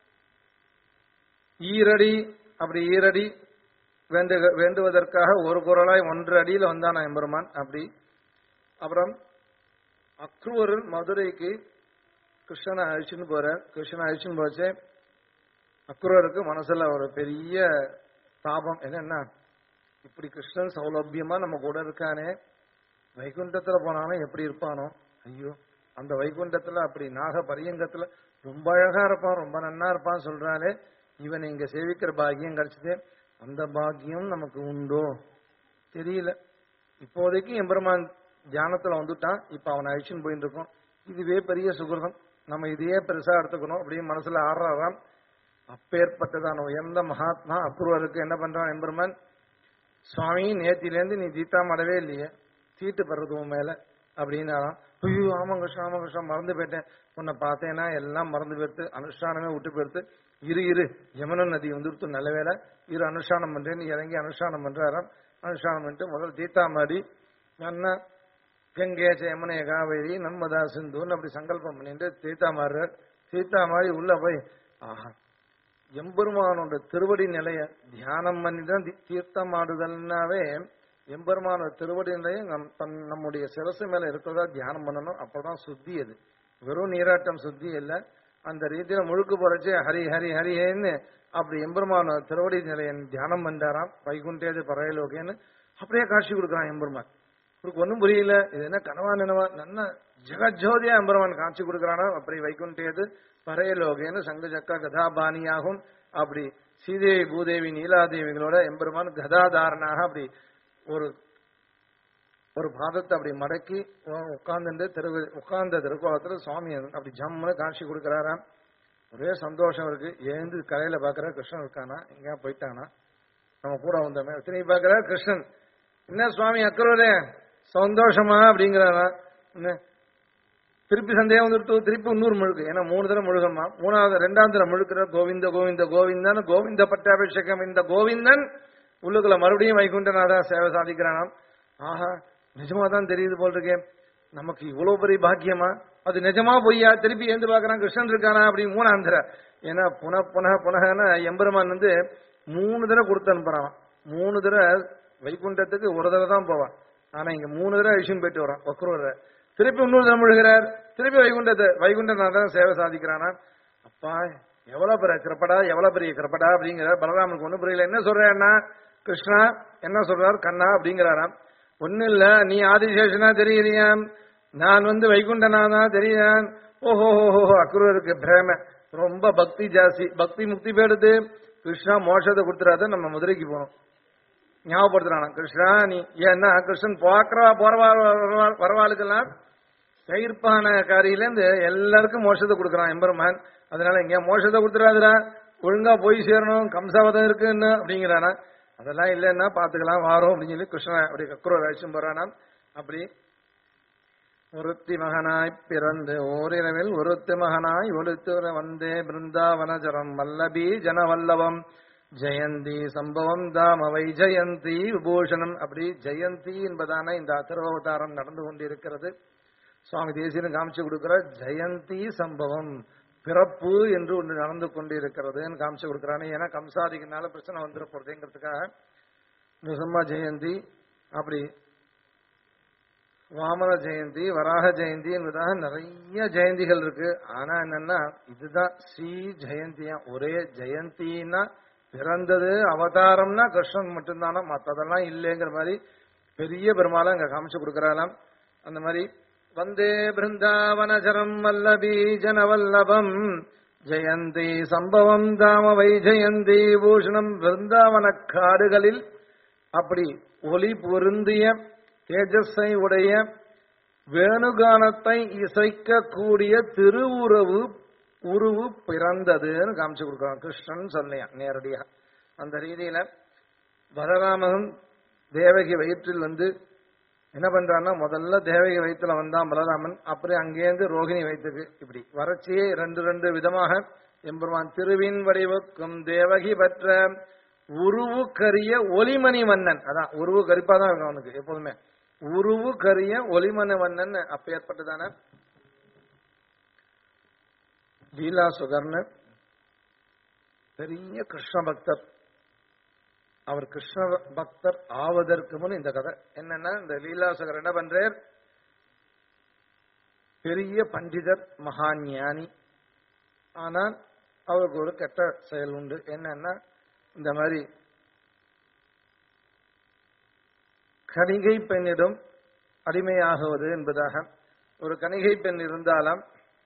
ஈரடி அப்படி ஈரடி வேண்டு வேண்டுவதற்காக ஒரு குரலாய் ஒன்று அடியில் வந்தான் எம்பெருமான் அப்படி அப்புறம் அக்ரூரர் மதுரைக்கு கிருஷ்ணனை அழிச்சுன்னு போறார் கிருஷ்ணனை அழிச்சுன்னு போச்சு அக்ரூருக்கு மனசுல ஒரு பெரிய தாபம் என்னன்னா இப்படி கிருஷ்ணன் சௌலபியமா நம்ம கூட இருக்கானே வைகுண்டத்துல போனாலும் எப்படி இருப்பானோ ஐயோ அந்த வைகுண்டத்துல அப்படி நாக பரியங்கத்துல ரொம்ப அழகா இருப்பான் ரொம்ப நன்னா இருப்பான் சொல்றானே இவனை இங்க சேவிக்கிற பாக்கியம் கிடைச்சது அந்த பாக்கியம் நமக்கு உண்டோ தெரியல இப்போதைக்கு எம்பெருமான் தியானத்துல வந்துட்டான் இப்ப அவனை அழிச்சுன்னு போயிட்டு இருக்கோம் இதுவே பெரிய சுகிருதம் நம்ம இதையே பெருசா எடுத்துக்கணும் அப்படின்னு மனசுல ஆடுறாராம் அப்பேற்பட்டதான உயர்ந்த மகாத்மா அக்ரூவருக்கு என்ன பண்றான் எம்பெருமான் சுவாமி நேத்திலேருந்து நீ தீத்தா மடவே இல்லையே தீட்டு படுறது உன் மேல அப்படின்னாராம் ஐயோ ஆமா கிருஷ்ணா ஆமா கிருஷ்ணா மறந்து போயிட்டேன் உன்னை பார்த்தேன்னா எல்லாம் மறந்து போயிடுத்து அனுஷ்டானமே விட்டு போயிடுத்து இரு இரு யமுன நதி வந்துடுத்து நல்ல வேலை இரு அனுஷ்டானம் பண்றேன்னு இறங்கி அனுஷ்டானம் பண்றாராம் அனுஷ்டானம் பண்ணிட்டு முதல்ல தீத்தா மாடி நல்லா கங்கை யமுனை காவேரி நன்மதா சிந்துன்னு அப்படி சங்கல்பம் பண்ணிட்டு தீத்தா மாறுறார் தீத்தா மாறி உள்ள போய் ஆஹா எம்பெருமானோட திருவடி நிலைய தியானம் பண்ணி தான் தி- தீர்த்தம் ஆடுதல்னாவே எம்பெருமானோட திருவடி நிலையை நம் தன் நம்முடைய சிரசு மேல இருக்கிறதா தியானம் பண்ணணும் அப்பதான் சுத்தி அது வெறும் நீராட்டம் சுத்தி இல்ல அந்த ரீதியில முழுக்க போறச்சு ஹரி ஹரி ஹரிஹேன்னு அப்படி எம்பெருமான திருவடி நிலையன் தியானம் பண்றாராம் வைகுண்டேது பறையலோகேன்னு அப்படியே காட்சி கொடுக்குறான் எம்பெருமான் இவருக்கு ஒன்றும் புரியல இது என்ன கனவா நினவா நன்ன ஜெகஜோதியா எம்பெருமான் காட்சி கொடுக்குறானோ அப்படி வைகுண்டேது பறையலோகேன்னு சங்க சக்கா கதாபாணியாகும் அப்படி சீதேவி பூதேவி நீலாதேவிகளோட எம்பெருமான் கதாதாரனாக அப்படி ஒரு ஒரு பாதத்தை அப்படி மடக்கி உட்கார்ந்து திரு உட்கார்ந்த திருக்கோலத்துல சுவாமி அப்படி ஜம்முன்னு காட்சி கொடுக்குறாராம் ஒரே சந்தோஷம் இருக்கு எழுந்து கரையில பாக்குற கிருஷ்ணன் இருக்கானா எங்கேயா போயிட்டானா நம்ம கூட வந்தோமே திரும்பி பாக்குற கிருஷ்ணன் என்ன சுவாமி அக்கறவரே சந்தோஷமா அப்படிங்கிறாரா என்ன திருப்பி சந்தேகம் வந்துட்டு திருப்பி இன்னொரு முழுக்கு ஏன்னா மூணு தடவை முழுகமா மூணாவது ரெண்டாவது தடவை முழுக்கிற கோவிந்த கோவிந்த கோவிந்தன் கோவிந்த பட்டாபிஷேகம் இந்த கோவிந்தன் உள்ளுக்குள்ள மறுபடியும் வைகுண்டநாதா சேவை சாதிக்கிறானாம் ஆஹா நிஜமா தான் தெரியுது போல் இருக்கேன் நமக்கு இவ்வளவு பெரிய பாக்கியமா அது நிஜமா பொய்யா திருப்பி எழுந்து பார்க்கறான் கிருஷ்ணன் இருக்கானா அப்படி மூணாம் தடவை ஏன்னா புன புன புனகன எம்பெருமான் வந்து மூணு தடவை கொடுத்து அனுப்புறான் மூணு தடவை வைகுண்டத்துக்கு ஒரு தடவை தான் போவான் ஆனா இங்க மூணு தடவை விஷயம் போயிட்டு வரான் வக்ரூர திருப்பி இன்னொரு தடவை முழுகிறார் திருப்பி வைகுண்டத்தை வைகுண்டநாதன் சேவை சாதிக்கிறானா அப்பா எவ்வளவு பெரிய கிரப்படா எவ்வளவு பெரிய கிரப்படா அப்படிங்கிறார் பலராமனுக்கு ஒண்ணும் புரியல என்ன சொல்றேன்னா கிருஷ்ணா என்ன சொல்றார் கண்ணா அப்படிங்கிறாராம் ஒண்ணு இல்ல நீ ஆதிசேஷனா தெரியறியாம் நான் வந்து வைகுண்டனானா தெரியான் ஓஹோ ஓஹோ அக்ரூருக்கு பிரேம ரொம்ப பக்தி ஜாஸ்தி பக்தி முக்தி போயிடுது கிருஷ்ணா மோஷத்தை கொடுத்துறாத நம்ம மதுரைக்கு போனோம் ஞாபகப்படுத்துறானா கிருஷ்ணா நீ ஏன்னா கிருஷ்ணன் பார்க்கறவா போறவா வரவா- வரவாளுக்கெல்லாம் தயிர்ப்பான காரியிலேருந்து எல்லாருக்கும் மோஷத்தை கொடுக்குறான் எம்பெருமான் அதனால எங்கேயா மோஷத்தை கொடுத்துறாதுடா ஒழுங்கா போய் சேரணும் கம்சாவதம் இருக்குன்னு அப்படிங்கிறானா அதெல்லாம் இல்லைன்னா பாத்துக்கலாம் வாரோம் அப்படின்னு சொல்லி கிருஷ்ணன் அப்படி கக்குரோ அழைச்சும் போறானா அப்படி ஒருத்தி மகனாய் பிறந்து ஓரிரவில் ஒருத்தி மகனாய் ஒழுத்து வந்தே பிருந்தாவனஜரம் வல்லபி ஜனவல்லவம் ஜெயந்தி சம்பவம் தாமவை ஜெயந்தி விபூஷணம் அப்படி ஜெயந்தி என்பதான இந்த அத்திரவதாரம் நடந்து கொண்டிருக்கிறது சுவாமி தேசியன் காமிச்சு கொடுக்கிற ஜெயந்தி சம்பவம் பிறப்பு என்று ஒன்று நடந்து கொண்டிருக்கிறதுன்னு காமிச்சு கொடுக்குறானே ஏன்னா கம்சாதிக்குனால பிரச்சனை வந்துட போறதுங்கிறதுக்காக நிசம்மா ஜெயந்தி அப்படி வாமன ஜெயந்தி வராக ஜெயந்தி என்பதாக நிறைய ஜெயந்திகள் இருக்கு ஆனா என்னன்னா இதுதான் ஸ்ரீ ஜெயந்தியா ஒரே ஜெயந்தின்னா பிறந்தது அவதாரம்னா கிருஷ்ணன் மட்டும்தானா மத்ததெல்லாம் இல்லைங்கிற மாதிரி பெரிய பெருமாளை அங்க காமிச்சு கொடுக்கறாளாம் அந்த மாதிரி வந்தே பிருந்தாவனஜரம் வல்லபி ஜனவல்லபம் ஜெயந்தி சம்பவம் தாம வை ஜெயந்தி பூஷணம் பிருந்தாவன காடுகளில் அப்படி ஒளி பொருந்திய தேஜஸை உடைய வேணுகானத்தை இசைக்கக்கூடிய திருவுறவு உருவு பிறந்ததுன்னு காமிச்சு கொடுக்குறான் கிருஷ்ணன் சொன்னையா நேரடியா அந்த ரீதியில பலராமன் தேவகி வயிற்றில் வந்து என்ன பண்றான்னா முதல்ல தேவகி வயிற்றுல வந்தான் பலராமன் அப்புறம் அங்கேருந்து ரோகிணி வயிற்றுக்கு இப்படி வறட்சியே ரெண்டு ரெண்டு விதமாக எம்பெருமான் திருவின் வடிவுக்கும் தேவகி பெற்ற உருவு கரிய ஒளிமணி மன்னன் அதான் உருவு கரிப்பா தான் இருக்கும் அவனுக்கு எப்போதுமே உருவு கரிய ஒளிமணி மன்னன் அப்ப ஏற்பட்டதான லீலா சுகர்னு பெரிய கிருஷ்ண பக்தர் அவர் கிருஷ்ண பக்தர் ஆவதற்கு முன் இந்த கதை என்னன்னா இந்த லீலாசகர் என்ன பண்றார் பெரிய பண்டிதர் மகா ஞானி ஆனால் அவருக்கு ஒரு கெட்ட செயல் உண்டு என்னன்னா இந்த மாதிரி கணிகை பெண்ணிடம் அடிமையாகுவது என்பதாக ஒரு கணிகை பெண் இருந்தாலும்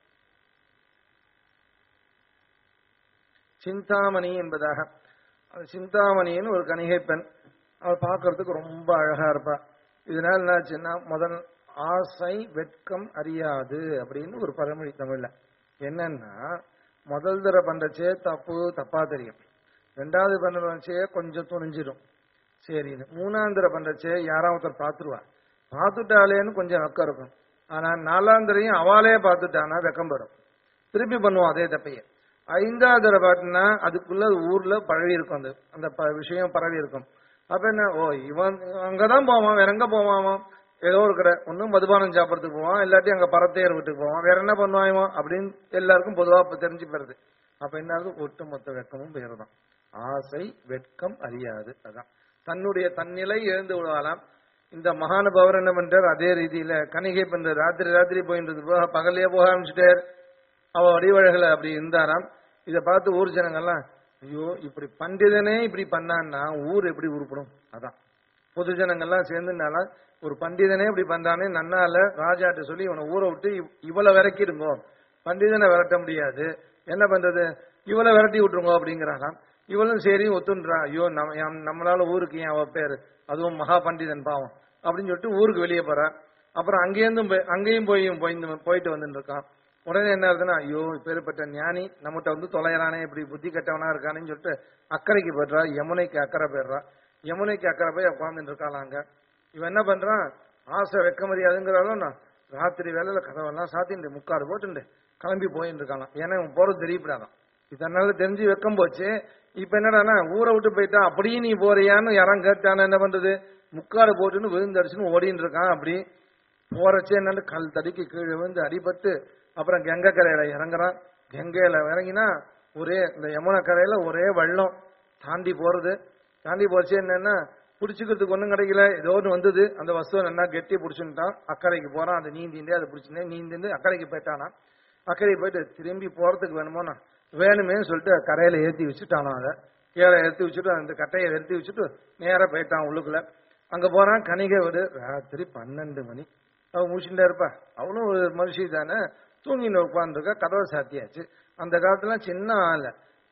சிந்தாமணி என்பதாக அந்த சிந்தாமணின்னு ஒரு கணிகை பெண் அவள் பார்க்கறதுக்கு ரொம்ப அழகா இருப்பா இதனால என்னாச்சுன்னா முதல் ஆசை வெட்கம் அறியாது அப்படின்னு ஒரு பழமொழி தமிழ்ல என்னன்னா முதல் தடவை பண்றச்சே தப்பு தப்பா தெரியும் ரெண்டாவது பண்றச்சே கொஞ்சம் துணிஞ்சிடும் சரின்னு மூணாம் தடவை பண்றச்சே யாராவது ஒருத்தர் பார்த்துருவா பார்த்துட்டாலேன்னு கொஞ்சம் வெக்கம் இருக்கும் ஆனா நாலாம் தடவையும் அவளே பார்த்துட்டானா வெக்கம் படும் திருப்பி பண்ணுவோம் அதே தப்பையே ஐந்தாவது தடவை பாட்டுனா அதுக்குள்ள ஊர்ல பரவி இருக்கும் அந்த அந்த ப- விஷயம் பரவி இருக்கும் அப்ப என்ன ஓ இவன் அங்கதான் போவான் வேற எங்க போவான் அவன்? ஏதோ ஒரு கடை ஒன்னும் மதுபானம் சாப்பிடறதுக்கு போவான் இல்லாட்டி அங்க பரத்தையர் வீட்டுக்கு போவான் வேற என்ன பண்ணுவான் இவன் அப்படின்னு எல்லாருக்கும் பொதுவா இப்ப தெரிஞ்சு போயிருது அப்ப என்ன ஆகுது ஒட்டுமொத்த வெக்கமும் போயிருதான் ஆசை வெட்கம் அறியாது அதான் தன்னுடைய தன்னிலை எழுந்து விடுவாளாம் இந்த மகானுபவர் என்ன பண்றார் அதே ரீதியில கணிகை பண்ற ராத்திரி ராத்திரி போயின்றது போக பகல்லையே போக ஆரம்பிச்சுட்டார் அவ வடிவழகுல அப்படி இருந்தாராம் இத பார்த்து ஊர் ஜனங்கள்லாம் ஐயோ இப்படி பண்டிதனே இப்படி பண்ணான்னா ஊர் எப்படி உருப்படும் அதான் பொது ஜனங்கள்லாம் சேர்ந்துனால ஒரு பண்டிதனே இப்படி பண்றானே நன்னால ராஜாட்ட சொல்லி இவனை ஊரை விட்டு இவ்- இவளை விரக்கிடுங்கோ பண்டிதனை விரட்ட முடியாது என்ன பண்றது இவளை விரட்டி விட்டுருங்கோ அப்படிங்கிறாராம் இவளும் சரி ஒத்துன்றா ஐயோ நம்ம எம்- நம்மளால ஊருக்கு ஏன் அவ பேரு அதுவும் மகா பண்டிதன் பாவம் அப்படின்னு சொல்லிட்டு ஊருக்கு வெளியே போறா அப்புறம் அங்கேருந்தும் போய்- அங்கேயும் போய் போய் போயிட்டு வந்துட்டு இருக்கான் உடனே என்ன ஆகுதுன்னா ஐயோ இப்பேற்பட்ட ஞானி நம்மகிட்ட வந்து தொலைறானே இப்படி புத்தி கெட்டவனா இருக்கானேன்னு சொல்லிட்டு அக்கறைக்கு போயிடுறா யமுனைக்கு அக்கறை போயிடுறா யமுனைக்கு அக்கறை போய் உட்காந்துட்டு இருக்காளாம் அங்க இவன் என்ன பண்றான் ஆசை வெக்க மரியாதுங்கிறாலும் நான் ராத்திரி வேலையில கதவெல்லாம் சாத்திட்டு முக்காடு போட்டுண்டு கிளம்பி போயிட்டு இருக்காளாம் ஏன்னா இவன் போறது தெரியப்படாதான் இதனால தெரிஞ்சு வெக்கம் போச்சு இப்ப என்னடான்னா ஊரை விட்டு போயிட்டா அப்படியே நீ போறியான்னு யாரும் கேட்டானா என்ன பண்றது முக்காடு போட்டுன்னு விழுந்தடிச்சுன்னு ஓடின்னு இருக்கான் அப்படி போறச்சே என்னன்னு கல் தடிக்கு கீழே விழுந்து அடிபட்டு அப்புறம் கங்கை கரையில இறங்குறான் கங்கையில இறங்கினா ஒரே இந்த யமுனை கரையில ஒரே வெள்ளம் தாண்டி போறது தாண்டி போச்சு என்னன்னா புடிச்சுக்கிறதுக்கு ஒண்ணும் கிடைக்கல ஏதோ ஒன்று வந்தது அந்த வஸ்துவை நல்லா கெட்டி பிடிச்சுட்டான் அக்கறைக்கு போறான் அதை நீந்திண்டே அதை பிடிச்சுனே நீந்திண்டு அக்கறைக்கு போயிட்டானா அக்கறைக்கு போயிட்டு திரும்பி போறதுக்கு வேணுமோனா வேணுமேன்னு சொல்லிட்டு கரையில ஏத்தி வச்சுட்டானா அதை கீழே ஏத்தி வச்சுட்டு அந்த கட்டையை ஏத்தி வச்சுட்டு நேரா போயிட்டான் உள்ளுக்குள்ள அங்க போறான் கணிகை விடு ராத்திரி பன்னெண்டு மணி அவ முடிச்சுட்டே இருப்பா அவளும் ஒரு மனுஷி தானே தூங்கின்னு உட்காந்துருக்கா கதவை சாத்தியாச்சு அந்த காலத்துல சின்ன ஆள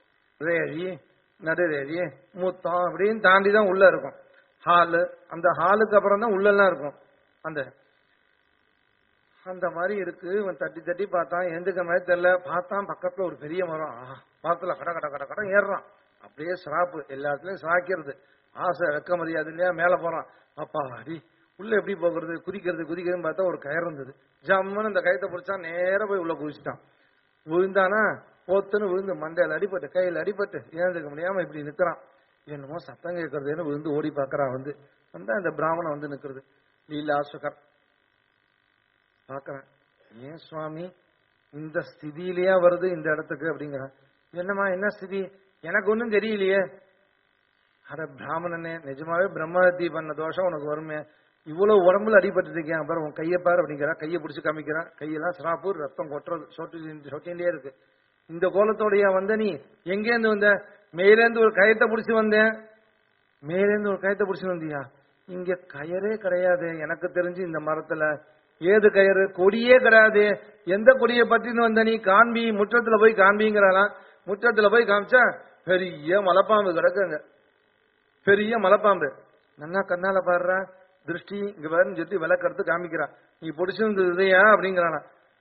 ரேழி நடுரேழி மூத்தம் அப்படின்னு தாண்டி தான் உள்ள இருக்கும் ஹாலு அந்த ஹாலுக்கு அப்புறம் தான் உள்ளெல்லாம் இருக்கும் அந்த அந்த மாதிரி இருக்கு இவன் தட்டி தட்டி பார்த்தான் எந்துக்க மாதிரி தெரியல பார்த்தான் பக்கத்துல ஒரு பெரிய மரம் ஆஹா, பார்த்துல கட கட கட கட ஏறுறான் அப்படியே சிராப்பு எல்லா இடத்துலயும் சிராக்கிறது ஆசை வெக்க மரியாதை இல்லையா மேல போறான் அப்பா அடி உள்ள எப்படி போகிறது குதிக்கிறது குதிக்கிறதுன்னு பார்த்தா ஒரு கயிறு இருந்தது ஜம்முன்னு அந்த கயத்தை பிடிச்சா நேரா போய் உள்ள குதிச்சிட்டான் விழுந்தானா போத்துன்னு விழுந்து மண்டையில அடிபட்டு கையில அடிபட்டு ஏழுக்க முடியாம இப்படி நிக்கிறான் என்னமோ சத்தம் கேட்கறதுன்னு விழுந்து ஓடி பார்க்கறான் வந்து வந்தா இந்த பிராமணன் வந்து நிக்கிறது லீலாசுகர் பார்க்கறேன் ஏன் சுவாமி இந்த ஸ்திதியிலேயே வருது இந்த இடத்துக்கு அப்படிங்கிறான் என்னம்மா என்ன ஸ்திதி எனக்கு ஒன்றும் தெரியலையே அட பிராமணனே நிஜமாவே பிரம்மஹத்தி பண்ண தோஷம் உனக்கு வருமே இவ்வளவு உடம்புல அடிபட்டு இருக்கேன் அப்புறம் உன் கையை பாரு அப்படிங்கிறா கையை பிடிச்சு காமிக்கிறான் கையெல்லாம் சிராப்பூர் ரத்தம் கொட்டுறது சொட்டு சொட்டிகிட்டே இருக்கு இந்த கோலத்தோடைய வந்த நீ எங்கேருந்து வந்த மேலேந்து ஒரு கயத்தை பிடிச்சு வந்தேன் மேலேந்து ஒரு கயத்தை பிடிச்சு வந்தியா இங்க கயரே கிடையாது எனக்கு தெரிஞ்சு இந்த மரத்துல ஏது கயறு கொடியே கிடையாது எந்த கொடியை பற்றின்னு வந்த நீ காண்பி முற்றத்துல போய் காண்பிங்கிறாளாம் முற்றத்துல போய் காமிச்சா பெரிய மலைப்பாம்பு கிடக்குங்க பெரிய மலைப்பாம்பு நன்னா கண்ணால பாடுறா திருஷ்டி இங்க பாருன்னு சொல்லி விளக்கெடுத்து காமிக்கிறான் நீ பிடிச்சிருந்தது இதையா அப்படிங்கிறானா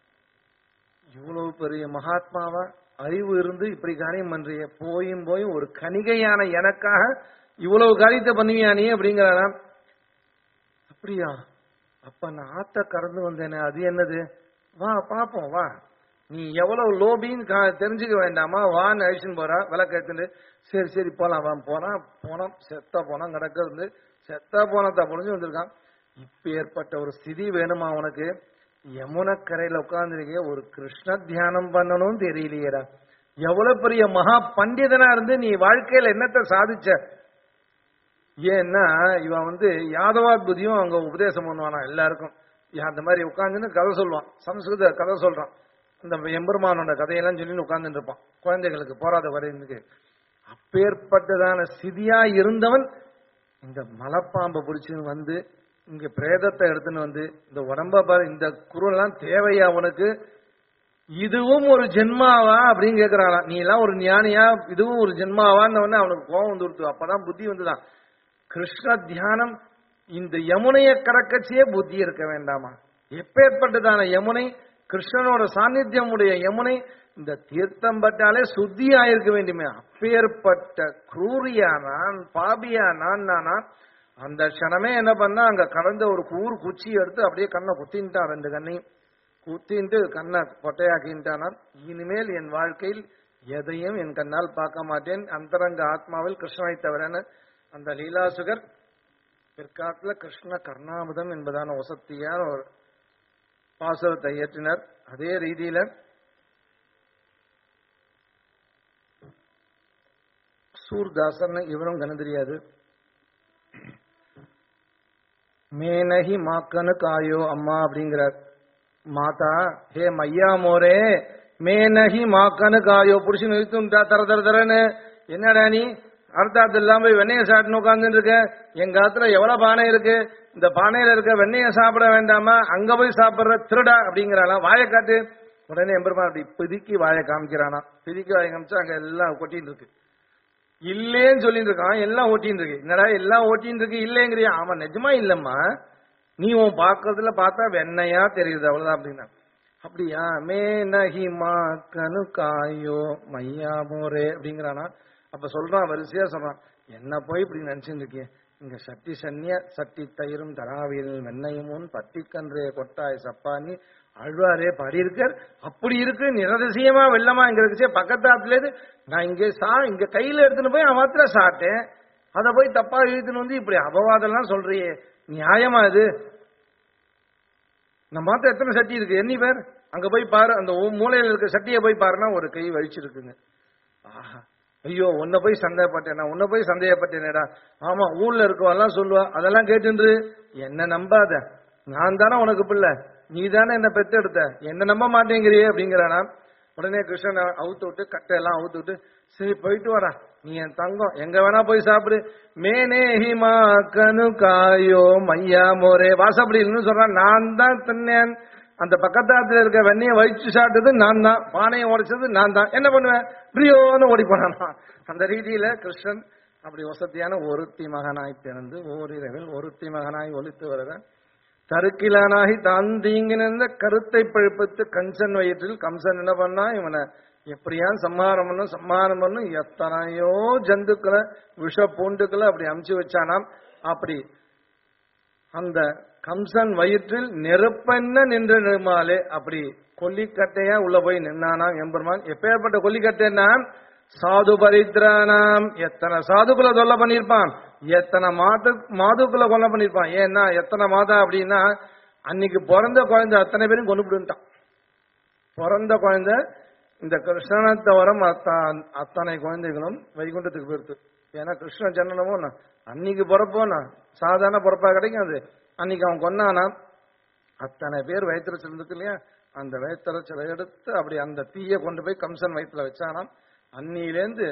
இவ்வளவு பெரிய மகாத்மாவா அறிவு இருந்து இப்படி காரியம் பண்றிய போயும் போயும் ஒரு கணிகையான எனக்காக இவ்வளவு காரியத்தை பண்ணுவியா நீ அப்படிங்கிறானா அப்படியா அப்ப நான் ஆத்த கறந்து வந்தேனே அது என்னது வா பாப்போம் வா நீ எவ்வளவு லோபின்னு கா- தெரிஞ்சுக்க வேண்டாமா வான்னு அழிச்சுன்னு போறா விளக்கு எடுத்துட்டு சரி சரி போலாம் வா போனா போனோம் செத்தா போனோம் கிடக்கிறது செத்தா போனதா புரிஞ்சு வந்திருக்கான் இப்ப ஏற்பட்ட ஒரு ஸ்திதி வேணுமா உனக்கு யமுனக்கரையில உட்கார்ந்துருக்க ஒரு கிருஷ்ண தியானம் பண்ணணும் தெரியலையேடா எவ்வளவு பெரிய மகா பண்டிதனா இருந்து நீ வாழ்க்கையில என்னத்தை சாதிச்ச ஏன்னா இவன் வந்து யாதவாத்புதியும் அங்க உபதேசம் பண்ணுவானா எல்லாருக்கும் யா- அந்த மாதிரி உட்கார்ந்துன்னு கதை சொல்லுவான் சம்ஸ்கிருத கதை சொல்றான் இந்த எம்பெருமானோட கதையெல்லாம் சொல்லி உட்கார்ந்துட்டு இருப்பான் குழந்தைகளுக்கு போராத வரைந்துக்கு அப்பேற்பட்டதான சிதியா இருந்தவன் இந்த மலைப்பாம்பை பிடிச்சுன்னு வந்து இங்க பிரேதத்தை எடுத்துன்னு வந்து இந்த உடம்ப பாரு இந்த குருவெல்லாம் தேவையா உனக்கு இதுவும் ஒரு ஜென்மாவா அப்படின்னு கேக்குறானா நீ எல்லாம் ஒரு ஞானியா இதுவும் ஒரு ஜென்மாவான்னு உடனே அவனுக்கு கோபம் வந்துருத்து அப்பதான் புத்தி வந்துதான் கிருஷ்ண தியானம் இந்த யமுனையை கடக்கச்சியே புத்தி இருக்க வேண்டாமா எப்பேற்பட்டதான யமுனை கிருஷ்ணனோட சாநித்தியம் உடைய யமுனை இந்த தீர்த்தம் பட்டாலே சுத்தி ஆயிருக்க வேண்டுமே அப்பேற்பட்ட குரூரியா நான் பாபியா நான் நானா அந்த க்ஷணமே என்ன பண்ணா அங்க கடந்த ஒரு கூர் குச்சி எடுத்து அப்படியே கண்ணை குத்தின்ட்டான் ரெண்டு கண்ணையும் குத்தின்ட்டு கண்ணை கொட்டையாக்கின்ட்டானா இனிமேல் என் வாழ்க்கையில் எதையும் என் கண்ணால் பார்க்க மாட்டேன் அந்தரங்க ஆத்மாவில் கிருஷ்ணனை தவிரன்னு அந்த லீலாசுகர் பிற்காலத்துல கிருஷ்ண கர்ணாமுதம் என்பதான வசத்தியான ஒரு பாசுரத்தை இயற்றினர் அதே ரீதியில சூர்தாசன் இவரும் கண்ணு தெரியாது மேனகி மாக்கனு காயோ அம்மா அப்படிங்கிறார் மாதா ஹே மையா மோரே மேனகி மாக்கனு காயோ புடிச்சு நிறுத்துட்டா தர தர தரன்னு என்னடா நீ அர்த்தாத்து இல்லாம போய் வெண்ணெயை சாப்பிட்டு உட்கார்ந்துட்டு இருக்க எங்க காலத்துல எவ்வளவு பானை இருக்கு இந்த பானையில இருக்க வெண்ணெயை சாப்பிட வேண்டாமா அங்க போய் சாப்பிடுற திருடா அப்படிங்கிறானா வாயை காட்டு உடனே எம்பெருமான் அப்படி பிதுக்கி வாயை காமிக்கிறானா பிதுக்கி வாயை காமிச்சா அங்க எல்லாம் கொட்டின்னு இருக்கு இல்லேன்னு சொல்லிட்டு இருக்கான் எல்லாம் ஓட்டின்னு இருக்கு என்னடா எல்லாம் ஓட்டின்னு இருக்கு இல்லைங்கிறியா ஆமா நிஜமா இல்லம்மா நீ உன் பாக்குறதுல பார்த்தா வெண்ணையா தெரியுது அவ்வளவுதான் அப்படின்னா அப்படியா மே நஹிமா கனு காயோ மையா மோரே அப்படிங்கிறானா அப்ப சொல்றான் வரிசையா சொல்றான் என்ன போய் இப்படி நினைச்சுட்டு இருக்கேன் இங்க சட்டி சன்னிய சட்டி தயிரும் தராவில் வெண்ணையும் பட்டி கன்றே கொட்டாய் சப்பானி அழ்வாரே பாடியிருக்கார் அப்படி இருக்கு நிரதிசயமா வெள்ளமா இங்க இருக்குச்சே பக்கத்தாத்துல இருந்து நான் இங்க சா இங்க கையில எடுத்துன்னு போய் அவத்துல சாப்பிட்டேன் அதை போய் தப்பா இழுத்துன்னு வந்து இப்படி அபவாதம்லாம் சொல்றியே நியாயமா இது நம்ம மாத்த எத்தனை சட்டி இருக்கு எண்ணி பேர் அங்க போய் பாரு அந்த ஒ- மூலையில இருக்க சட்டியை போய் பாருன்னா ஒரு கை வலிச்சிருக்குங்க ஆஹா ஐயோ உன்னை போய் சந்தேகப்பட்டேனா உன்னை போய் சந்தேகப்பட்டேனேடா ஆமா ஊர்ல இருக்கவெல்லாம் சொல்லுவா அதெல்லாம் கேட்டுன்று என்ன நம்பாத நான் தானே உனக்கு பிள்ளை நீ தானே என்ன பெத்தெடுத்த என்ன நம்ப மாட்டேங்கிறியே அப்படிங்கிறானா உடனே கிருஷ்ணன் அவுத்து விட்டு கட்டையெல்லாம் அவுத்து விட்டு சரி போயிட்டு வாடா நீ என் தங்கம் எங்க வேணா போய் சாப்பிடு மேனே ஹிமா கனு காயோ மையா மோரே வாசப்படின்னு சொல்றான் நான் தான் தின்னேன் அந்த பக்கத்தாத்துல இருக்க வெண்ணையை வயிற்று சாப்பிட்டது நான் தான் பானையை உடைச்சது நான் தான் என்ன பண்ணுவேன் பிரியோன்னு ஓடி போனானா அந்த ரீதியில கிருஷ்ணன் அப்படி வசதியான ஒருத்தி மகனாய் பிறந்து ஓரிரவில் ஒருத்தி மகனாய் ஒலித்து வருகிற தருக்கிலானாகி தான் தீங்கி நின்ற கருத்தை பழுப்பித்து கஞ்சன் வயிற்றில் கம்சன் என்ன பண்ணா இவனை எப்படியா சம்ஹாரம் பண்ணும் சம்ஹாரம் பண்ணும் எத்தனையோ ஜந்துக்களை விஷ பூண்டுக்களை அப்படி அமுச்சு வச்சானாம் அப்படி அந்த கம்சன் வயிற்றில் நெருப்பென்ன நின்று நிருமாலே அப்படி கொல்லிக்கட்டையா உள்ள போய் நின்னானாம் எம்பெருமான் எப்பேற்பட்ட கொல்லிக்கட்டைன்னா சாது பரித்ரானாம் எத்தனை சாதுக்குள்ள தொல்லை பண்ணியிருப்பான் எத்தனை மாது மாதுக்குள்ள கொலை பண்ணியிருப்பான் ஏன்னா எத்தனை மாதா அப்படின்னா அன்னைக்கு பிறந்த குழந்தை அத்தனை பேரும் கொண்டு விட்டுட்டான் பிறந்த குழந்தை இந்த கிருஷ்ணனை தவிர மத்த அத்தனை குழந்தைகளும் வைகுண்டத்துக்கு போயிருக்கு ஏன்னா கிருஷ்ண ஜனனமும் நான் அன்னைக்கு பிறப்போனா சாதாரண பிறப்பா கிடைக்காது அன்னைக்கு அவன் கொன்னானா அத்தனை பேர் வயிற்றுச்சல் இருந்துக்கு இல்லையா அந்த வயிற்றுச்சலை எடுத்து அப்படி அந்த தீயை கொண்டு போய் கம்சன் வயிற்றுல வச்சானாம் அன்னியிலேந்து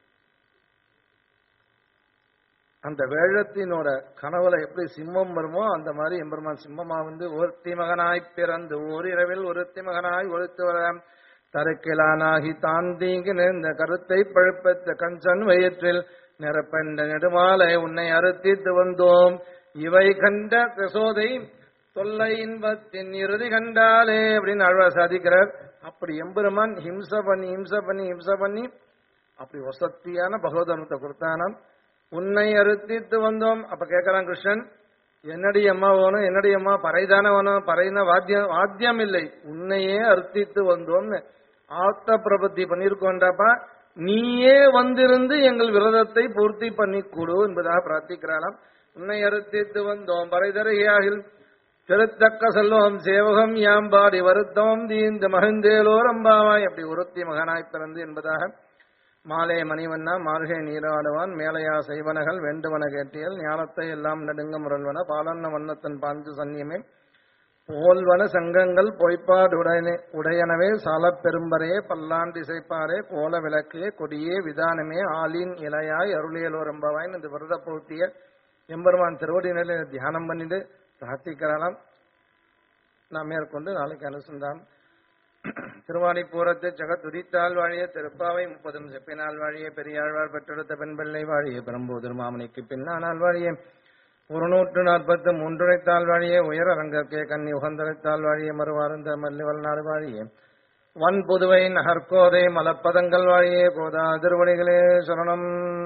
அந்த வேழத்தினோட கனவுல எப்படி சிம்மம் வருமோ அந்த மாதிரி எம்பெருமான் சிம்மமா வந்து ஒருத்தி மகனாய் பிறந்து ஓரிரவில் ஒருத்தி மகனாய் ஒழுத்து வர தருக்கிலானாகி தான் தீங்கு இந்த கருத்தை பழுப்பத்த கஞ்சன் வயிற்றில் நிரப்பெண்ட நெடுமாலை உன்னை அறுத்தித்து வந்தோம் இவை கண்ட பிரசோதை தொல்லை இன்பத்தின் இறுதி கண்டாலே அப்படின்னு அழ்வார் சாதிக்கிறார் அப்படி எம்பெருமான் ஹிம்ச பண்ணி ஹிம்ச பண்ணி ஹிம்ச பண்ணி அப்படி வசத்தியான பகவதனத்தை கொடுத்தானாம் உன்னை அறுத்தித்து வந்தோம் அப்ப கேட்கறான் கிருஷ்ணன் என்னடி அம்மா வேணும் என்னடி அம்மா பறைதானே வேணும் பறைனா வாத்தியம் வாத்தியம் இல்லை உன்னையே அறுத்தித்து வந்தோம்னு ஆத்த பிரபத்தி பண்ணிருக்கோண்டாப்பா நீயே வந்திருந்து எங்கள் விரதத்தை பூர்த்தி பண்ணி கொடு என்பதாக பிரார்த்திக்கிறாளாம் உன்னை அறுத்தித்து வந்தோம் பறைதரையாகில் திருத்தக்க செல்வம் சேவகம் யாம்பாடி வருத்தம் தீந்த மகிழ்ந்தேலோரம்பாவாய் அப்படி ஒருத்தி மகனாய் பிறந்து என்பதாக மாலே மணிவண்ணா மார்கை நீராடுவான் மேலையா செய்வனகள் வேண்டுவன கேட்டியல் ஞானத்தை எல்லாம் நடுங்க முரல்வன பாலன்ன வண்ணத்தன் பாஞ்சு சன்னியமே போல்வன சங்கங்கள் பொய்ப்பாடு உடையனே உடையனவே சாலப் பெரும்பரையே பல்லாண்டு இசைப்பாரே கோல விளக்கே கொடியே விதானமே ஆலின் இலையாய் அருளியலோரம்பவாயின் இந்த விரத பூர்த்திய எம்பெருமான் திருவடி நிலையில தியானம் பண்ணிட்டு பிரார்த்திக்கலாம் நாம் மேற்கொண்டு நாளைக்கு அனுசந்தான் திருவாணிப்பூரத்து ஜெகத் உரித்தால் வாழிய திருப்பாவை முப்பதும் செப்பினால் வாழிய பெரியாழ்வார் பெற்றெடுத்த பெண்பிள்ளை வாழிய பெரும்போதர் மாமணிக்கு பின்னானால் வாழிய ஒரு நூற்று நாற்பத்து மூன்றுரைத்தால் வாழிய உயர் அரங்கற்கே கன்னி உகந்தரைத்தால் வாழிய மறுவார்ந்த மல்லிவல் நாடு வாழிய வன் புதுவை நகர்கோதை மலப்பதங்கள் வாழிய கோதா திருவடிகளே சரணம்